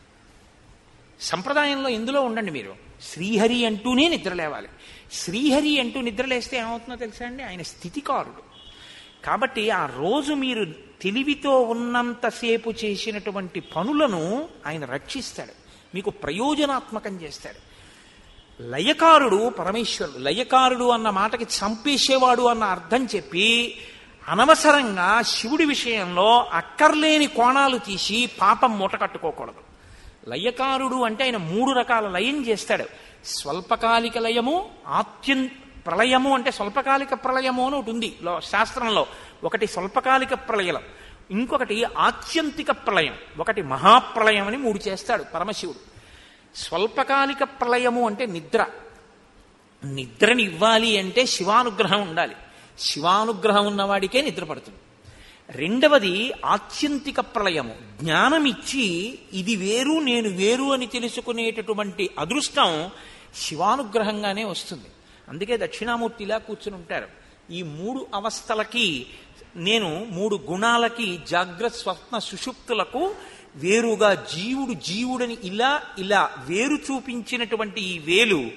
సంప్రదాయంలో ఎందులో ఉండండి మీరు శ్రీహరి అంటూనే నిద్ర లేవాలి శ్రీహరి అంటూ నిద్రలేస్తే ఏమవుతుందో తెలుసా అండి ఆయన స్థితికారుడు కాబట్టి ఆ రోజు మీరు తెలివితో ఉన్నంతసేపు చేసినటువంటి పనులను ఆయన రక్షిస్తాడు మీకు ప్రయోజనాత్మకం చేస్తాడు లయకారుడు పరమేశ్వరుడు లయకారుడు అన్న మాటకి చంపేసేవాడు అన్న అర్థం చెప్పి అనవసరంగా శివుడి విషయంలో అక్కర్లేని కోణాలు తీసి పాపం మూట కట్టుకోకూడదు లయకారుడు అంటే ఆయన మూడు రకాల లయం చేస్తాడు స్వల్పకాలిక లయము ఆత్యం ప్రళయము అంటే స్వల్పకాలిక ప్రళయము అని ఒకటి ఉంది లో శాస్త్రంలో ఒకటి స్వల్పకాలిక ప్రళయం ఇంకొకటి ఆత్యంతిక ప్రళయం ఒకటి మహాప్రళయం అని మూడు చేస్తాడు పరమశివుడు స్వల్పకాలిక ప్రళయము అంటే నిద్ర నిద్రని ఇవ్వాలి అంటే శివానుగ్రహం ఉండాలి శివానుగ్రహం ఉన్నవాడికే నిద్ర పడుతుంది రెండవది ఆత్యంతిక ప్రళయము జ్ఞానమిచ్చి ఇది వేరు నేను వేరు అని తెలుసుకునేటటువంటి అదృష్టం శివానుగ్రహంగానే వస్తుంది అందుకే దక్షిణామూర్తిలా కూర్చుని ఉంటారు ఈ మూడు అవస్థలకి నేను మూడు గుణాలకి జాగ్రత్త స్వప్న సుషుప్తులకు వేరుగా జీవుడు జీవుడని ఇలా ఇలా వేరు చూపించినటువంటి ఈ వేలు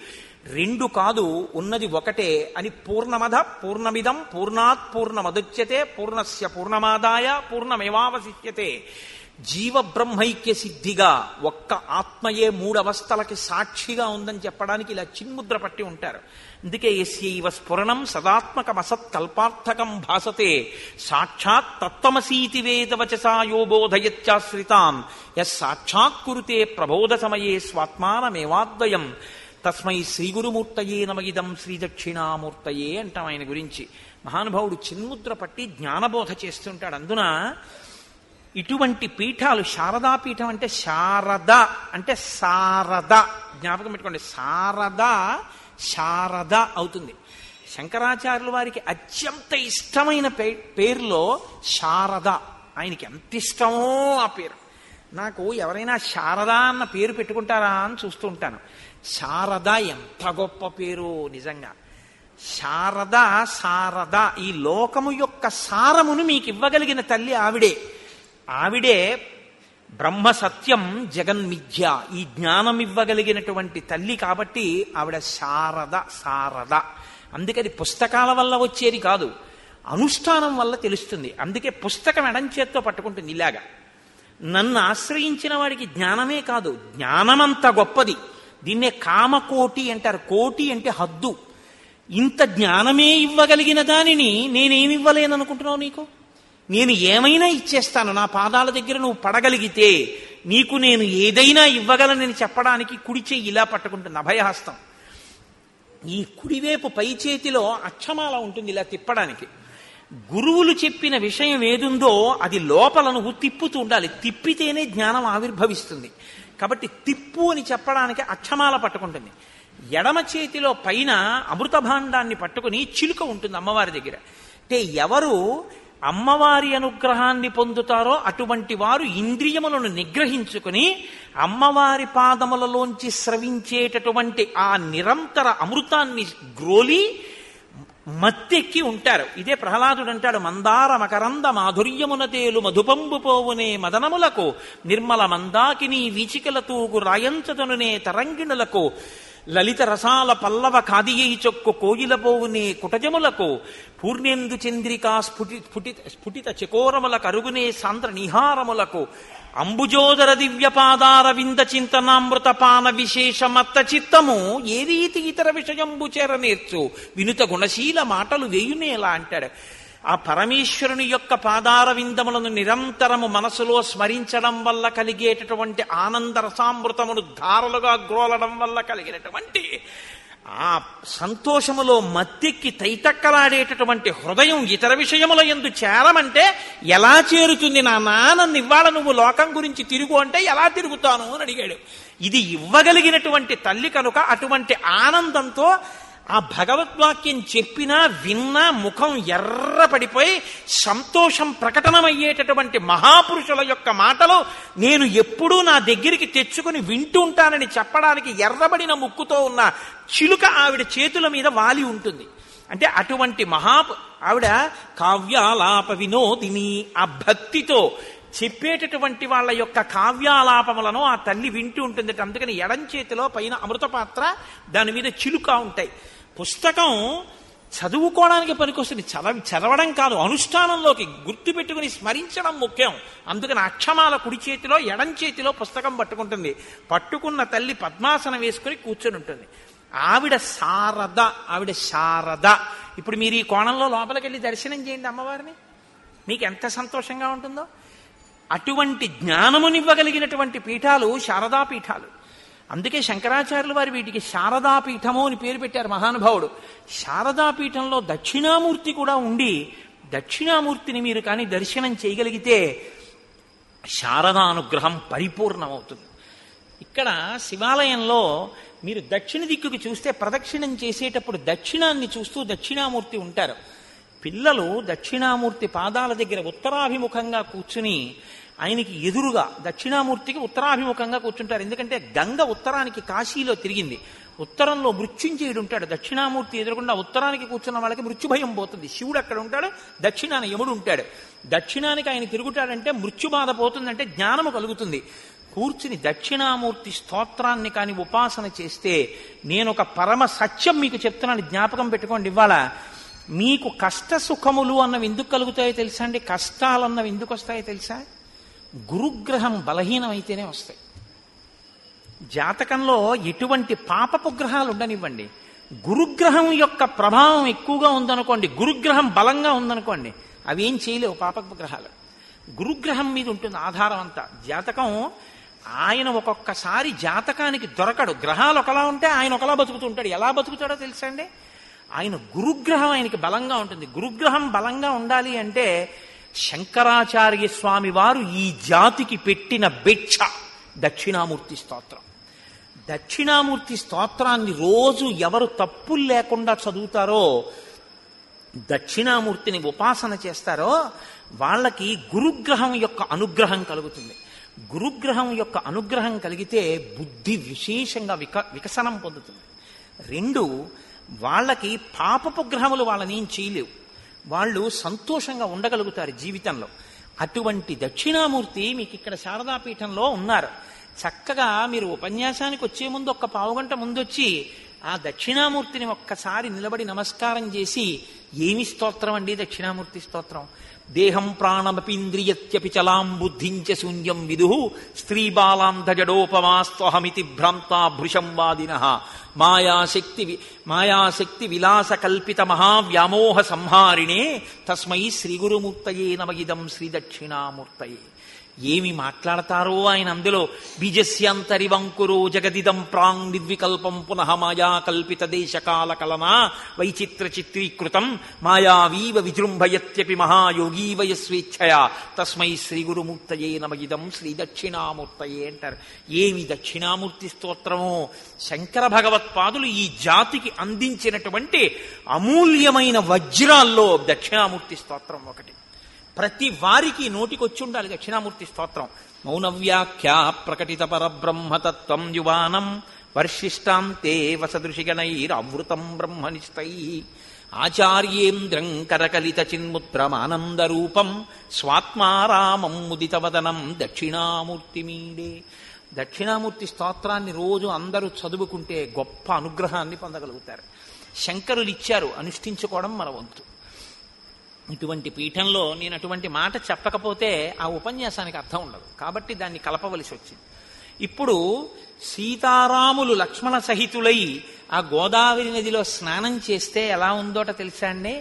రెండు కాదు ఉన్నది ఒకటే అని పూర్ణమద పూర్ణమిదం పూర్ణాత్ పూర్ణమదుచ్యతే పూర్ణస్య పూర్ణమాదాయ పూర్ణమేవావశిష్యతే జీవ బ్రహ్మైక్య సిద్ధిగా ఒక్క ఆత్మయే మూడవస్థలకి సాక్షిగా ఉందని చెప్పడానికి ఇలా చిన్ముద్ర పట్టి ఉంటారు అందుకే ఎస్యైవ స్ఫురణం సదాత్మకమసత్కల్పార్థకం భాసతే సాక్షాత్ తత్వమసీతి వేదవచసా యోబోధయత్యాశ్రితాం యస్ సాక్షాత్ కురుతే ప్రబోధ సమయే స్వాత్మానమేవాద్వయం తస్మై శ్రీగురుమూర్తయే నమగిదం శ్రీదక్షిణామూర్తయే అంటాం ఆయన గురించి మహానుభావుడు చిన్ముద్ర పట్టి జ్ఞానబోధ చేస్తుంటాడు అందున ఇటువంటి పీఠాలు శారదా పీఠం అంటే శారద అంటే శారద జ్ఞాపకం పెట్టుకోండి శారద శారద అవుతుంది శంకరాచార్యుల వారికి అత్యంత ఇష్టమైన పే పేరులో శారద ఆయనకి ఎంత ఇష్టమో ఆ పేరు నాకు ఎవరైనా శారద అన్న పేరు పెట్టుకుంటారా అని చూస్తూ ఉంటాను శారద ఎంత గొప్ప పేరు నిజంగా శారద సారద ఈ లోకము యొక్క సారమును మీకు ఇవ్వగలిగిన తల్లి ఆవిడే ఆవిడే బ్రహ్మ సత్యం జగన్మిథ్య ఈ జ్ఞానం ఇవ్వగలిగినటువంటి తల్లి కాబట్టి ఆవిడ శారద సారద అందుకని పుస్తకాల వల్ల వచ్చేది కాదు అనుష్ఠానం వల్ల తెలుస్తుంది అందుకే పుస్తకం ఎడంచేత్తో పట్టుకుంటుంది ఇలాగా నన్ను ఆశ్రయించిన వాడికి జ్ఞానమే కాదు జ్ఞానమంత గొప్పది దీన్నే కామకోటి అంటారు కోటి అంటే హద్దు ఇంత జ్ఞానమే ఇవ్వగలిగిన దానిని నేనేమి ఇవ్వలేననుకుంటున్నావు నీకు నేను ఏమైనా ఇచ్చేస్తాను నా పాదాల దగ్గర నువ్వు పడగలిగితే నీకు నేను ఏదైనా ఇవ్వగలనని చెప్పడానికి కుడి చెయ్యి ఇలా పట్టుకుంటుంది అభయహస్తం ఈ కుడివైపు పై చేతిలో అక్షమాల ఉంటుంది ఇలా తిప్పడానికి గురువులు చెప్పిన విషయం ఏదుందో అది లోపల నువ్వు తిప్పుతూ ఉండాలి తిప్పితేనే జ్ఞానం ఆవిర్భవిస్తుంది కాబట్టి తిప్పు అని చెప్పడానికి అక్షమాల పట్టుకుంటుంది ఎడమ చేతిలో పైన అమృత భాండాన్ని పట్టుకుని చిలుక ఉంటుంది అమ్మవారి దగ్గర అంటే ఎవరు అమ్మవారి అనుగ్రహాన్ని పొందుతారో అటువంటి వారు ఇంద్రియములను నిగ్రహించుకుని అమ్మవారి పాదములలోంచి స్రవించేటటువంటి ఆ నిరంతర అమృతాన్ని గ్రోలి మత్తెక్కి ఉంటారు ఇదే ప్రహ్లాదుడు అంటాడు మందార మకరంద మాధుర్యమున తేలు మధుపంబు పోవునే మదనములకు నిర్మల మందాకిని వీచికల తూగు రాయంచదనునే తరంగిణులకు లలిత రసాల పల్లవ కాదియై చొక్కు కోయిల పోవునే కుటజములకు పూర్ణేందు చంద్రికా స్ఫుటి స్ఫుటిత స్ఫుటిత చకోరముల కరుగునే సాంద్ర నిహారములకు అంబుజోదర దివ్యపాదార వింద చింతనామృత పాన విశేష మత్త చిత్తము ఏ రీతి ఇతర విషయంబు చేరనేర్చు వినుత గుణశీల మాటలు వేయునేలా అంటాడు ఆ పరమేశ్వరుని యొక్క పాదార విందములను నిరంతరము మనసులో స్మరించడం వల్ల కలిగేటటువంటి ఆనంద రసామృతమును ధారలుగా గ్రోలడం వల్ల కలిగినటువంటి ఆ సంతోషములో మత్తెక్కి తైతక్కలాడేటటువంటి హృదయం ఇతర విషయముల ఎందు చేరమంటే ఎలా చేరుతుంది నాన్న నన్ను ఇవాళ నువ్వు లోకం గురించి తిరుగు అంటే ఎలా తిరుగుతాను అని అడిగాడు ఇది ఇవ్వగలిగినటువంటి తల్లి కనుక అటువంటి ఆనందంతో ఆ భగవద్వాక్యం చెప్పినా విన్నా ముఖం ఎర్ర పడిపోయి సంతోషం ప్రకటనమయ్యేటటువంటి మహాపురుషుల యొక్క మాటలు నేను ఎప్పుడూ నా దగ్గరికి తెచ్చుకుని వింటుంటానని చెప్పడానికి ఎర్రబడిన ముక్కుతో ఉన్న చిలుక ఆవిడ చేతుల మీద వాలి ఉంటుంది అంటే అటువంటి మహా ఆవిడ కావ్యాలాప వినోదిని ఆ భక్తితో చెప్పేటటువంటి వాళ్ళ యొక్క కావ్యాలాపములను ఆ తల్లి వింటూ ఉంటుంది అందుకని ఎడం చేతిలో పైన అమృత పాత్ర దాని మీద చిలుక ఉంటాయి పుస్తకం చదువుకోవడానికి పనికొస్తుంది చదవ చదవడం కాదు అనుష్ఠానంలోకి గుర్తుపెట్టుకుని స్మరించడం ముఖ్యం అందుకని అక్షమాల కుడి చేతిలో ఎడం చేతిలో పుస్తకం పట్టుకుంటుంది పట్టుకున్న తల్లి పద్మాసనం వేసుకుని కూర్చొని ఉంటుంది ఆవిడ శారద ఆవిడ శారద ఇప్పుడు మీరు ఈ కోణంలో లోపలికి వెళ్ళి దర్శనం చేయండి అమ్మవారిని మీకు ఎంత సంతోషంగా ఉంటుందో అటువంటి జ్ఞానమునివ్వగలిగినటువంటి పీఠాలు శారదా పీఠాలు అందుకే శంకరాచార్యులు వారు వీటికి శారదా పీఠము అని పేరు పెట్టారు మహానుభావుడు శారదా పీఠంలో దక్షిణామూర్తి కూడా ఉండి దక్షిణామూర్తిని మీరు కానీ దర్శనం చేయగలిగితే శారదా అనుగ్రహం పరిపూర్ణమవుతుంది ఇక్కడ శివాలయంలో మీరు దక్షిణ దిక్కుకి చూస్తే ప్రదక్షిణం చేసేటప్పుడు దక్షిణాన్ని చూస్తూ దక్షిణామూర్తి ఉంటారు పిల్లలు దక్షిణామూర్తి పాదాల దగ్గర ఉత్తరాభిముఖంగా కూర్చుని ఆయనకి ఎదురుగా దక్షిణామూర్తికి ఉత్తరాభిముఖంగా కూర్చుంటారు ఎందుకంటే గంగ ఉత్తరానికి కాశీలో తిరిగింది ఉత్తరంలో మృత్యుంజయుడు ఉంటాడు దక్షిణామూర్తి ఎదురకుండా ఉత్తరానికి కూర్చున్న వాళ్ళకి మృత్యుభయం పోతుంది శివుడు అక్కడ ఉంటాడు దక్షిణాన యముడు ఉంటాడు దక్షిణానికి ఆయన తిరుగుతాడంటే మృత్యుబాధ పోతుందంటే జ్ఞానము కలుగుతుంది కూర్చుని దక్షిణామూర్తి స్తోత్రాన్ని కాని ఉపాసన చేస్తే నేను ఒక పరమ సత్యం మీకు చెప్తున్నాను జ్ఞాపకం పెట్టుకోండి ఇవాళ మీకు కష్ట సుఖములు అన్నవి ఎందుకు కలుగుతాయో తెలుసా అండి కష్టాలు అన్నవి ఎందుకు వస్తాయో తెలుసా గురుగ్రహం బలహీనమైతేనే వస్తాయి జాతకంలో ఎటువంటి పాపపు గ్రహాలు ఉండనివ్వండి గురుగ్రహం యొక్క ప్రభావం ఎక్కువగా ఉందనుకోండి గురుగ్రహం బలంగా ఉందనుకోండి అవి ఏం చేయలేవు పాపపు గ్రహాలు గురుగ్రహం మీద ఉంటుంది ఆధారం అంతా జాతకం ఆయన ఒక్కొక్కసారి జాతకానికి దొరకడు గ్రహాలు ఒకలా ఉంటే ఆయన ఒకలా బతుకుతుంటాడు ఎలా బతుకుతాడో తెలుసా అండి ఆయన గురుగ్రహం ఆయనకి బలంగా ఉంటుంది గురుగ్రహం బలంగా ఉండాలి అంటే శంకరాచార్య స్వామి వారు ఈ జాతికి పెట్టిన భిక్ష దక్షిణామూర్తి స్తోత్రం దక్షిణామూర్తి స్తోత్రాన్ని రోజు ఎవరు తప్పులు లేకుండా చదువుతారో దక్షిణామూర్తిని ఉపాసన చేస్తారో వాళ్ళకి గురుగ్రహం యొక్క అనుగ్రహం కలుగుతుంది గురుగ్రహం యొక్క అనుగ్రహం కలిగితే బుద్ధి విశేషంగా విక వికసనం పొందుతుంది రెండు వాళ్ళకి పాపపు గ్రహములు వాళ్ళని ఏం చేయలేవు వాళ్ళు సంతోషంగా ఉండగలుగుతారు జీవితంలో అటువంటి దక్షిణామూర్తి మీకు ఇక్కడ శారదాపీఠంలో ఉన్నారు చక్కగా మీరు ఉపన్యాసానికి వచ్చే ముందు ఒక్క పావుగంట ముందొచ్చి ఆ దక్షిణామూర్తిని ఒక్కసారి నిలబడి నమస్కారం చేసి ఏమి స్తోత్రం అండి దక్షిణామూర్తి స్తోత్రం దేహం ప్రాణమపీంద్రియత్యపి చలాం బుద్ధించ శూన్యం విదు స్త్రీ బాలాంధజడోపమాస్త్వహమితి భ్రాంతా భృశం వాదిన మాయాశక్తి వి- మాయాశక్తి విలాస కల్పిత మహావ్యామోహ సంహారిణే తస్మై శ్రీ గురుమూర్తయే నమగిదం శ్రీ దక్షిణామూర్తయే ఏమి మాట్లాడతారో ఆయన అందులో బీజస్యాంతరివంకురో జగదిదం ప్రాంగ్ నిర్వికల్పం పునః మాయా కల్పిత దేశకాల కలనా వైచిత్ర చిత్రీకృతం మాయావీవ విజృంభయత్యపి మహాయోగీవ యస్వేచ్ఛయా తస్మై శ్రీ గురుమూర్తయే నమగిదం శ్రీ దక్షిణామూర్తయే అంటారు ఏమి దక్షిణామూర్తి స్తోత్రమో శంకర భగవత్పాదులు ఈ జాతికి అందించినటువంటి అమూల్యమైన వజ్రాల్లో దక్షిణామూర్తి స్తోత్రం ఒకటి ప్రతి వారికి నోటికొచ్చి ఉండాలి దక్షిణామూర్తి స్తోత్రం మౌన వ్యాఖ్యా ప్రకటిత పరబ్రహ్మతత్వం యువానం వర్షిష్టాంతే వసదృశిగణైరవృతం బ్రహ్మనిష్టై ఆచార్యేంద్రం కరకలిత చిన్ముద్రమానందరూపం స్వాత్మారామం ముదితవదనం దక్షిణామూర్తిమీడే దక్షిణామూర్తి స్తోత్రాన్ని రోజు అందరూ చదువుకుంటే గొప్ప అనుగ్రహాన్ని పొందగలుగుతారు శంకరులు ఇచ్చారు అనుష్ఠించుకోవడం మన వంతు ఇటువంటి పీఠంలో నేను అటువంటి మాట చెప్పకపోతే ఆ ఉపన్యాసానికి అర్థం ఉండదు కాబట్టి దాన్ని కలపవలసి వచ్చింది ఇప్పుడు సీతారాములు లక్ష్మణ సహితులై ఆ గోదావరి నదిలో స్నానం చేస్తే ఎలా ఉందోట తెలుసా అండి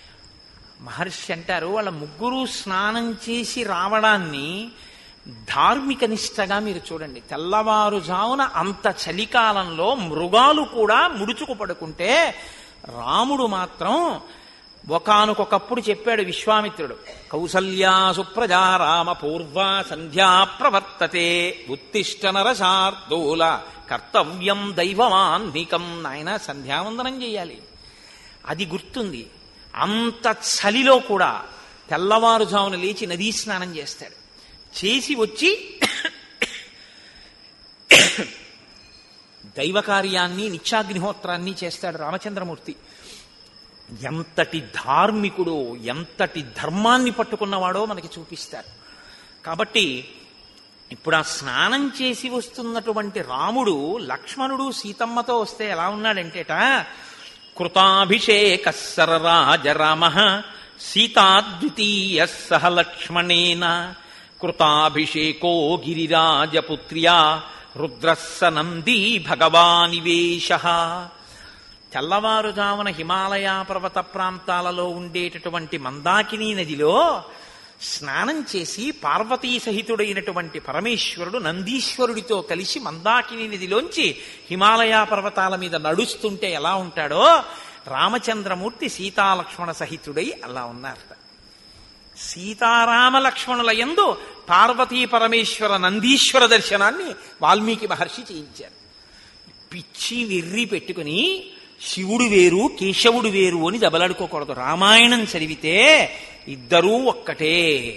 మహర్షి అంటారు వాళ్ళ ముగ్గురు స్నానం చేసి రావడాన్ని ధార్మిక నిష్టగా మీరు చూడండి తెల్లవారుజామున అంత చలికాలంలో మృగాలు కూడా ముడుచుకు పడుకుంటే రాముడు మాత్రం ఒకనకొకప్పుడు చెప్పాడు విశ్వామిత్రుడు కౌసల్యా సుప్రజా రామ పూర్వ సంధ్యా ప్రవర్తతే ఉత్తిష్ట నరశార్దూల కర్తవ్యం దైవమాన్నికం నాయన సంధ్యావందనం చేయాలి అది గుర్తుంది అంత చలిలో కూడా తెల్లవారుజామున లేచి నదీ స్నానం చేస్తాడు చేసి వచ్చి దైవ కార్యాన్ని నిత్యాగ్నిహోత్రాన్ని చేస్తాడు రామచంద్రమూర్తి ఎంతటి ధార్మికుడో ఎంతటి ధర్మాన్ని పట్టుకున్నవాడో మనకి చూపిస్తారు కాబట్టి ఇప్పుడు ఆ స్నానం చేసి వస్తున్నటువంటి రాముడు లక్ష్మణుడు సీతమ్మతో వస్తే ఎలా ఉన్నాడంటేట కృతాభిషేక సరరాజ రామ సీతాద్వితీయ సహ లక్ష్మణేన కృతాభిషేకో గిరిరాజపుత్ర్యా రుద్రస్స నందీ భగవానివేశ తెల్లవారుజామున హిమాలయ పర్వత ప్రాంతాలలో ఉండేటటువంటి మందాకిని నదిలో స్నానం చేసి పార్వతీ సహితుడైనటువంటి పరమేశ్వరుడు నందీశ్వరుడితో కలిసి మందాకిని నదిలోంచి హిమాలయ పర్వతాల మీద నడుస్తుంటే ఎలా ఉంటాడో రామచంద్రమూర్తి సీతాలక్ష్మణ సహితుడై అలా ఉన్నారట సీతారామ లక్ష్మణుల యందు పార్వతీ పరమేశ్వర నందీశ్వర దర్శనాన్ని వాల్మీకి మహర్షి చేయించారు పిచ్చి వెర్రి పెట్టుకుని శివుడు వేరు కేశవుడు వేరు అని దెబ్బలాడుకోకూడదు రామాయణం చదివితే ఇద్దరూ ఒక్కటే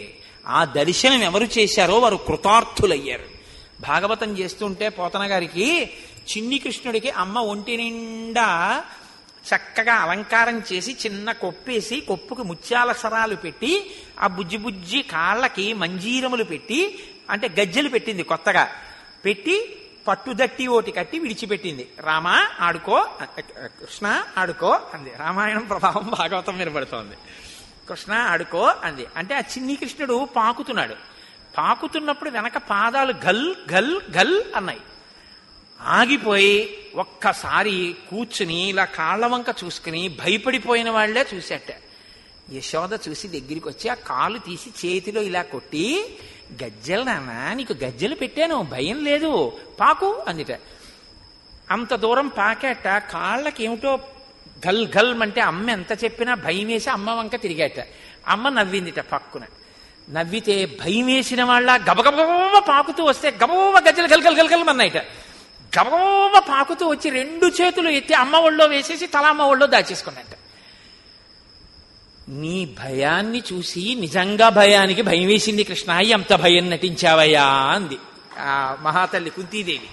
ఆ దర్శనం ఎవరు చేశారో వారు కృతార్థులయ్యారు భాగవతం చేస్తుంటే పోతన గారికి చిన్ని కృష్ణుడికి అమ్మ ఒంటి నిండా చక్కగా అలంకారం చేసి చిన్న కొప్పేసి కొప్పుకి ముత్యాల సరాలు పెట్టి ఆ బుజ్జి బుజ్జి కాళ్ళకి మంజీరములు పెట్టి అంటే గజ్జెలు పెట్టింది కొత్తగా పెట్టి పట్టుదట్టి ఓటి కట్టి విడిచిపెట్టింది రామ ఆడుకో కృష్ణ ఆడుకో అంది రామాయణం ప్రభావం భాగవతం వినబడుతోంది కృష్ణ ఆడుకో అంది అంటే ఆ చిన్ని కృష్ణుడు పాకుతున్నాడు పాకుతున్నప్పుడు వెనక పాదాలు గల్ గల్ గల్ అన్నాయి ఆగిపోయి ఒక్కసారి కూర్చుని ఇలా కాళ్ళ వంక చూసుకుని భయపడిపోయిన వాళ్లే చూసేట యశోద చూసి దగ్గరికి వచ్చి ఆ కాలు తీసి చేతిలో ఇలా కొట్టి గజ్జెలు నాన్న నీకు గజ్జెలు పెట్టాను భయం లేదు పాకు అందిట అంత దూరం పాకేట కాళ్ళకి ఏమిటో గల్ గల్ అంటే అమ్మ ఎంత చెప్పినా భయం వేసి అమ్మ వంక తిరిగాట అమ్మ నవ్విందిట పక్కున నవ్వితే భయం వేసిన వాళ్ళ గబగబ పాకుతూ వస్తే గబగబ గజ్జలు గల్ గల్ గల్ గల్ అన్నాయిట గబగబ పాకుతూ వచ్చి రెండు చేతులు ఎత్తి అమ్మ ఒళ్ళో వేసేసి తల అమ్మ ఒళ్ళో దాచేసుకున్నట్ట నీ భయాన్ని చూసి నిజంగా భయానికి భయం వేసింది కృష్ణ ఎంత భయం నటించావయ్యా అంది ఆ మహాతల్లి కుంతీదేవి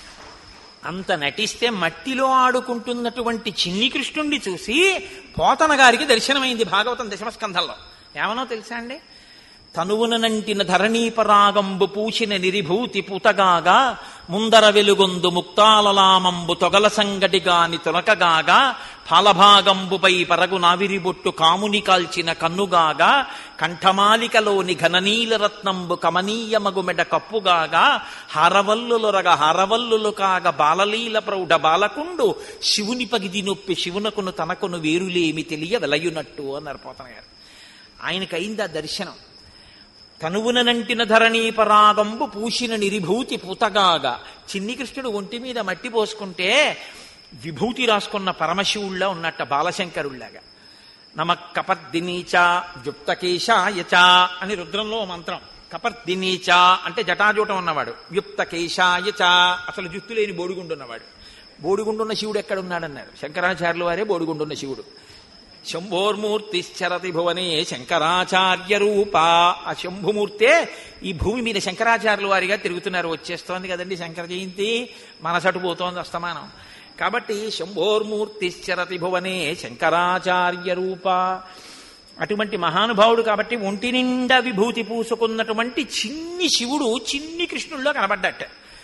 అంత నటిస్తే మట్టిలో ఆడుకుంటున్నటువంటి చిన్ని కృష్ణుణ్ణి చూసి పోతన గారికి దర్శనమైంది భాగవతం దశమస్కంధంలో ఏమనో తెలుసా అండి తనువునంటిన ధరణీపరాగంబు పూచిన నిరిభూతి పూతగాగా ముందర వెలుగొందు ముక్తాలలామంబు తొగల సంగటిగాని తొనకగాగా ఫలభాగంబుపై పరగు నావిరిబొట్టు కాముని కాల్చిన కన్నుగాగా కంఠమాలికలోని ఘననీల రత్నంబు కమనీయమగు మెడ కప్పుగాగా హారవల్లులొరగ హారవల్లులు కాగ బాలలీల ప్రౌఢ బాలకుండు శివుని పగిది నొప్పి శివునకును తనకును వేరులేమి తెలియ వెలయునట్టు అన్నారు పోతన గారు ఆయనకైంది ఆ దర్శనం తనువుననంటిన ధరణీ పరాగంబు పూసిన నిరిభూతి పూతగాగా చిన్ని కృష్ణుడు ఒంటి మీద మట్టి పోసుకుంటే విభూతి రాసుకున్న పరమశివుళ్ళ ఉన్నట్ట బాలశంకరుళ్లాగా నమ కపర్దినీచ వ్యుప్తకేశాయచ అని రుద్రంలో ఓ మంత్రం కపర్దినీచ అంటే జటాజూటం ఉన్నవాడు వ్యుప్తకేశాయచ అసలు జుత్తు లేని బోడిగుండున్నవాడు బోడిగుండున్న శివుడు ఎక్కడున్నాడన్నారు శంకరాచార్యుల వారే బోడిగుండున్న శివుడు శంభోర్మూర్తిశ్చరతి భువనే శంకరాచార్య రూప ఆ శంభుమూర్తే ఈ భూమి మీద శంకరాచార్యుల వారిగా తిరుగుతున్నారు వచ్చేస్తోంది కదండి శంకర జయంతి మనసటు పోతోంది అస్తమానం కాబట్టి శంభోర్మూర్తిశ్చరతి భువనే శంకరాచార్య రూప అటువంటి మహానుభావుడు కాబట్టి ఒంటి నిండా విభూతి పూసుకున్నటువంటి చిన్ని శివుడు చిన్ని కృష్ణుల్లో కనబడ్డట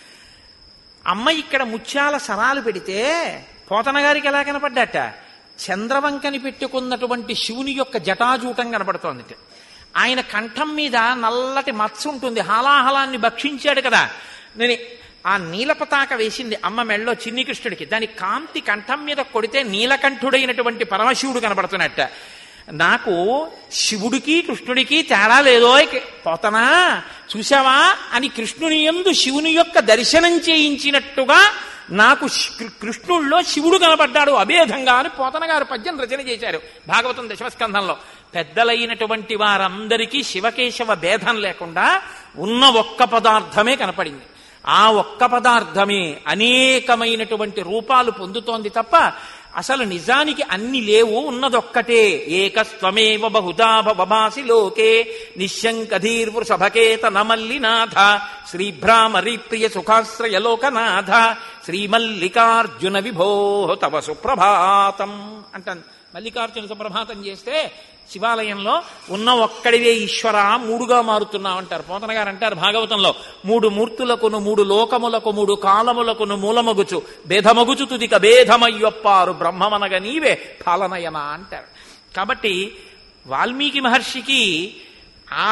అమ్మ ఇక్కడ ముత్యాల సరాలు పెడితే పోతన గారికి ఎలా కనపడ్డట చంద్రవంకని పెట్టుకున్నటువంటి శివుని యొక్క జటాజూటం కనబడుతోంది ఆయన కంఠం మీద నల్లటి మత్స ఉంటుంది హాలాహలాన్ని భక్షించాడు కదా నేను ఆ నీలపతాక వేసింది అమ్మ మెళ్ళో చిన్ని కృష్ణుడికి దాని కాంతి కంఠం మీద కొడితే నీలకంఠుడైనటువంటి పరమశివుడు కనబడుతున్నట్ట నాకు శివుడికి కృష్ణుడికి తేడా లేదో పోతనా చూసావా అని కృష్ణుని ఎందు శివుని యొక్క దర్శనం చేయించినట్టుగా నాకు కృష్ణుల్లో శివుడు కనబడ్డాడు అభేదంగా అని పోతన గారు పద్యం రచన చేశారు భాగవతం దశమస్కంధంలో పెద్దలైనటువంటి వారందరికీ శివకేశవ భేదం లేకుండా ఉన్న ఒక్క పదార్థమే కనపడింది ఆ ఒక్క పదార్థమే అనేకమైనటువంటి రూపాలు పొందుతోంది తప్ప అసలు నిజానికి అన్ని లేవు ఉన్నదొక్కటే ఏకస్వమేవ బహుదా భవభాసి లోకే నిశంకధీర్వృషభకేత నమల్లినాథ శ్రీభ్రామరి ప్రియ సుఖాశ్రయ లోకనాథ శ్రీమల్లికార్జున విభో తవ సుప్రభాతం అంటాను మల్లికార్జున సుప్రభాతం చేస్తే శివాలయంలో ఉన్న ఒక్కడివే ఈశ్వర మూడుగా మారుతున్నావు అంటారు పోతన గారు అంటారు భాగవతంలో మూడు మూర్తులకును మూడు లోకములకు మూడు కాలములకును మూలమగుచు భేదమగుచు తుదిక భేదమయ్యొప్పారు బ్రహ్మమనగ నీవే పాలనయన అంటారు కాబట్టి వాల్మీకి మహర్షికి ఆ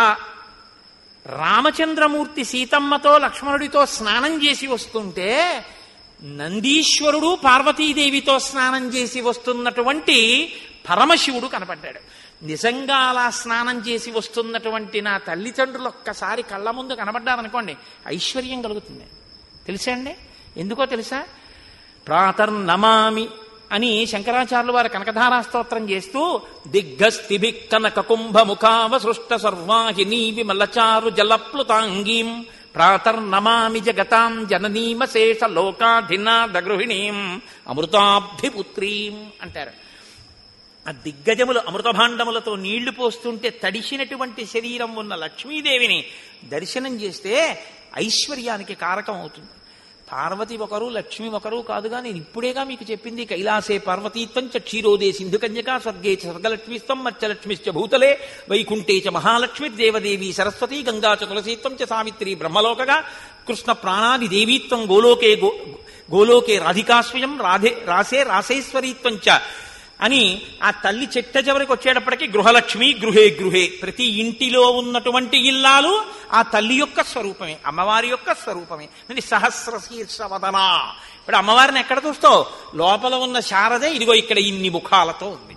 రామచంద్రమూర్తి సీతమ్మతో లక్ష్మణుడితో స్నానం చేసి వస్తుంటే నందీశ్వరుడు పార్వతీదేవితో స్నానం చేసి వస్తున్నటువంటి పరమశివుడు కనపడ్డాడు నిజంగా అలా స్నానం చేసి వస్తున్నటువంటి నా తల్లిదండ్రులు ఒక్కసారి కళ్ళ ముందు కనబడ్డారనుకోండి ఐశ్వర్యం కలుగుతుంది తెలుసా అండి ఎందుకో తెలుసా ప్రాతర్నమామి అని శంకరాచార్యులు వారు కనకధారా స్తోత్రం చేస్తూ దిగ్గస్థిభి కనక కుంభ ముఖావ సృష్ట సర్వాహిని విమలచారు జలప్లుతాంగీం ప్రాతర్నమామి జగతాం జననీమశేష లోకాధినాద గృహిణీం అమృతాబ్ధిపుత్రీం అంటారు ఆ దిగ్గజములు అమృతభాండములతో నీళ్లు పోస్తుంటే తడిసినటువంటి శరీరం ఉన్న లక్ష్మీదేవిని దర్శనం చేస్తే ఐశ్వర్యానికి కారకం అవుతుంది పార్వతి ఒకరు లక్ష్మి ఒకరు కాదుగా నేను ఇప్పుడేగా మీకు చెప్పింది కైలాసే పార్వతీత్వం చ క్షీరోదే సింధు కన్యకా స్వర్గే చ స్వర్గలక్ష్మిస్తం మత్స్యలక్ష్మిశ్చ భూతలే వైకుంఠే చ మహాలక్ష్మి దేవదేవి సరస్వతి గంగా చ తులసీత్వం చ సావిత్రి బ్రహ్మలోకగా కృష్ణ ప్రాణాది దేవీత్వం గోలోకే గో గోలోకే రాధికాస్వయం రాధే రాసే రాసేశ్వరీత్వం చ అని ఆ తల్లి చెట్ట చివరికి వచ్చేటప్పటికి గృహలక్ష్మి గృహే గృహే ప్రతి ఇంటిలో ఉన్నటువంటి ఇల్లాలు ఆ తల్లి యొక్క స్వరూపమే అమ్మవారి యొక్క స్వరూపమే అంటే సహస్ర శీర్షవదన ఇప్పుడు అమ్మవారిని ఎక్కడ చూస్తావు లోపల ఉన్న శారదే ఇదిగో ఇక్కడ ఇన్ని ముఖాలతో ఉంది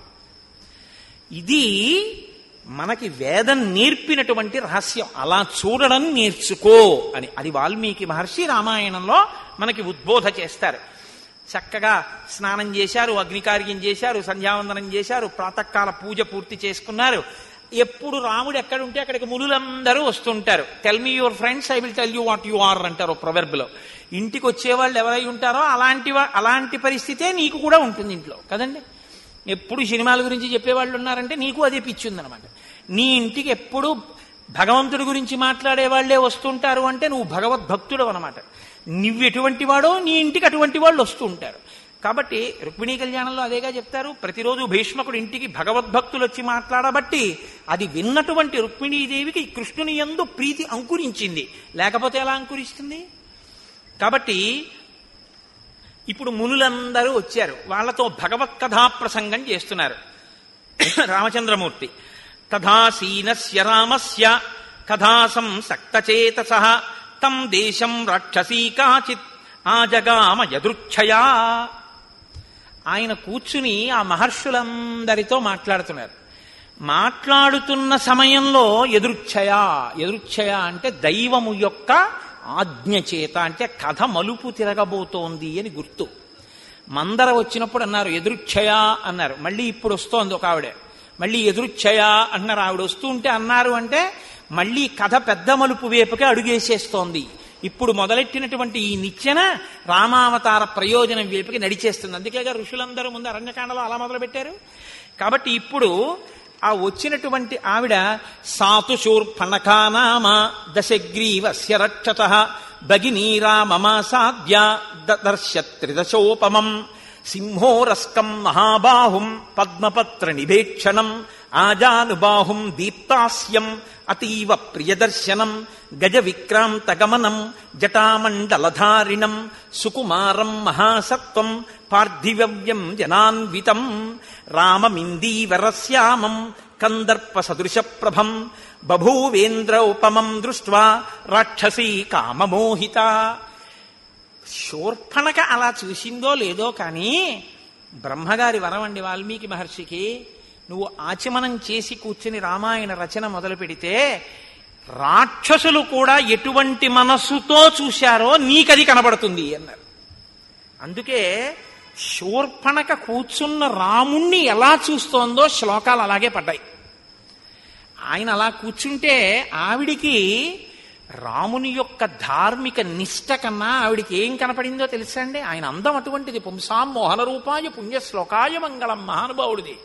ఇది మనకి వేదం నేర్పినటువంటి రహస్యం అలా చూడడం నేర్చుకో అని అది వాల్మీకి మహర్షి రామాయణంలో మనకి ఉద్బోధ చేస్తారు చక్కగా స్నానం చేశారు అగ్నికార్యం చేశారు సంధ్యావందనం చేశారు ప్రాతకాల పూజ పూర్తి చేసుకున్నారు ఎప్పుడు రాముడు ఎక్కడుంటే అక్కడికి మునులందరూ వస్తుంటారు tell me your friends I will tell you what you are అంటారు ప్రొవెర్బ్లో ఇంటికి వచ్చేవాళ్ళు ఎవరై ఉంటారో అలాంటి వా- అలాంటి పరిస్థితే నీకు కూడా ఉంటుంది ఇంట్లో కదండి ఎప్పుడు సినిమాల గురించి చెప్పేవాళ్ళు ఉన్నారంటే నీకు అదే పిచ్చి ఉందన్నమాట నీ ఇంటికి ఎప్పుడు భగవంతుడి గురించి మాట్లాడే వాళ్ళే వస్తుంటారు అంటే నువ్వు భగవద్భక్తుడు అనమాట నువ్వు ఎటువంటి వాడో నీ ఇంటికి అటువంటి వాళ్ళు వస్తూ ఉంటారు కాబట్టి రుక్మిణీ కళ్యాణంలో అదేగా చెప్తారు ప్రతిరోజు భీష్మకుడు ఇంటికి భగవద్భక్తులు వచ్చి మాట్లాడబట్టి అది విన్నటువంటి రుక్మిణీదేవికి కృష్ణుని యందు ప్రీతి అంకురించింది లేకపోతే ఎలా అంకురిస్తుంది కాబట్టి ఇప్పుడు మునులందరూ వచ్చారు వాళ్ళతో భగవత్ కథా ప్రసంగం చేస్తున్నారు రామచంద్రమూర్తి తథాసీనస్య రామస్య కథా సంసక్తచేతస తం దేశం రాక్షసీ కాచిత్ ఆజగామ యదృచ్ఛయా ఆయన కూర్చుని ఆ మహర్షులందరితో మాట్లాడుతున్నారు మాట్లాడుతున్న సమయంలో ఎదురుచ్ఛయ ఎదురుచ్ఛయ అంటే దైవము యొక్క ఆజ్ఞ చేత అంటే కథ మలుపు తిరగబోతోంది అని గుర్తు మందర వచ్చినప్పుడు అన్నారు ఎదురుచ్ఛయ అన్నారు మళ్ళీ ఇప్పుడు వస్తోంది ఒక ఆవిడ మళ్ళీ ఎదురుచ్ఛయ అన్నారు ఆవిడ వస్తూ ఉంటే అన్నారు అంటే మళ్ళీ కథ పెద్ద మలుపు వైపుకే అడుగేసేస్తోంది ఇప్పుడు మొదలెట్టినటువంటి ఈ నిచ్చెన రామావతార ప్రయోజనం వైపుకి నడిచేస్తుంది అందుకేగా ఋషులందరూ ముందు అరణ్యకాండలో అలా మొదలు పెట్టారు కాబట్టి ఇప్పుడు ఆ వచ్చినటువంటి ఆవిడ సాతు శూర్పణకానామ దశగ్రీవస్య రక్షత భగినీరామమాసాద్య దర్శ త్రిదశోపమం సింహోరస్కం మహాబాహుం పద్మపత్ర నిభేక్షణం ఆజానుబాహుం దీప్తాస్యం అతీవ ప్రియదర్శనం గజ విక్రాంత గమనం జటామండలధారిణం సుకుమారం మహాసత్వం పార్థివ్యం జనాన్వితం రామమిందీవరశ్యామం కందర్ప సదృశ ప్రభం బభూవేంద్ర ఉపమం దృష్ట్వా రాక్షసీ కామమోహిత శూర్పణక అలా చూసిందో లేదో కానీ బ్రహ్మగారి వరమండి వాల్మీకి మహర్షికి నువ్వు ఆచమనం చేసి కూర్చుని రామాయణ రచన మొదలు పెడితే రాక్షసులు కూడా ఎటువంటి మనస్సుతో చూశారో నీకది కనబడుతుంది అన్నారు అందుకే శూర్పణక కూర్చున్న రాముణ్ణి ఎలా చూస్తోందో శ్లోకాలు అలాగే పడ్డాయి ఆయన అలా కూర్చుంటే ఆవిడికి రాముని యొక్క ధార్మిక నిష్ట కన్నా ఆవిడికి ఏం కనపడిందో తెలుసా అండి ఆయన అందం అటువంటిది పుంసాం మోహన రూపాయ పుణ్య శ్లోకాయ మంగళం మహానుభావుడిది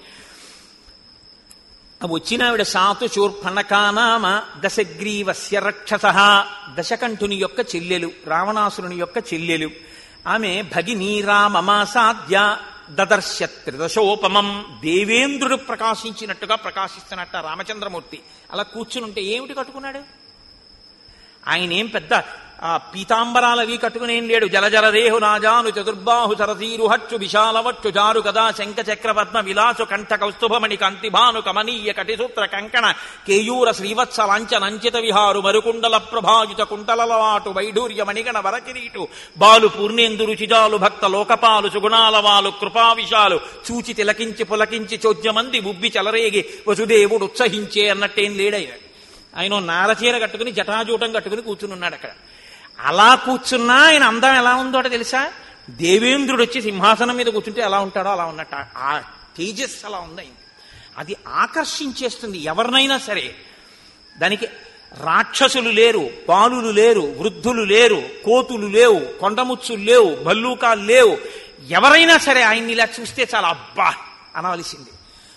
వచ్చిన ఆవిడ సాతు శూర్పణకానామ దశగ్రీవస్య రక్షస దశకంఠుని యొక్క చెల్లెలు రావణాసురుని యొక్క చెల్లెలు ఆమె భగినీ రామమాసాద్య దదర్శ త్రిదశోపమం దేవేంద్రుడు ప్రకాశించినట్టుగా ప్రకాశిస్తున్నట్ట రామచంద్రమూర్తి అలా కూర్చునుంటే ఏమిటి కట్టుకున్నాడు ఆయన ఏం పెద్ద ఆ పీతాంబరాలు అవి కట్టుకునేం లేడు జలజలదేహు నాజాను చతుర్బాహు సరసీరు హచ్చు విశాలవచ్చు జారు గదా శంఖ చక్ర పద్మ విలాసు కంఠ కౌస్తుభమణి కాంతిభాను కమనీయ కటిసూత్ర కంకణ కేయూర శ్రీవత్స లాంఛనంచిత విహారు మరుకుండల ప్రభాజిత కుంటలలవాటు వైఢూర్య మణిగణ వరకిరీటు బాలు పూర్ణేందు రుచిజాలు భక్త లోకపాలు సుగుణాలవాలు కృపావిశాలు చూచి తిలకించి పులకించి చోద్యమంది ఉబ్బి చెలరేగి వసుదేవుడు ఉత్సహించే అన్నట్టేం లేడయ్య ఆయన నారచీర కట్టుకుని జటాజూటం కట్టుకుని కూర్చుని ఉన్నాడు అక్కడ అలా కూర్చున్నా ఆయన అందం ఎలా ఉందో తెలుసా దేవేంద్రుడు వచ్చి సింహాసనం మీద కూర్చుంటే ఎలా ఉంటాడో అలా ఉన్నట్ట ఆ తేజస్ అలా ఉంది ఆయనకి. అది ఆకర్షించేస్తుంది ఎవరినైనా సరే దానికి రాక్షసులు లేరు బాలులు లేరు వృద్ధులు లేరు కోతులు లేవు కొండముచ్చులు లేవు భల్లూకాలు లేవు ఎవరైనా సరే ఆయన్ని ఇలా చూస్తే చాలా అబ్బా అనవలసింది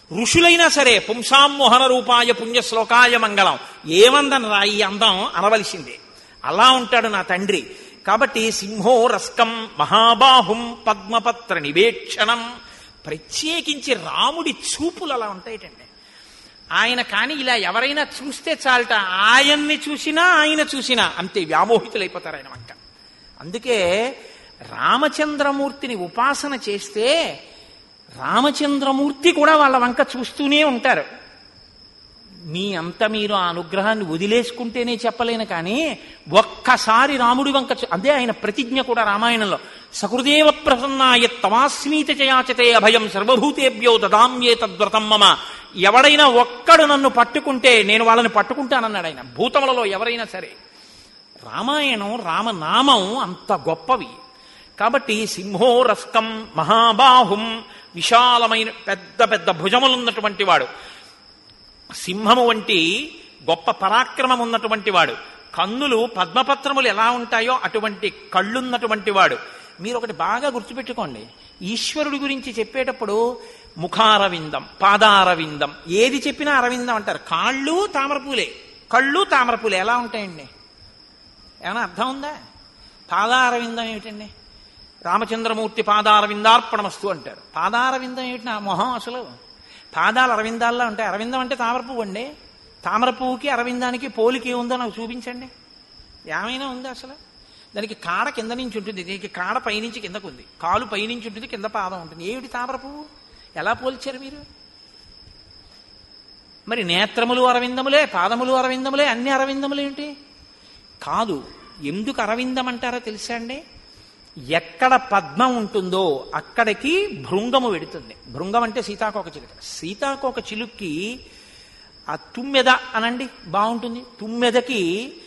ఋషులైనా సరే పుంసామోహన రూపాయ పుణ్య శ్లోకాయ మంగళం ఏమందని రా ఈ అందం అనవలసిందే అలా ఉంటాడు నా తండ్రి కాబట్టి సింహో రస్కం మహాబాహుం పద్మపత్ర నివేక్షణం ప్రత్యేకించి రాముడి చూపులు అలా ఉంటాయిటండి ఆయన కానీ ఇలా ఎవరైనా చూస్తే చాలట ఆయన్ని చూసినా ఆయన చూసినా అంతే వ్యామోహితులైపోతారు ఆయన వంక అందుకే రామచంద్రమూర్తిని ఉపాసన చేస్తే రామచంద్రమూర్తి కూడా వాళ్ళ వంక చూస్తూనే ఉంటారు మీ అంత మీరు ఆ అనుగ్రహాన్ని వదిలేసుకుంటేనే చెప్పలేను కానీ ఒక్కసారి రాముడి వంక చూ- అదే ఆయన ప్రతిజ్ఞ కూడా రామాయణంలో సకృదేవ ప్రసన్నాయ తమాస్మీత చయాచతే అభయం సర్వభూతేభ్యో దదామ్యే తద్వ్రతం మమ ఎవడైనా ఒక్కడు నన్ను పట్టుకుంటే నేను వాళ్ళని పట్టుకుంటానన్నాడు ఆయన భూతములలో ఎవరైనా సరే రామాయణం రామనామం అంత గొప్పవి కాబట్టి సింహో రస్కం మహాబాహుం విశాలమైన పెద్ద పెద్ద భుజములున్నటువంటి వాడు సింహము వంటి గొప్ప పరాక్రమం ఉన్నటువంటి వాడు కన్నులు పద్మపత్రములు ఎలా ఉంటాయో అటువంటి కళ్ళున్నటువంటి వాడు మీరు ఒకటి బాగా గుర్తుపెట్టుకోండి ఈశ్వరుడి గురించి చెప్పేటప్పుడు ముఖారవిందం పాదారవిందం ఏది చెప్పినా అరవిందం అంటారు కాళ్ళు తామరపూలే కళ్ళు తామరపూలే ఎలా ఉంటాయండి ఏమైనా అర్థం ఉందా పాదారవిందం ఏమిటండి రామచంద్రమూర్తి పాదారవిందార్పణమస్తు అంటారు పాదారవిందం ఏమిటి నా మొహం అసలు పాదాలు అరవిందాల్లో ఉంటాయి అరవిందం అంటే తామర పువ్వు అండి తామర పువ్వుకి అరవిందానికి పోలికి ఏముందో నాకు చూపించండి ఏమైనా ఉందా అసలు దానికి కాడ కింద నుంచి ఉంటుంది దీనికి కాడ పైనుంచి కిందకు ఉంది కాలు పైనుంచి ఉంటుంది కింద పాదం ఉంటుంది ఏమిటి తామర పువ్వు ఎలా పోల్చారు మీరు మరి నేత్రములు అరవిందములే పాదములు అరవిందములే అన్ని అరవిందములు ఏమిటి కాదు ఎందుకు అరవిందం అంటారో తెలుసా అండి ఎక్కడ పద్మం ఉంటుందో అక్కడికి భృంగము వెడుతుంది భృంగం అంటే సీతాకోక చిలుక సీతాకోక చిలుక్కి ఆ తుమ్మెద అనండి బాగుంటుంది తుమ్మెదకి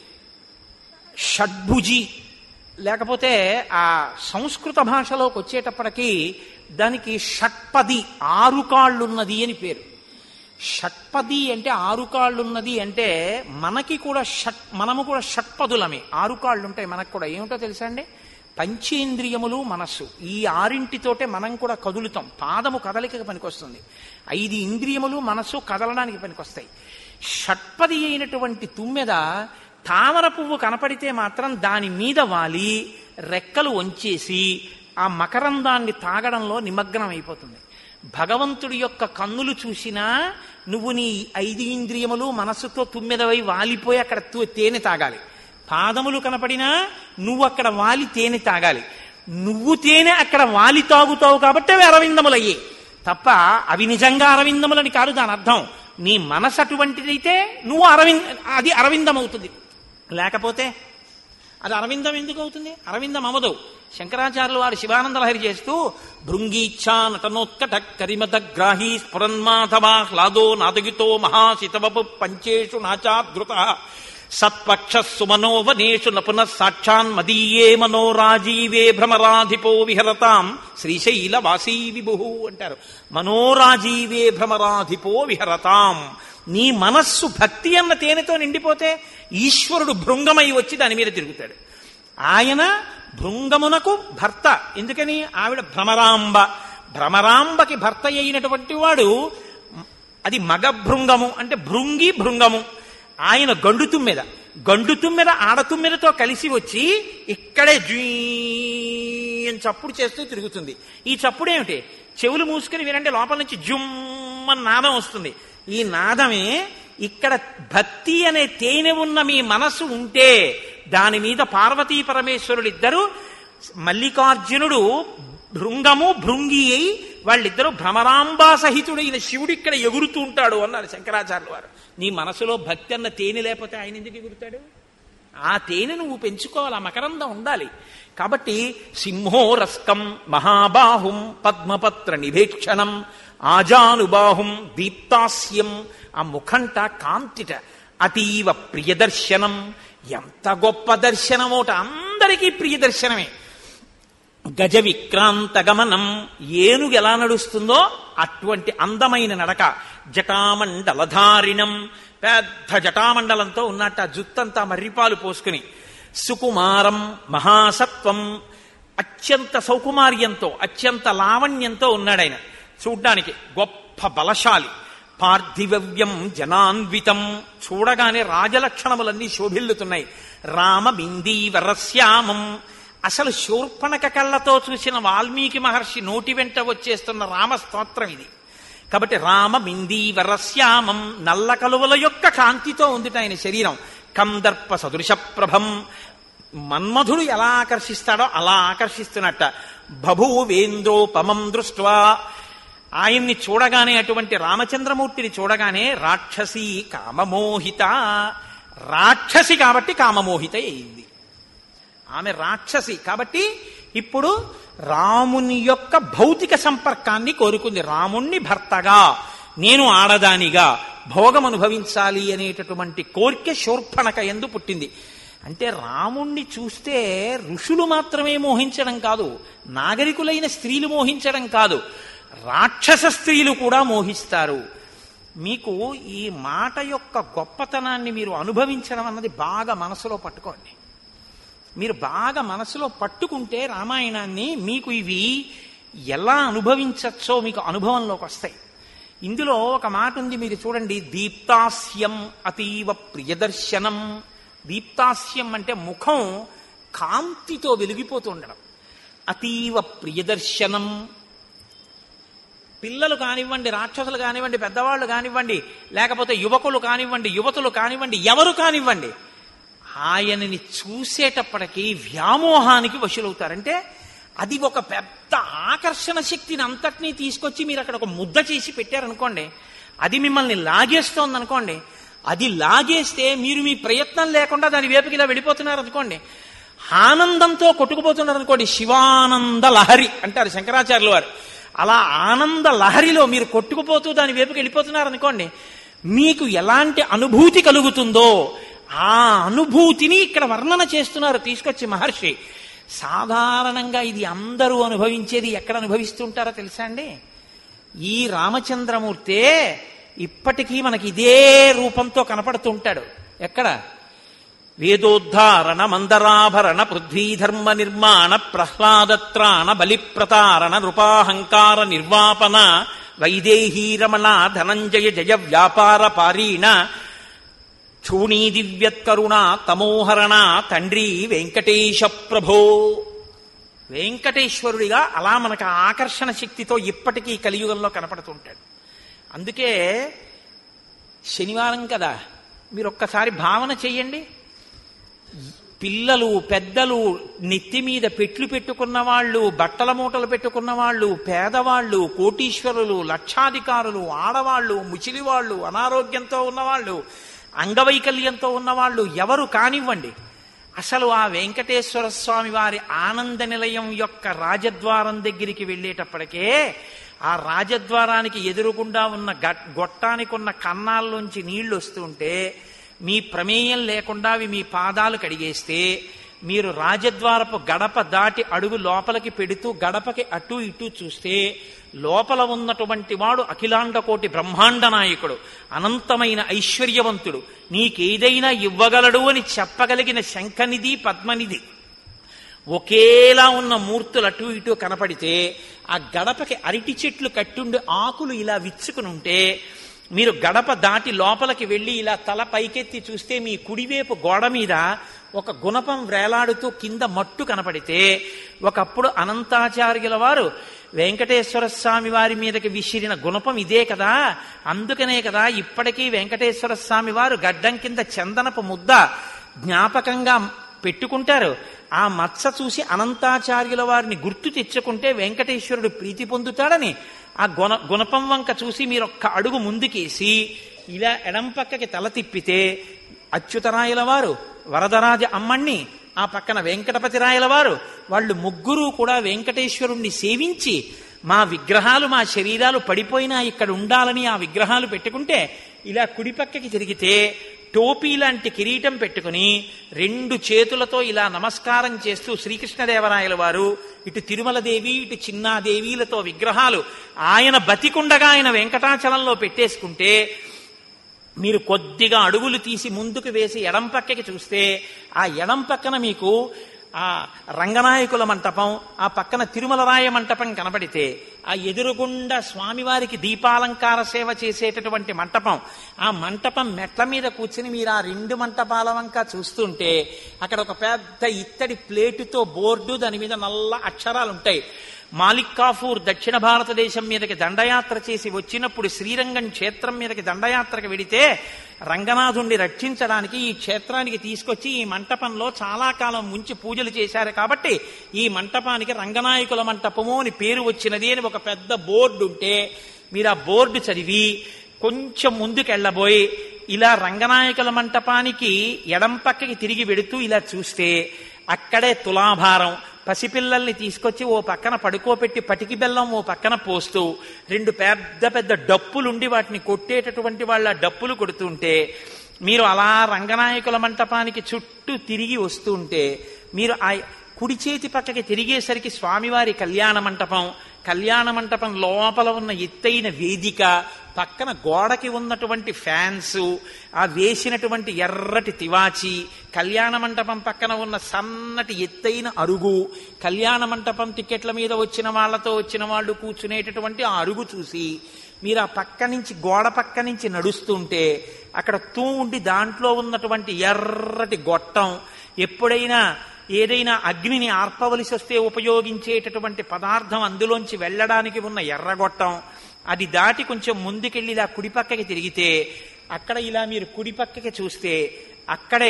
షడ్భుజి లేకపోతే ఆ సంస్కృత భాషలోకి వచ్చేటప్పటికి దానికి షట్పది ఆరు కాళ్ళున్నది అని పేరు షట్పది అంటే ఆరు కాళ్ళున్నది అంటే మనకి కూడా షట్ మనము కూడా షట్పదులమే ఆరు కాళ్ళు ఉంటాయి మనకు కూడా ఏమిటో తెలుసా అండి పంచేంద్రియములు మనస్సు ఈ ఆరింటితోటే మనం కూడా కదులుతాం పాదము కదలికకి పనికొస్తుంది ఐదు ఇంద్రియములు మనస్సు కదలడానికి పనికొస్తాయి షట్పది అయినటువంటి తుమ్మెద తామర పువ్వు కనపడితే మాత్రం దాని మీద వాలి రెక్కలు వంచేసి ఆ మకరందాన్ని తాగడంలో నిమగ్నం అయిపోతుంది భగవంతుడి యొక్క కన్నులు చూసినా నువ్వు నీ ఐదు ఇంద్రియములు మనస్సుతో తుమ్మెదవై వాలిపోయి అక్కడ తు- తేనె తాగాలి పాదములు కనపడినా నువ్వు అక్కడ వాలి తేనె తాగాలి నువ్వు తేనె అక్కడ వాలి తాగుతావు కాబట్టి అవి అరవిందములయ్యే తప్ప అవి నిజంగా అరవిందములని కాదు దాని అర్థం నీ మనసు అటువంటిదైతే నువ్వు అరవింద అది అరవిందం అవుతుంది లేకపోతే అది అరవిందం ఎందుకు అవుతుంది అరవిందం అమదు శంకరాచార్యులు వారు శివానంద లహరి చేస్తూ భృంగీచ్ఛా నటనోత్కట కరిమత గ్రాహీ స్ఫురన్మాధవా హ్లాదో నాదగితో మహాశితవపు పంచేషు నాచాధృత సత్పక్ష సుమనోవనేషు నపున సాక్షాన్ మదీయే మనోరాజీవే భ్రమరాధిపో విహరతాం శ్రీశైల వాసీ విభు అంటారు మనోరాజీవే భ్రమరాధిపో విహరతాం నీ మనస్సు భక్తి అన్న తేనెతో నిండిపోతే ఈశ్వరుడు భృంగమై వచ్చి దాని మీద తిరుగుతాడు ఆయన భృంగమునకు భర్త ఎందుకని ఆవిడ భ్రమరాంబ భ్రమరాంబకి భర్త అయినటువంటి వాడు అది మగ భృంగము అంటే భృంగి భృంగము ఆయన గండు తుమ్మెద గండు తుమ్మెద ఆడ తుమ్మెదతో కలిసి వచ్చి ఇక్కడే జీ అని చప్పుడు చేస్తూ తిరుగుతుంది ఈ చప్పుడు ఏమిటి చెవులు మూసుకుని వినంటే లోపల నుంచి జుమ్ అని నాదం వస్తుంది ఈ నాదమే ఇక్కడ భక్తి అనే తేనె ఉన్న మీ మనసు ఉంటే దాని మీద పార్వతీ పరమేశ్వరులు ఇద్దరు మల్లికార్జునుడు భృంగము భృంగి అయి వాళ్ళిద్దరూ భ్రమరాంబా సహితుడైన శివుడు ఇక్కడ ఎగురుతూ ఉంటాడు అన్నారు శంకరాచార్యుల వారు నీ మనసులో భక్తి అన్న తేనె లేకపోతే ఆయన ఎందుకు ఎగురుతాడు ఆ తేనె నువ్వు పెంచుకోవాలి ఆ మకరందం ఉండాలి కాబట్టి సింహో రస్కం మహాబాహుం పద్మపత్ర నిభేక్షణం ఆజానుబాహుం దీప్తాస్యం ఆ ముఖంట కాంతిట అతీవ ప్రియదర్శనం ఎంత గొప్ప దర్శనమోట అందరికీ ప్రియదర్శనమే గజ విక్రాంత గమనం ఏనుగు ఎలా నడుస్తుందో అటువంటి అందమైన నడక జటామండలధారిణం పెద్ద జటామండలంతో ఉన్నట్టు ఆ జుత్తంతా మర్రిపాలు పోసుకుని సుకుమారం మహాసత్వం అత్యంత సౌకుమార్యంతో అత్యంత లావణ్యంతో ఉన్నాడు ఆయన చూడ్డానికి గొప్ప గొప్ప బలశాలి పార్థివవ్యం జనాన్వితం చూడగానే రాజలక్షణములన్నీ శోభిల్లుతున్నాయి రామబిందీవరశ్యామం అసలు శూర్పణక కళ్ళతో చూసిన వాల్మీకి మహర్షి నోటి వెంట వచ్చేస్తున్న రామస్తోత్రం ఇది కాబట్టి రామ బిందీవరశ్యామం నల్ల కలువల యొక్క కాంతితో ఉంది ఆయన శరీరం కందర్ప సదృశ ప్రభం మన్మధుడు ఎలా ఆకర్షిస్తాడో అలా ఆకర్షిస్తున్నట్ట బభూవేంద్రోపమం దృష్ట్వా ఆయన్ని చూడగానే అటువంటి రామచంద్రమూర్తిని చూడగానే రాక్షసి కామమోహిత రాక్షసి కాబట్టి కామమోహిత అయింది ఆమె రాక్షసి కాబట్టి ఇప్పుడు రాముని యొక్క భౌతిక సంపర్కాన్ని కోరుకుంది రాముణ్ణి భర్తగా నేను ఆడదానిగా భోగం అనుభవించాలి అనేటటువంటి కోరిక శూర్పణక ఎందు పుట్టింది అంటే రాముణ్ణి చూస్తే ఋషులు మాత్రమే మోహించడం కాదు నాగరికులైన స్త్రీలు మోహించడం కాదు రాక్షస స్త్రీలు కూడా మోహిస్తారు మీకు ఈ మాట యొక్క గొప్పతనాన్ని మీరు అనుభవించడం అన్నది బాగా మనసులో పట్టుకోండి మీరు బాగా మనసులో పట్టుకుంటే రామాయణాన్ని మీకు ఇవి ఎలా అనుభవించచ్చో మీకు అనుభవంలోకి వస్తాయి ఇందులో ఒక మాట ఉంది మీరు చూడండి దీప్తాస్యం అతీవ ప్రియదర్శనం దీప్తాస్యం అంటే ముఖం కాంతితో వెలిగిపోతూ ఉండడం అతీవ ప్రియదర్శనం పిల్లలు కానివ్వండి రాక్షసులు కానివ్వండి పెద్దవాళ్ళు కానివ్వండి లేకపోతే యువకులు కానివ్వండి యువతులు కానివ్వండి ఎవరు కానివ్వండి ఆయనని చూసేటప్పటికీ వ్యామోహానికి వశులవుతారంటే అది ఒక పెద్ద ఆకర్షణ శక్తిని అంతటినీ తీసుకొచ్చి మీరు అక్కడ ఒక ముద్ద చేసి పెట్టారనుకోండి అది మిమ్మల్ని లాగేస్తోంది అనుకోండి అది లాగేస్తే మీరు మీ ప్రయత్నం లేకుండా దాని వైపుకి ఇలా వెళ్ళిపోతున్నారు అనుకోండి ఆనందంతో కొట్టుకుపోతున్నారు అనుకోండి శివానంద లహరి అంటారు శంకరాచార్యులు వారు అలా ఆనంద లహరిలో మీరు కొట్టుకుపోతూ దాని వైపుకి వెళ్ళిపోతున్నారు అనుకోండి మీకు ఎలాంటి అనుభూతి కలుగుతుందో ఆ అనుభూతిని ఇక్కడ వర్ణన చేస్తున్నారు తీసుకొచ్చి మహర్షి సాధారణంగా ఇది అందరూ అనుభవించేది ఎక్కడ అనుభవిస్తుంటారో తెలుసా అండి ఈ రామచంద్రమూర్తే ఇప్పటికీ మనకి ఇదే రూపంతో కనపడుతూ ఉంటాడు ఎక్కడ వేదోద్ధారణ మందరాభరణ పృథ్వీధర్మ నిర్మాణ ప్రహ్లాదత్రాణ బలిప్రతారణ నృపాహంకార నిర్వాపన వైదేహీ రమణ ధనంజయ జయ వ్యాపార పారీణ చూణీ దివ్యత్కరుణ తమోహరణ తండ్రి వెంకటేశ ప్రభో వెంకటేశ్వరుడిగా అలా మనకు ఆ ఆకర్షణ శక్తితో ఇప్పటికీ కలియుగంలో కనపడుతుంటాడు అందుకే శనివారం కదా మీరు ఒక్కసారి భావన చెయ్యండి పిల్లలు పెద్దలు నెత్తి మీద పెట్లు పెట్టుకున్న వాళ్ళు బట్టల మూటలు పెట్టుకున్న వాళ్ళు పేదవాళ్ళు కోటీశ్వరులు లక్షాధికారులు ఆడవాళ్ళు ముచిలివాళ్ళు అనారోగ్యంతో ఉన్నవాళ్ళు అంగవైకల్యంతో ఉన్నవాళ్ళు ఎవరు కానివ్వండి అసలు ఆ వెంకటేశ్వర స్వామి వారి ఆనంద నిలయం యొక్క రాజద్వారం దగ్గరికి వెళ్ళేటప్పటికే ఆ రాజద్వారానికి ఎదురుగుండా ఉన్న గొట్టానికి ఉన్న కన్నాల్లోంచి నీళ్లు వస్తుంటే మీ ప్రమేయం లేకుండా అవి మీ పాదాలు కడిగేస్తే మీరు రాజద్వారపు గడప దాటి అడుగు లోపలికి పెడుతూ గడపకి అటు ఇటు చూస్తే లోపల ఉన్నటువంటి వాడు అఖిలాండ కోటి బ్రహ్మాండ నాయకుడు అనంతమైన ఐశ్వర్యవంతుడు నీకేదైనా ఇవ్వగలడు అని చెప్పగలిగిన శంఖనిధి పద్మనిధి ఒకేలా ఉన్న మూర్తులు అటు ఇటు కనపడితే ఆ గడపకి అరటి చెట్లు కట్టుండి ఆకులు ఇలా విచ్చుకుని ఉంటే మీరు గడప దాటి లోపలికి వెళ్ళి ఇలా తల పైకెత్తి చూస్తే మీ కుడివైపు గోడ మీద ఒక గుణపం వేలాడుతూ కింద మట్టు కనపడితే ఒకప్పుడు అనంతాచార్యుల వారు వెంకటేశ్వర స్వామి వారి మీదకి విసిరిన గుణపం ఇదే కదా అందుకనే కదా ఇప్పటికీ వెంకటేశ్వర స్వామి వారు గడ్డం కింద చందనపు ముద్ద జ్ఞాపకంగా పెట్టుకుంటారు ఆ మత్స చూసి అనంతాచార్యుల వారిని గుర్తు తెచ్చుకుంటే వెంకటేశ్వరుడు ప్రీతి పొందుతాడని ఆ గుణ గుణపం వంక చూసి మీరు ఒక్క అడుగు ముందుకేసి ఇలా ఎడం పక్కకి తల తిప్పితే అచ్యుతరాయల వారు వరదరాజ అమ్మణ్ణి ఆ పక్కన వెంకటపతి రాయల వారు వాళ్ళు ముగ్గురు కూడా వెంకటేశ్వరుణ్ణి సేవించి మా విగ్రహాలు మా శరీరాలు పడిపోయినా ఇక్కడ ఉండాలని ఆ విగ్రహాలు పెట్టుకుంటే ఇలా కుడి పక్కకి తిరిగితే టోపీ లాంటి కిరీటం పెట్టుకుని రెండు చేతులతో ఇలా నమస్కారం చేస్తూ శ్రీకృష్ణదేవరాయల వారు ఇటు తిరుమలదేవి ఇటు చిన్నాదేవీలతో విగ్రహాలు ఆయన బతికుండగా ఆయన వెంకటాచలంలో పెట్టేసుకుంటే మీరు కొద్దిగా అడుగులు తీసి ముందుకు వేసి ఎడం పక్కకి చూస్తే ఆ ఎడం పక్కన మీకు ఆ రంగనాయకుల మంటపం ఆ పక్కన తిరుమలరాయ మంటపం కనబడితే ఆ ఎదురుగుండా స్వామివారికి దీపాలంకార సేవ చేసేటటువంటి మంటపం ఆ మంటపం మెట్ల మీద కూర్చుని మీరు ఆ రెండు మంటపాల వంక చూస్తుంటే అక్కడ ఒక పెద్ద ఇత్తడి ప్లేటుతో బోర్డు దాని మీద నల్ల అక్షరాలు ఉంటాయి మాలిక్ కాఫూర్ దక్షిణ భారతదేశం మీదకి దండయాత్ర చేసి వచ్చినప్పుడు శ్రీరంగం క్షేత్రం మీదకి దండయాత్రకు వెడితే రంగనాథుణ్ణి రక్షించడానికి ఈ క్షేత్రానికి తీసుకొచ్చి ఈ మంటపంలో చాలా కాలం ముంచి పూజలు చేశారు కాబట్టి ఈ మంటపానికి రంగనాయకుల మంటపము అని పేరు వచ్చినది అని ఒక పెద్ద బోర్డు ఉంటే మీరు ఆ బోర్డు చదివి కొంచెం ముందుకెళ్ళబోయి ఇలా రంగనాయకుల మంటపానికి ఎడం పక్కకి తిరిగి వెడుతూ ఇలా చూస్తే అక్కడే తులాభారం పసిపిల్లల్ని తీసుకొచ్చి ఓ పక్కన పడుకోపెట్టి పటికి బెల్లం ఓ పక్కన పోస్తూ రెండు పెద్ద పెద్ద డప్పులుండి వాటిని కొట్టేటటువంటి వాళ్ళ డప్పులు కొడుతుంటే మీరు అలా రంగనాయకుల మంటపానికి చుట్టూ తిరిగి వస్తుంటే మీరు ఆ కుడి చేతి పక్కకి తిరిగేసరికి స్వామివారి కళ్యాణ మంటపం కళ్యాణ మంటపం లోపల ఉన్న ఎత్తైన వేదిక పక్కన గోడకి ఉన్నటువంటి ఫ్యాన్స్ ఆ వేసినటువంటి ఎర్రటి తివాచి కళ్యాణ మంటపం పక్కన ఉన్న సన్నటి ఎత్తైన అరుగు కళ్యాణ మంటపం టికెట్ల మీద వచ్చిన వాళ్ళతో వచ్చిన వాళ్ళు కూర్చునేటటువంటి ఆ అరుగు చూసి మీరు ఆ పక్క నుంచి గోడ పక్క నుంచి నడుస్తుంటే అక్కడ తూ ఉండి దాంట్లో ఉన్నటువంటి ఎర్రటి గొట్టం ఎప్పుడైనా ఏదైనా అగ్నిని ఆర్పవలసి వస్తే ఉపయోగించేటటువంటి పదార్థం అందులోంచి వెళ్ళడానికి ఉన్న ఎర్రగొట్టం అది దాటి కొంచెం ముందుకెళ్ళి ఇలా కుడిపక్కకి తిరిగితే అక్కడ ఇలా మీరు కుడిపక్కకి చూస్తే అక్కడే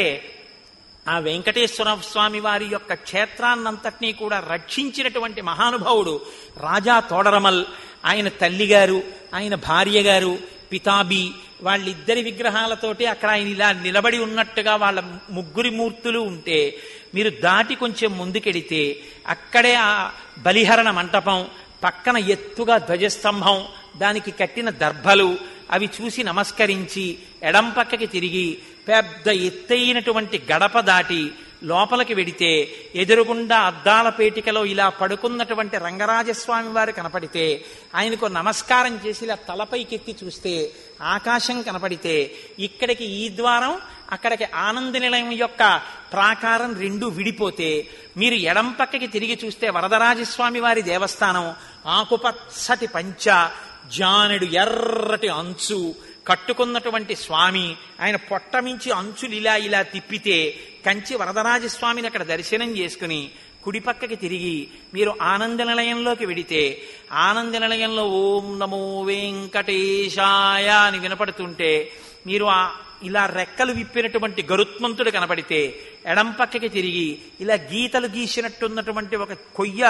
ఆ వెంకటేశ్వర స్వామి వారి యొక్క క్షేత్రాన్నంతటినీ కూడా రక్షించినటువంటి మహానుభావుడు రాజా తోడరమల్ ఆయన తల్లిగారు ఆయన భార్య గారు పితాబి వాళ్ళిద్దరి విగ్రహాలతోటి అక్కడ ఆయన ఇలా నిలబడి ఉన్నట్టుగా వాళ్ళ ముగ్గురి మూర్తులు ఉంటే మీరు దాటి కొంచెం ముందుకెడితే అక్కడే ఆ బలిహరణ మంటపం పక్కన ఎత్తుగా ధ్వజస్తంభం దానికి కట్టిన దర్భలు అవి చూసి నమస్కరించి ఎడం పక్కకి తిరిగి పెద్ద ఎత్తైనటువంటి గడప దాటి లోపలికి వెడితే ఎదురుగుండా అద్దాల పేటికలో ఇలా పడుకున్నటువంటి రంగరాజస్వామి వారు కనపడితే ఆయనకు నమస్కారం చేసి ఇలా తలపైకెత్తి చూస్తే ఆకాశం కనపడితే ఇక్కడికి ఈ ద్వారం అక్కడికి ఆనంద నిలయం యొక్క ప్రాకారం రెండు విడిపోతే మీరు ఎడం పక్కకి తిరిగి చూస్తే వరదరాజస్వామి వారి దేవస్థానం ఆకుపచ్చటి పంచ జానెడు ఎర్రటి అంచు కట్టుకున్నటువంటి స్వామి ఆయన పొట్టమించి అంచులు ఇలా ఇలా తిప్పితే కంచి వరదరాజస్వామిని అక్కడ దర్శనం చేసుకుని కుడిపక్కకి తిరిగి మీరు ఆనంద నిలయంలోకి వెడితే ఆనంద నిలయంలో ఓం నమో వెంకటేశాయ అని వినపడుతుంటే మీరు ఆ ఇలా రెక్కలు విప్పినటువంటి గరుత్మంతుడు కనపడితే ఎడం పక్కకి తిరిగి ఇలా గీతలు గీసినట్టున్నటువంటి ఒక కొయ్య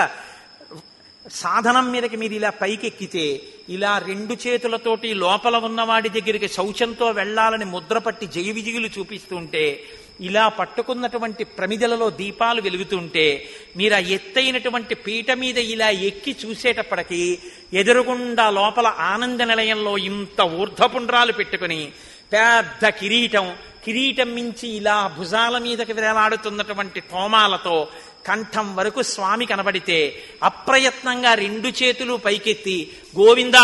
సాధనం మీదకి మీరు ఇలా పైకెక్కితే ఇలా రెండు చేతులతోటి లోపల ఉన్నవాడి దగ్గరికి శౌచంతో వెళ్లాలని ముద్రపట్టి జయ విజయులు చూపిస్తుంటే ఇలా పట్టుకున్నటువంటి ప్రమిదలలో దీపాలు వెలుగుతుంటే మీరు ఆ ఎత్తైనటువంటి పీట మీద ఇలా ఎక్కి చూసేటప్పటికి ఎదురుగుండా లోపల ఆనంద నిలయంలో ఇంత ఊర్ధపుండ్రాలు పెట్టుకుని పెద్ద కిరీటం కిరీటం మించి ఇలా భుజాల మీదకి వేలాడుతున్నటువంటి తోమాలతో కంఠం వరకు స్వామి కనబడితే అప్రయత్నంగా రెండు చేతులు పైకెత్తి గోవిందా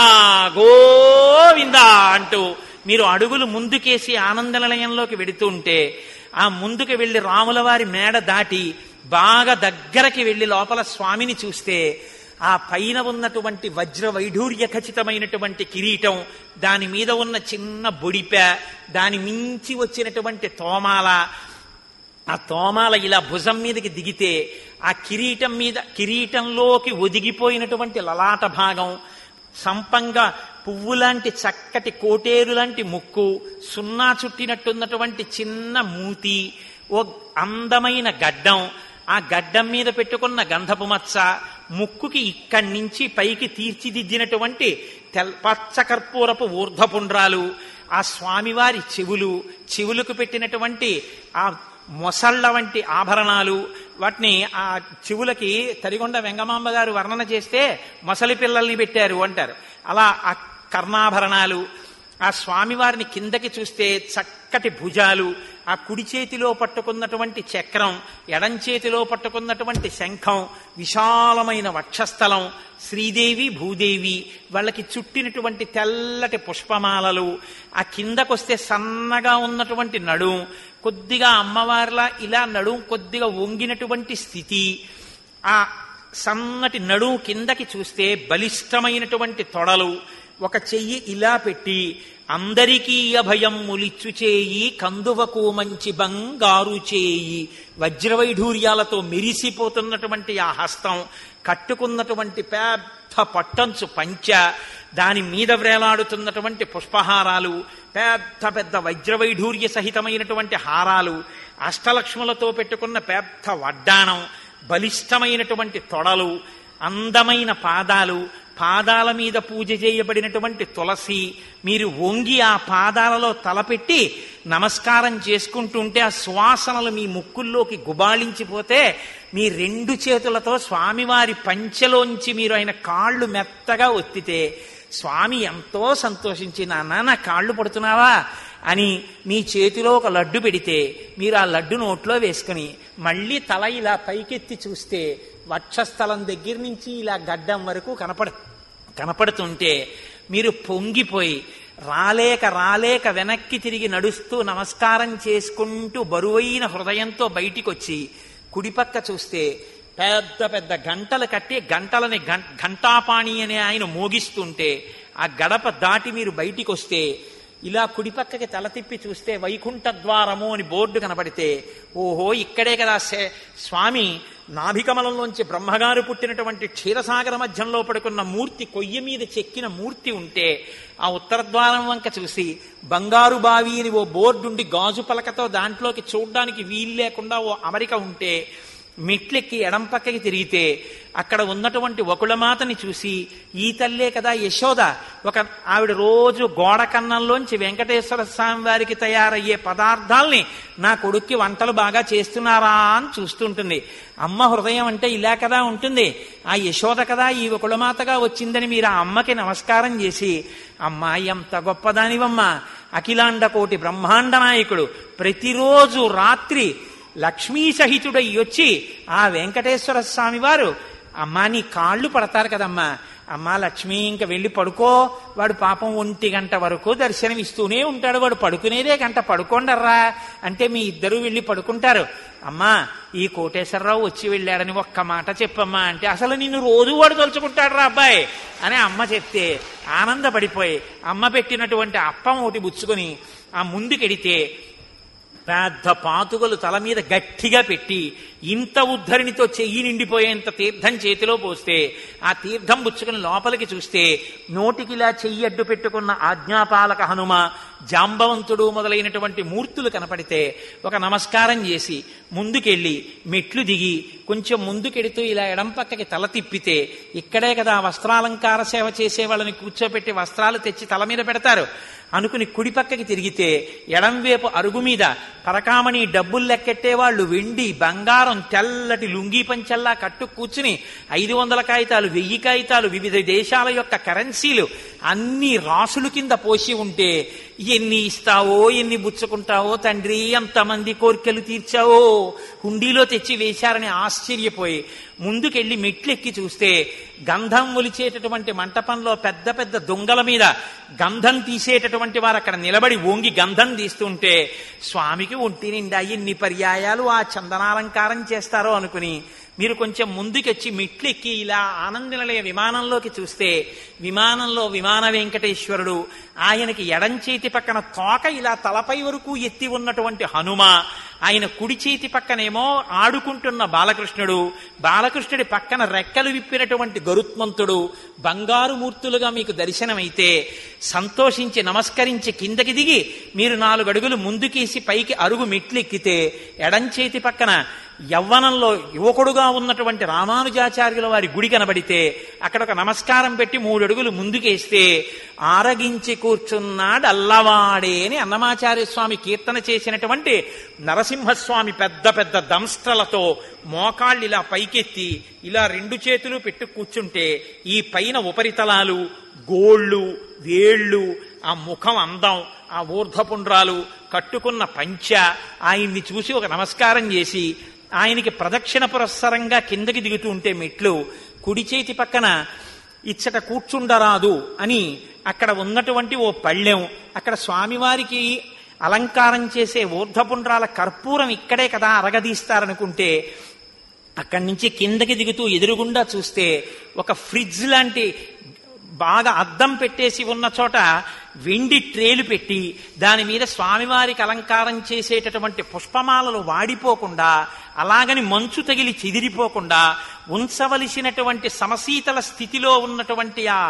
గోవిందా అంటూ మీరు అడుగులు ముందుకేసి ఆనంద నిలయంలోకి వెడుతుంటే ఆ ముందుకు వెళ్లి రాముల వారి మేడ దాటి బాగా దగ్గరకి వెళ్లి లోపల స్వామిని చూస్తే ఆ పైన ఉన్నటువంటి వజ్ర వైఢూర్య ఖచ్చితమైనటువంటి కిరీటం దాని మీద ఉన్న చిన్న బొడిప దాని మించి వచ్చినటువంటి తోమాల ఆ తోమాల ఇలా భుజం మీదకి దిగితే ఆ కిరీటం మీద కిరీటంలోకి ఒదిగిపోయినటువంటి లలాట భాగం సంపంగా పువ్వు లాంటి చక్కటి కోటేరు లాంటి ముక్కు సున్నా చుట్టినట్టున్నటువంటి చిన్న మూతి ఓ అందమైన గడ్డం ఆ గడ్డం మీద పెట్టుకున్న గంధపు మచ్చ ముక్కుకి ఇక్కడి నుంచి పైకి తీర్చిదిద్దినటువంటి తెల్ పచ్చకర్పూరపు ఊర్ధపుండ్రాలు ఆ స్వామివారి చెవులు చెవులకు పెట్టినటువంటి ఆ మొసళ్ళ వంటి ఆభరణాలు వాటిని ఆ చెవులకి తరిగొండ వెంగమాంబ గారు వర్ణన చేస్తే మొసలి పిల్లల్ని పెట్టారు అంటారు అలా ఆ కర్ణాభరణాలు ఆ స్వామివారిని కిందకి చూస్తే చక్కటి భుజాలు ఆ కుడి చేతిలో పట్టుకున్నటువంటి చక్రం ఎడం చేతిలో పట్టుకున్నటువంటి శంఖం విశాలమైన వక్షస్థలం శ్రీదేవి భూదేవి వాళ్ళకి చుట్టినటువంటి తెల్లటి పుష్పమాలలు ఆ కిందకొస్తే సన్నగా ఉన్నటువంటి నడుం కొద్దిగా అమ్మవారిలా ఇలా నడుం కొద్దిగా వంగినటువంటి స్థితి ఆ సన్నటి నడుం కిందకి చూస్తే బలిష్టమైనటువంటి తొడలు ఒక చెయ్యి ఇలా పెట్టి అందరికీ అభయం ములిచ్చు చేయి కందువకు మంచి బంగారు చేయి వజ్రవైఢూర్యాలతో మెరిసిపోతున్నటువంటి ఆ హస్తం కట్టుకున్నటువంటి పెద్ద పట్టంచు పంచ దాని మీద వ్రేలాడుతున్నటువంటి పుష్పహారాలు పెద్ద పెద్ద వజ్రవైఢూర్య సహితమైనటువంటి హారాలు అష్టలక్ష్ములతో పెట్టుకున్న పెద్ద వడ్డాణం బలిష్టమైనటువంటి తొడలు అందమైన పాదాలు పాదాల మీద పూజ చేయబడినటువంటి తులసి మీరు వంగి ఆ పాదాలలో తలపెట్టి నమస్కారం చేసుకుంటుంటే ఆ సువాసనలు మీ ముక్కుల్లోకి గుబాళించిపోతే మీ రెండు చేతులతో స్వామివారి పంచెలోంచి మీరు ఆయన కాళ్ళు మెత్తగా ఒత్తితే స్వామి ఎంతో సంతోషించి నాన్న నా కాళ్ళు పడుతున్నావా అని మీ చేతిలో ఒక లడ్డు పెడితే మీరు ఆ లడ్డు నోట్లో వేసుకుని మళ్ళీ తల ఇలా పైకెత్తి చూస్తే వక్షస్థలం దగ్గర నుంచి ఇలా గడ్డం వరకు కనపడ కనపడుతుంటే మీరు పొంగిపోయి రాలేక రాలేక వెనక్కి తిరిగి నడుస్తూ నమస్కారం చేసుకుంటూ బరువైన హృదయంతో బయటికి వచ్చి కుడిపక్క చూస్తే పెద్ద పెద్ద గంటలు కట్టి గంటలని గం- ఘంటాపాణి అనే ఆయన మోగిస్తుంటే ఆ గడప దాటి మీరు బయటికి వస్తే ఇలా కుడిపక్కకి తల తిప్పి చూస్తే వైకుంఠ ద్వారము అని బోర్డు కనబడితే ఓహో ఇక్కడే కదా శే- స్వామి నాభికమలంలోంచి బ్రహ్మగారు పుట్టినటువంటి క్షీరసాగర మధ్యంలో పడుకున్న మూర్తి కొయ్య మీద చెక్కిన మూర్తి ఉంటే ఆ ఉత్తర ద్వారం వంక చూసి బంగారు బావి అని ఓ బోర్డుండి గాజు పలకతో దాంట్లోకి చూడ్డానికి వీలు లేకుండా ఓ అమరిక ఉంటే మెట్లెక్కి ఎడం పక్కకి తిరిగితే అక్కడ ఉన్నటువంటి వకుళమాతని చూసి ఈ తల్లే కదా యశోద ఒక ఆవిడ రోజు గోడ కన్నంలోంచి వెంకటేశ్వర స్వామి వారికి తయారయ్యే పదార్థాల్ని నా కొడుక్కి వంటలు బాగా చేస్తున్నారా అని చూస్తుంటుంది అమ్మ హృదయం అంటే ఇలా కదా ఉంటుంది ఆ యశోద కదా ఈ వకుళమాతగా వచ్చిందని మీరు ఆ అమ్మకి నమస్కారం చేసి అమ్మా ఎంత గొప్పదానివమ్మా అఖిలాండ కోటి బ్రహ్మాండ నాయకుడు ప్రతిరోజు రాత్రి లక్ష్మీ సహితుడై వచ్చి ఆ వెంకటేశ్వర స్వామి వారు అమ్మా నీ కాళ్ళు పడతారు కదమ్మా అమ్మా లక్ష్మి ఇంక వెళ్ళి పడుకో వాడు పాపం ఒంటి గంట వరకు దర్శనం ఇస్తూనే ఉంటాడు వాడు పడుకునేదే గంట పడుకోండర్రా అంటే మీ ఇద్దరు వెళ్ళి పడుకుంటారు అమ్మా ఈ కోటేశ్వరరావు వచ్చి వెళ్ళాడని ఒక్క మాట చెప్పమ్మా అంటే అసలు నిన్ను రోజు వాడు తలుచుకుంటాడు రా అబ్బాయి అని అమ్మ చెప్తే ఆనందపడిపోయి అమ్మ పెట్టినటువంటి అప్పం ఒకటి బుచ్చుకొని ఆ ముందుకెడితే పెద్ద పాతుకలు తల మీద గట్టిగా పెట్టి ఇంత ఉద్ధరిణితో చెయ్యి నిండిపోయేంత తీర్థం చేతిలో పోస్తే ఆ తీర్థం పుచ్చుకుని లోపలికి చూస్తే నోటికిలా చెయ్యి అడ్డు పెట్టుకున్న ఆజ్ఞాపాలక హనుమ జాంబవంతుడు మొదలైనటువంటి మూర్తులు కనపడితే ఒక నమస్కారం చేసి ముందుకెళ్ళి మెట్లు దిగి కొంచెం ముందుకెడుతూ ఇలా ఎడం పక్కకి తల తిప్పితే ఇక్కడే కదా వస్త్రాలంకార సేవ చేసే వాళ్ళని కూర్చోపెట్టి వస్త్రాలు తెచ్చి తల మీద పెడతారు అనుకుని కుడి పక్కకి తిరిగితే ఎడంవైపు అరుగు మీద పరకామణి డబ్బులు లెక్కెట్టే వాళ్ళు వెండి బంగారం తెల్లటి లుంగీ పంచల్లా కట్టు కూర్చుని ఐదు వందల కాగితాలు వెయ్యి కాగితాలు వివిధ దేశాల యొక్క కరెన్సీలు అన్ని రాసులు కింద పోసి ఉంటే ఎన్ని ఇస్తావో ఎన్ని బుచ్చుకుంటావో తండ్రి ఎంతమంది కోరికలు తీర్చావో హుండీలో తెచ్చి వేశారని ఆశ్చర్యపోయి ముందుకెళ్ళి మెట్లెక్కి చూస్తే గంధం ఒలిచేటటువంటి మంటపంలో పెద్ద పెద్ద దొంగల మీద గంధం తీసేటటువంటి వారు అక్కడ నిలబడి ఓంగి గంధం తీస్తుంటే స్వామికి ఒంటి నిండా ఎన్ని పర్యాయాలు ఆ చందనాలంకారం చేస్తారో అనుకుని మీరు కొంచెం ముందుకొచ్చి మెట్లెక్కి ఇలా ఆనందనిలయ విమానంలోకి చూస్తే విమానంలో విమాన వెంకటేశ్వరుడు ఆయనకి ఎడం చేతి పక్కన తోక ఇలా తలపై వరకు ఎత్తి ఉన్నటువంటి హనుమ ఆయన కుడి చేతి పక్కనేమో ఆడుకుంటున్న బాలకృష్ణుడు బాలకృష్ణుడి పక్కన రెక్కలు విప్పినటువంటి గరుత్మంతుడు బంగారు మూర్తులుగా మీకు దర్శనమైతే సంతోషించి నమస్కరించి కిందకి దిగి మీరు నాలుగు అడుగులు ముందుకేసి పైకి అరుగు మెట్లెక్కితే ఎడం చేతి పక్కన యవ్వనంలో యువకుడుగా ఉన్నటువంటి రామానుజాచార్యుల వారి గుడి కనబడితే అక్కడ ఒక నమస్కారం పెట్టి మూడు అడుగులు ముందుకేస్తే ఆరగించి కూర్చున్నాడు అల్లవాడే అని అన్నమాచార్య స్వామి కీర్తన చేసినటువంటి నరసింహస్వామి పెద్ద పెద్ద దంస్ట్రలతో మోకాళ్ళు ఇలా పైకెత్తి ఇలా రెండు చేతులు పెట్టి కూర్చుంటే ఈ పైన ఉపరితలాలు గోళ్ళు వేళ్ళు ఆ ముఖం అందం ఆ ఊర్ధపుండ్రాలు కట్టుకున్న పంచ ఆయన్ని చూసి ఒక నమస్కారం చేసి ఆయనకి ప్రదక్షిణ పురస్సరంగా కిందకి దిగుతూ ఉంటే మెట్లు కుడి చేతి పక్కన ఇచ్చట కూర్చుండరాదు అని అక్కడ ఉన్నటువంటి ఓ పళ్ళెం అక్కడ స్వామివారికి అలంకారం చేసే ఊర్ధపుండ్రాల కర్పూరం ఇక్కడే కదా అరగదీస్తారనుకుంటే అక్కడి నుంచి కిందకి దిగుతూ ఎదురుగుండా చూస్తే ఒక ఫ్రిడ్జ్ లాంటి బాగా అద్దం పెట్టేసి ఉన్న చోట వెండి ట్రేలు పెట్టి దాని మీద స్వామివారికి అలంకారం చేసేటటువంటి పుష్పమాలలు వాడిపోకుండా అలాగని మంచు తగిలి చెదిరిపోకుండా ఉంచవలసినటువంటి సమశీతల స్థితిలో ఉన్నటువంటి ఆ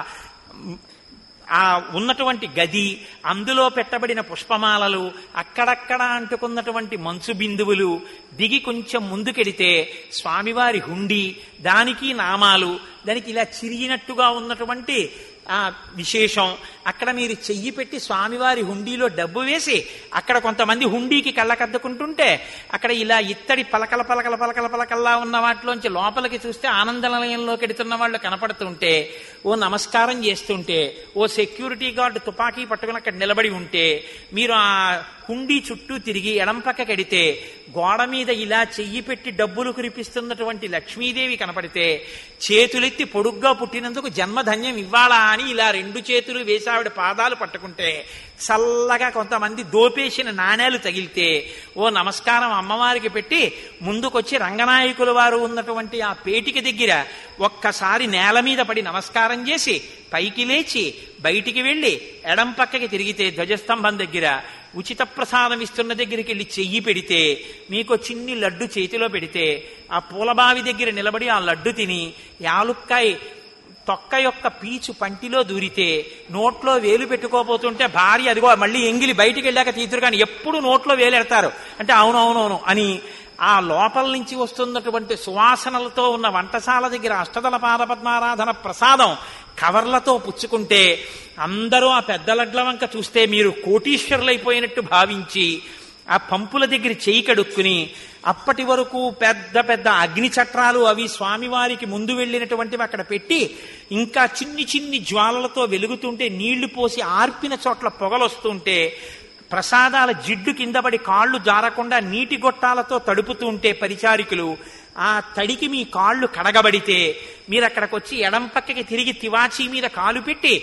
ఆ ఉన్నటువంటి గది అందులో పెట్టబడిన పుష్పమాలలు అక్కడక్కడ అంటుకున్నటువంటి మంచు బిందువులు దిగి కొంచెం ముందుకెడితే స్వామివారి హుండి దానికి నామాలు దానికి ఇలా చిరిగినట్టుగా ఉన్నటువంటి ఆ విశేషం అక్కడ మీరు చెయ్యి పెట్టి స్వామివారి హుండీలో డబ్బు వేసి అక్కడ కొంతమంది హుండీకి కళ్ళకద్దుకుంటుంటే అక్కడ ఇలా ఇత్తడి పలకల పలకల పలకల పలకల్లా ఉన్న వాటిలోంచి లోపలికి చూస్తే ఆనంద నిలయంలోకి ఎడుతున్న వాళ్ళు కనపడుతుంటే ఓ నమస్కారం చేస్తుంటే ఓ సెక్యూరిటీ గార్డు తుపాకీ పట్టుకుని అక్కడ నిలబడి ఉంటే మీరు ఆ హుండీ చుట్టూ తిరిగి ఎడం పక్కకెడితే గోడ మీద ఇలా చెయ్యి పెట్టి డబ్బులు కురిపిస్తున్నటువంటి లక్ష్మీదేవి కనపడితే చేతులెత్తి పొడుగ్గా పుట్టినందుకు జన్మధన్యం ఇవ్వాలా అని ఇలా రెండు చేతులు వేసి ఆవిడ పాదాలు పట్టుకుంటే చల్లగా కొంతమంది దోపేసిన నాణేలు తగిలితే ఓ నమస్కారం అమ్మవారికి పెట్టి ముందుకొచ్చి రంగనాయకుల వారు ఉన్నటువంటి ఆ పేటిక దగ్గర ఒక్కసారి నేల మీద పడి నమస్కారం చేసి పైకి లేచి బయటికి వెళ్ళి ఎడం పక్కకి తిరిగితే ధ్వజస్తంభం దగ్గర ఉచిత ప్రసాదం ఇస్తున్న దగ్గరికి వెళ్ళి చెయ్యి పెడితే మీకు చిన్ని లడ్డు చేతిలో పెడితే ఆ పూలబావి దగ్గర నిలబడి ఆ లడ్డు తిని యాలుక్కాయ తొక్క యొక్క పీచు పంటిలో దూరితే నోట్లో వేలు పెట్టుకోపోతుంటే భార్య అదిగో మళ్ళీ ఎంగిలి బయటికి వెళ్ళాక తీతురు కానీ ఎప్పుడు నోట్లో వేలు ఎడతారు అంటే అవునవునవును అని ఆ లోపల నుంచి వస్తున్నటువంటి సువాసనలతో ఉన్న వంటశాల దగ్గర అష్టదల పాదపద్మారాధన ప్రసాదం కవర్లతో పుచ్చుకుంటే అందరూ ఆ పెద్ద లడ్ల వంక చూస్తే మీరు కోటీశ్వరులైపోయినట్టు భావించి ఆ పంపుల దగ్గర చేయి కడుక్కుని అప్పటి వరకు పెద్ద పెద్ద అగ్ని చట్రాలు అవి స్వామివారికి ముందు వెళ్ళినటువంటివి అక్కడ పెట్టి ఇంకా చిన్ని చిన్ని జ్వాలలతో వెలుగుతుంటే నీళ్లు పోసి ఆర్పిన చోట్ల పొగలొస్తుంటే ప్రసాదాల జిడ్డు కింద పడి కాళ్ళు జారకుండా నీటి గొట్టాలతో తడుపుతూ ఉంటే పరిచారికులు ఆ తడికి మీ కాళ్ళు కడగబడితే మీరు అక్కడికి వచ్చి ఎడం పక్కకి తిరిగి తివాచీ మీద కాలు పెట్టి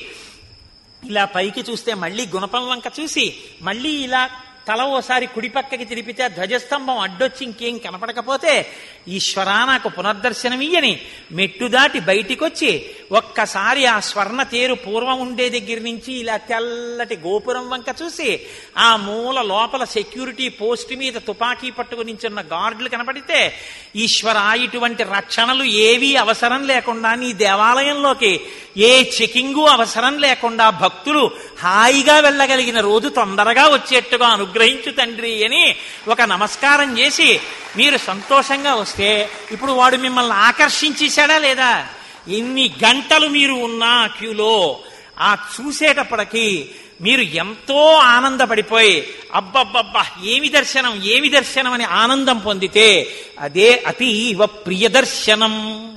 ఇలా పైకి చూస్తే మళ్ళీ గుణపం వంక చూసి మళ్ళీ ఇలా తల ఓసారి కుడి పక్కకి తిరిపితే ఆ ధ్వజస్తంభం అడ్డొచ్చి ఇంకేం కనపడకపోతే ఈశ్వరా నాకు పునర్దర్శనమియ్యని మెట్టు దాటి బయటికొచ్చి ఒక్కసారి ఆ స్వర్ణ తేరు పూర్వం ఉండే దగ్గర నుంచి ఇలా తెల్లటి గోపురం వంక చూసి ఆ మూల లోపల సెక్యూరిటీ పోస్ట్ మీద తుపాకీ పట్టుకు నించున్న గార్డులు కనపడితే ఈశ్వరా ఇటువంటి రక్షణలు ఏవీ అవసరం లేకుండా నీ దేవాలయంలోకి ఏ చెకింగు అవసరం లేకుండా భక్తులు హాయిగా వెళ్ళగలిగిన రోజు తొందరగా వచ్చేట్టుగా అనుగ్రహించు తండ్రి అని ఒక నమస్కారం చేసి మీరు సంతోషంగా వస్తే ఇప్పుడు వాడు మిమ్మల్ని ఆకర్షించేశాడా లేదా ఎన్ని గంటలు మీరు ఉన్నా క్యూలో ఆ చూసేటప్పటికి మీరు ఎంతో ఆనందపడిపోయి అబ్బబ్బబ్బా ఏమి దర్శనం ఏమి దర్శనం అని ఆనందం పొందితే అదే అతీవ ప్రియదర్శనం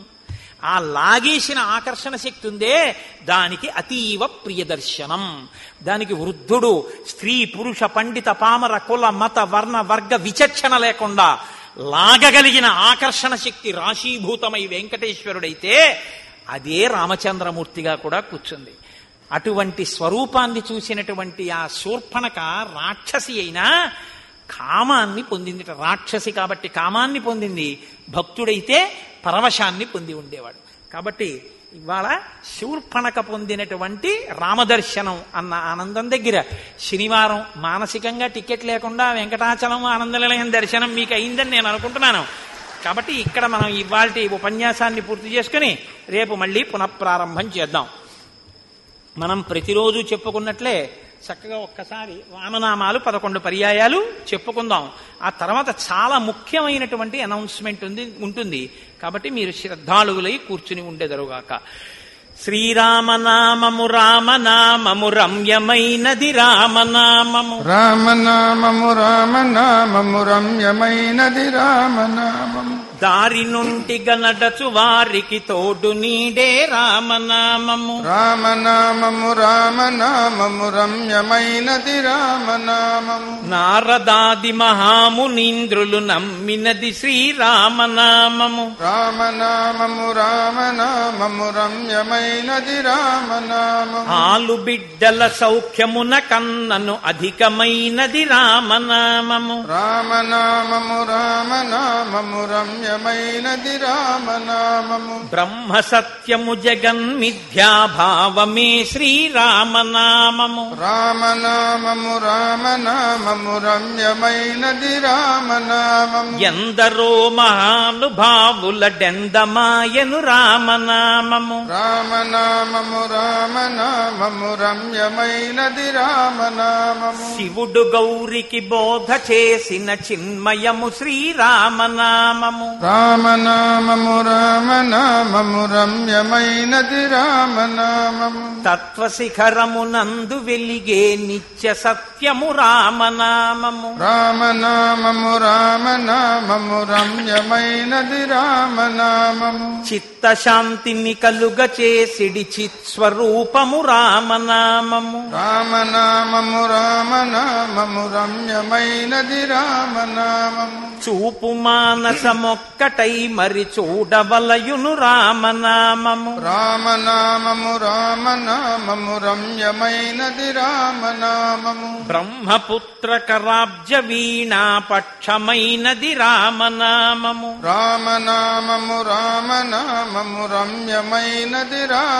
ఆ లాగేసిన ఆకర్షణ శక్తి ఉందే దానికి అతీవ ప్రియదర్శనం దానికి వృద్ధుడు స్త్రీ పురుష పండిత పామర కుల మత వర్ణ వర్గ విచక్షణ లేకుండా లాగగలిగిన ఆకర్షణ శక్తి రాశీభూతమై వెంకటేశ్వరుడైతే అదే రామచంద్రమూర్తిగా కూడా కూర్చుంది అటువంటి స్వరూపాన్ని చూసినటువంటి ఆ శూర్పణక రాక్షసి అయినా కామాన్ని పొందింది రాక్షసి కాబట్టి కామాన్ని పొందింది భక్తుడైతే పరవశాన్ని పొంది ఉండేవాడు కాబట్టి ఇవాళ శూర్పణక పొందినటువంటి రామదర్శనం అన్న ఆనందం దగ్గర శనివారం మానసికంగా టికెట్ లేకుండా వెంకటాచలం ఆనంద నిలయం దర్శనం మీకు అయిందని నేను అనుకుంటున్నాను కాబట్టి ఇక్కడ మనం ఇవాళ ఉపన్యాసాన్ని పూర్తి చేసుకుని రేపు మళ్ళీ పునఃప్రారంభం చేద్దాం మనం ప్రతిరోజు చెప్పుకున్నట్లే చక్కగా ఒక్కసారి రామనామాలు పదకొండు పర్యాయాలు చెప్పుకుందాం ఆ తర్వాత చాలా ముఖ్యమైనటువంటి అనౌన్స్మెంట్ ఉంది ఉంటుంది కాబట్టి మీరు శ్రద్ధాళువులై కూర్చుని ఉండేదరుగాక శ్రీరామనామము రామనామము రమ్యమైనది రామనామము రామనామము రామనామము రమ్యమైనది రామనామము దారి నుంటిగా నడచు వారికి తోడు నీడే రామనామము రామనామము రామనామము రమ్యమైనది రామనామము నారదాది మహామునీంద్రులు నమ్మినది శ్రీరామనామము రామనామము రామనామము రమ్యమైనది రామనామము ఆలు బిడ్డల సౌఖ్యమున కన్నను అధికమైనది రామనామము రామనామము రామనామము రమ్యమైనది రామనామము బ్రహ్మ సత్యము జగన్మిథ్యాభావమే శ్రీరామనామము రామనామము రామనామము రమ్యమైనది రామనామము ఎందరో మహానుభావుల డెందమాయను రామనామము రామనామము రామనామము రమ్యమైనది రామనామము శివుడు గౌరికి బోధ చేసిన చిన్మయము శ్రీరామనామము రామనామము రామనామము రమ్యమైనది రామనామము తత్వశిఖరమునందు వెలిగే నిత్య సత్యము రామనామము రామనామము రామనామము రమ్యమైనది రామనామము చిత్తశాంతిని కలుగ చేసిడి చిత్స్వరూపము రామనామము రామనామము రామనామము రమ్యమైనది రామనామము చూపు మానసమొక్కటై మరి చూడవలయును రామనామము రామనామము రామనామము రమ్యమైనది రామనామము బ్రహ్మపుత్ర కరాబ్జ వీణా పక్షమైనది రామనామము రామనామము రామనామము రమ్యమైనది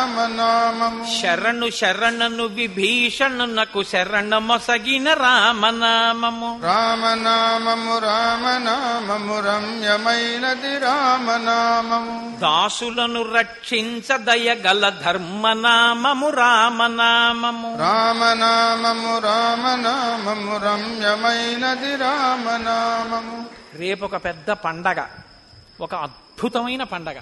రామనామము శరణు శరణను విభీషణునకు శరణమొసగిన రామనామము రామనామము రామనామము రమ్యమైనది రామనామము దాసులను రక్షించదయగల ధర్మనామము రామనామము రామనామము రామనామము రమ్యమైనది రామనామము రేపు ఒక పెద్ద పండగ ఒక అద్భుతమైన పండగ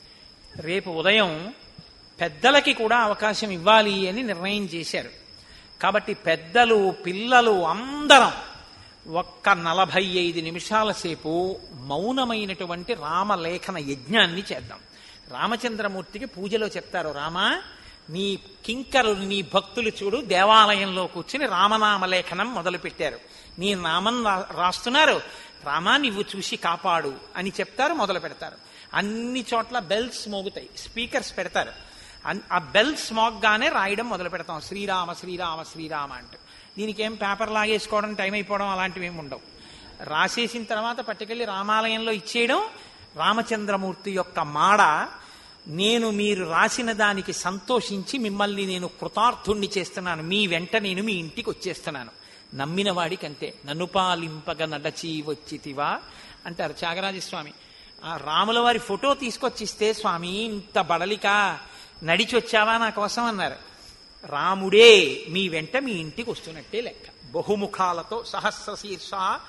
రేపు ఉదయం పెద్దలకి కూడా అవకాశం ఇవ్వాలి అని నిర్ణయం చేశారు కాబట్టి పెద్దలు పిల్లలు అందరం ఒక్క నలభై ఐదు నిమిషాల సేపు మౌనమైనటువంటి రామలేఖన యజ్ఞాన్ని చేద్దాం రామచంద్రమూర్తికి పూజలో చెప్తారు రామా నీ కింకరులు నీ భక్తులు చూడు దేవాలయంలో కూర్చుని రామనామలేఖనం మొదలుపెట్టారు నీ నామం రా- రాస్తున్నారు రామా నువ్వు చూసి కాపాడు అని చెప్తారు మొదలు పెడతారు అన్ని చోట్ల బెల్స్ మోగుతాయి స్పీకర్స్ పెడతారు అన్- ఆ బెల్స్ మోగ్గానే రాయడం మొదలు పెడతాం శ్రీరామ శ్రీరామ శ్రీరామ అంటూ దీనికి ఏం పేపర్ లాగేసుకోవడం టైం అయిపోవడం అలాంటివి ఏమి ఉండవు రాసేసిన తర్వాత పట్టుకెళ్ళి రామాలయంలో ఇచ్చేయడం రామచంద్రమూర్తి యొక్క మాడ నేను మీరు రాసిన దానికి సంతోషించి మిమ్మల్ని నేను కృతార్థుణ్ణి చేస్తున్నాను మీ వెంట నేను మీ ఇంటికి వచ్చేస్తున్నాను నమ్మిన వాడికంతే నన్ను పాలింపగ నడచి వచ్చితివా అంటారు త్యాగరాజస్వామి ఆ రాముల వారి ఫోటో తీసుకొచ్చిస్తే స్వామి ఇంత బడలిక నడిచి వచ్చావా నా కోసం అన్నారు రాముడే మీ వెంట మీ ఇంటికి వస్తున్నట్టే లెక్క బహుముఖాలతో సహస్ర శీర్ష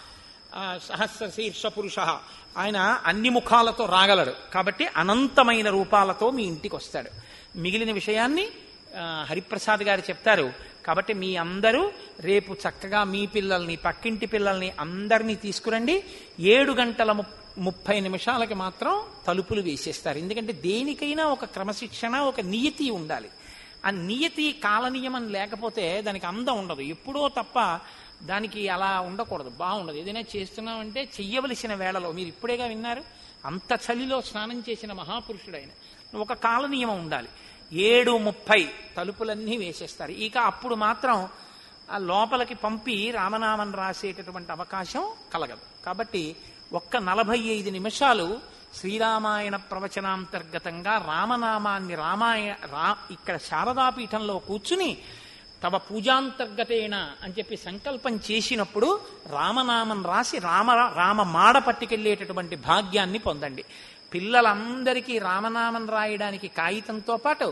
ఆ, సహస్ర శీర్ష పురుష ఆయన అన్ని ముఖాలతో రాగలడు కాబట్టి అనంతమైన రూపాలతో మీ ఇంటికి వస్తాడు మిగిలిన విషయాన్ని ఆ, హరిప్రసాద్ గారు చెప్తారు కాబట్టి మీ అందరూ రేపు చక్కగా మీ పిల్లల్ని పక్కింటి పిల్లల్ని అందరినీ తీసుకురండి ఏడు గంటల ము- ముప్పై నిమిషాలకి మాత్రం తలుపులు వేసేస్తారు ఎందుకంటే దేనికైనా ఒక క్రమశిక్షణ ఒక నియతి ఉండాలి ఆ నియతి కాలనియమం లేకపోతే దానికి అందం ఉండదు ఎప్పుడో తప్ప దానికి అలా ఉండకూడదు బాగుండదు ఏదైనా చేస్తున్నామంటే చెయ్యవలసిన వేళలో మీరు ఇప్పుడేగా విన్నారు అంత చలిలో స్నానం చేసిన మహాపురుషుడు ఆయన ఒక కాలనియమం ఉండాలి ఏడు ముప్పై తలుపులన్నీ వేసేస్తారు ఇక అప్పుడు మాత్రం ఆ లోపలికి పంపి రామనామం రాసేటటువంటి అవకాశం కలగదు కాబట్టి ఒక్క నలభై ఐదు నిమిషాలు శ్రీరామాయణ ప్రవచనాంతర్గతంగా రామనామాన్ని రామాయణ రా ఇక్కడ శారదాపీఠంలో కూర్చుని తవ పూజాంతర్గతేన అని చెప్పి సంకల్పం చేసినప్పుడు రామనామం రాసి రామ రామ మాడ పట్టుకెళ్లేటటువంటి భాగ్యాన్ని పొందండి పిల్లలందరికీ రామనామం రాయడానికి కాగితంతో పాటు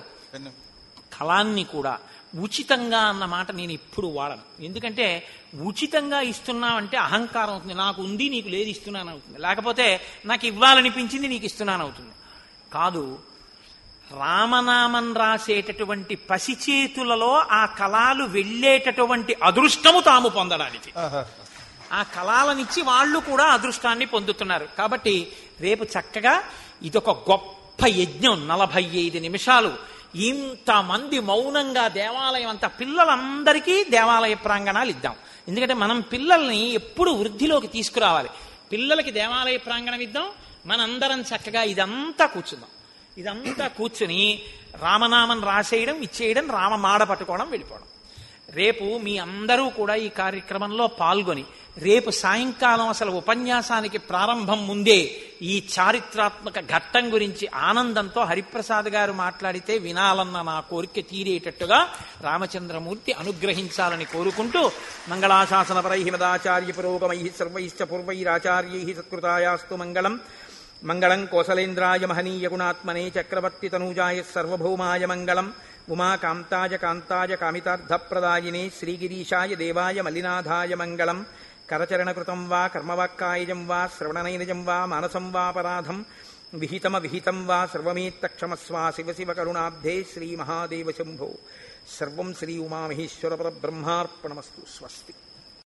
కళాన్ని కూడా ఉచితంగా అన్న మాట నేను ఇప్పుడు వాడను ఎందుకంటే ఉచితంగా ఇస్తున్నామంటే అహంకారం అవుతుంది నాకు ఉంది నీకు లేదు ఇస్తున్నాను అవుతుంది లేకపోతే నాకు ఇవ్వాలనిపించింది నీకు ఇస్తున్నాను అవుతుంది కాదు రామనామం రాసేటటువంటి పసిచేతులలో ఆ కళాలు వెళ్ళేటటువంటి అదృష్టము తాము పొందడానికి ఆ కళాలనిచ్చి వాళ్ళు కూడా అదృష్టాన్ని పొందుతున్నారు కాబట్టి రేపు చక్కగా ఇదొక గొప్ప యజ్ఞం నలభై ఐదు నిమిషాలు ఇంతమంది మౌనంగా దేవాలయం అంతా పిల్లలందరికీ దేవాలయ ప్రాంగణాలు ఇద్దాం ఎందుకంటే మనం పిల్లల్ని ఎప్పుడు వృద్ధిలోకి తీసుకురావాలి పిల్లలకి దేవాలయ ప్రాంగణం ఇద్దాం మనందరం చక్కగా ఇదంతా కూర్చుందాం ఇదంతా కూర్చుని రామనామం రాసేయడం ఇచ్చేయడం రామమాడ పట్టుకోవడం వెళ్ళిపోవడం రేపు మీ అందరూ కూడా ఈ కార్యక్రమంలో పాల్గొని రేపు సాయంకాలం అసలు ఉపన్యాసానికి ప్రారంభం ముందే ఈ చారిత్రాత్మక ఘట్టం గురించి ఆనందంతో హరిప్రసాద్ గారు మాట్లాడితే వినాలన్న నా కోరిక తీరేటట్టుగా రామచంద్రమూర్తి అనుగ్రహించాలని కోరుకుంటూ మంగళాశాసనపరై మదాచార్య పురోగమై సర్వైశ్చ పూర్వైరాచార్యై సత్కృతాయాస్తు మంగళం మంగళం కోసలేంద్రాయ మహనీయ గుణాత్మనే చక్రవర్తి తనూజాయ సర్వభౌమాయ మంగళం ఉమాకాంతాయ కాంతాయ కామితార్థప్రదాయినే శ్రీగిరీశాయ దేవాయ మలినాథాయ మంగళం కరచరణకృతం వా కర్మవాక్కాయజం వా శ్రవణనైనజం వా మానసం వాపరాధం విహితమ విహితం వా సర్వమేత్తక్షమస్వా శివ శివ కరుణాబ్ధే శ్రీ మహాదేవ శంభో సర్వం శ్రీ ఉమామహేశ్వర పరబ్రహ్మార్పణమస్తు స్వస్తి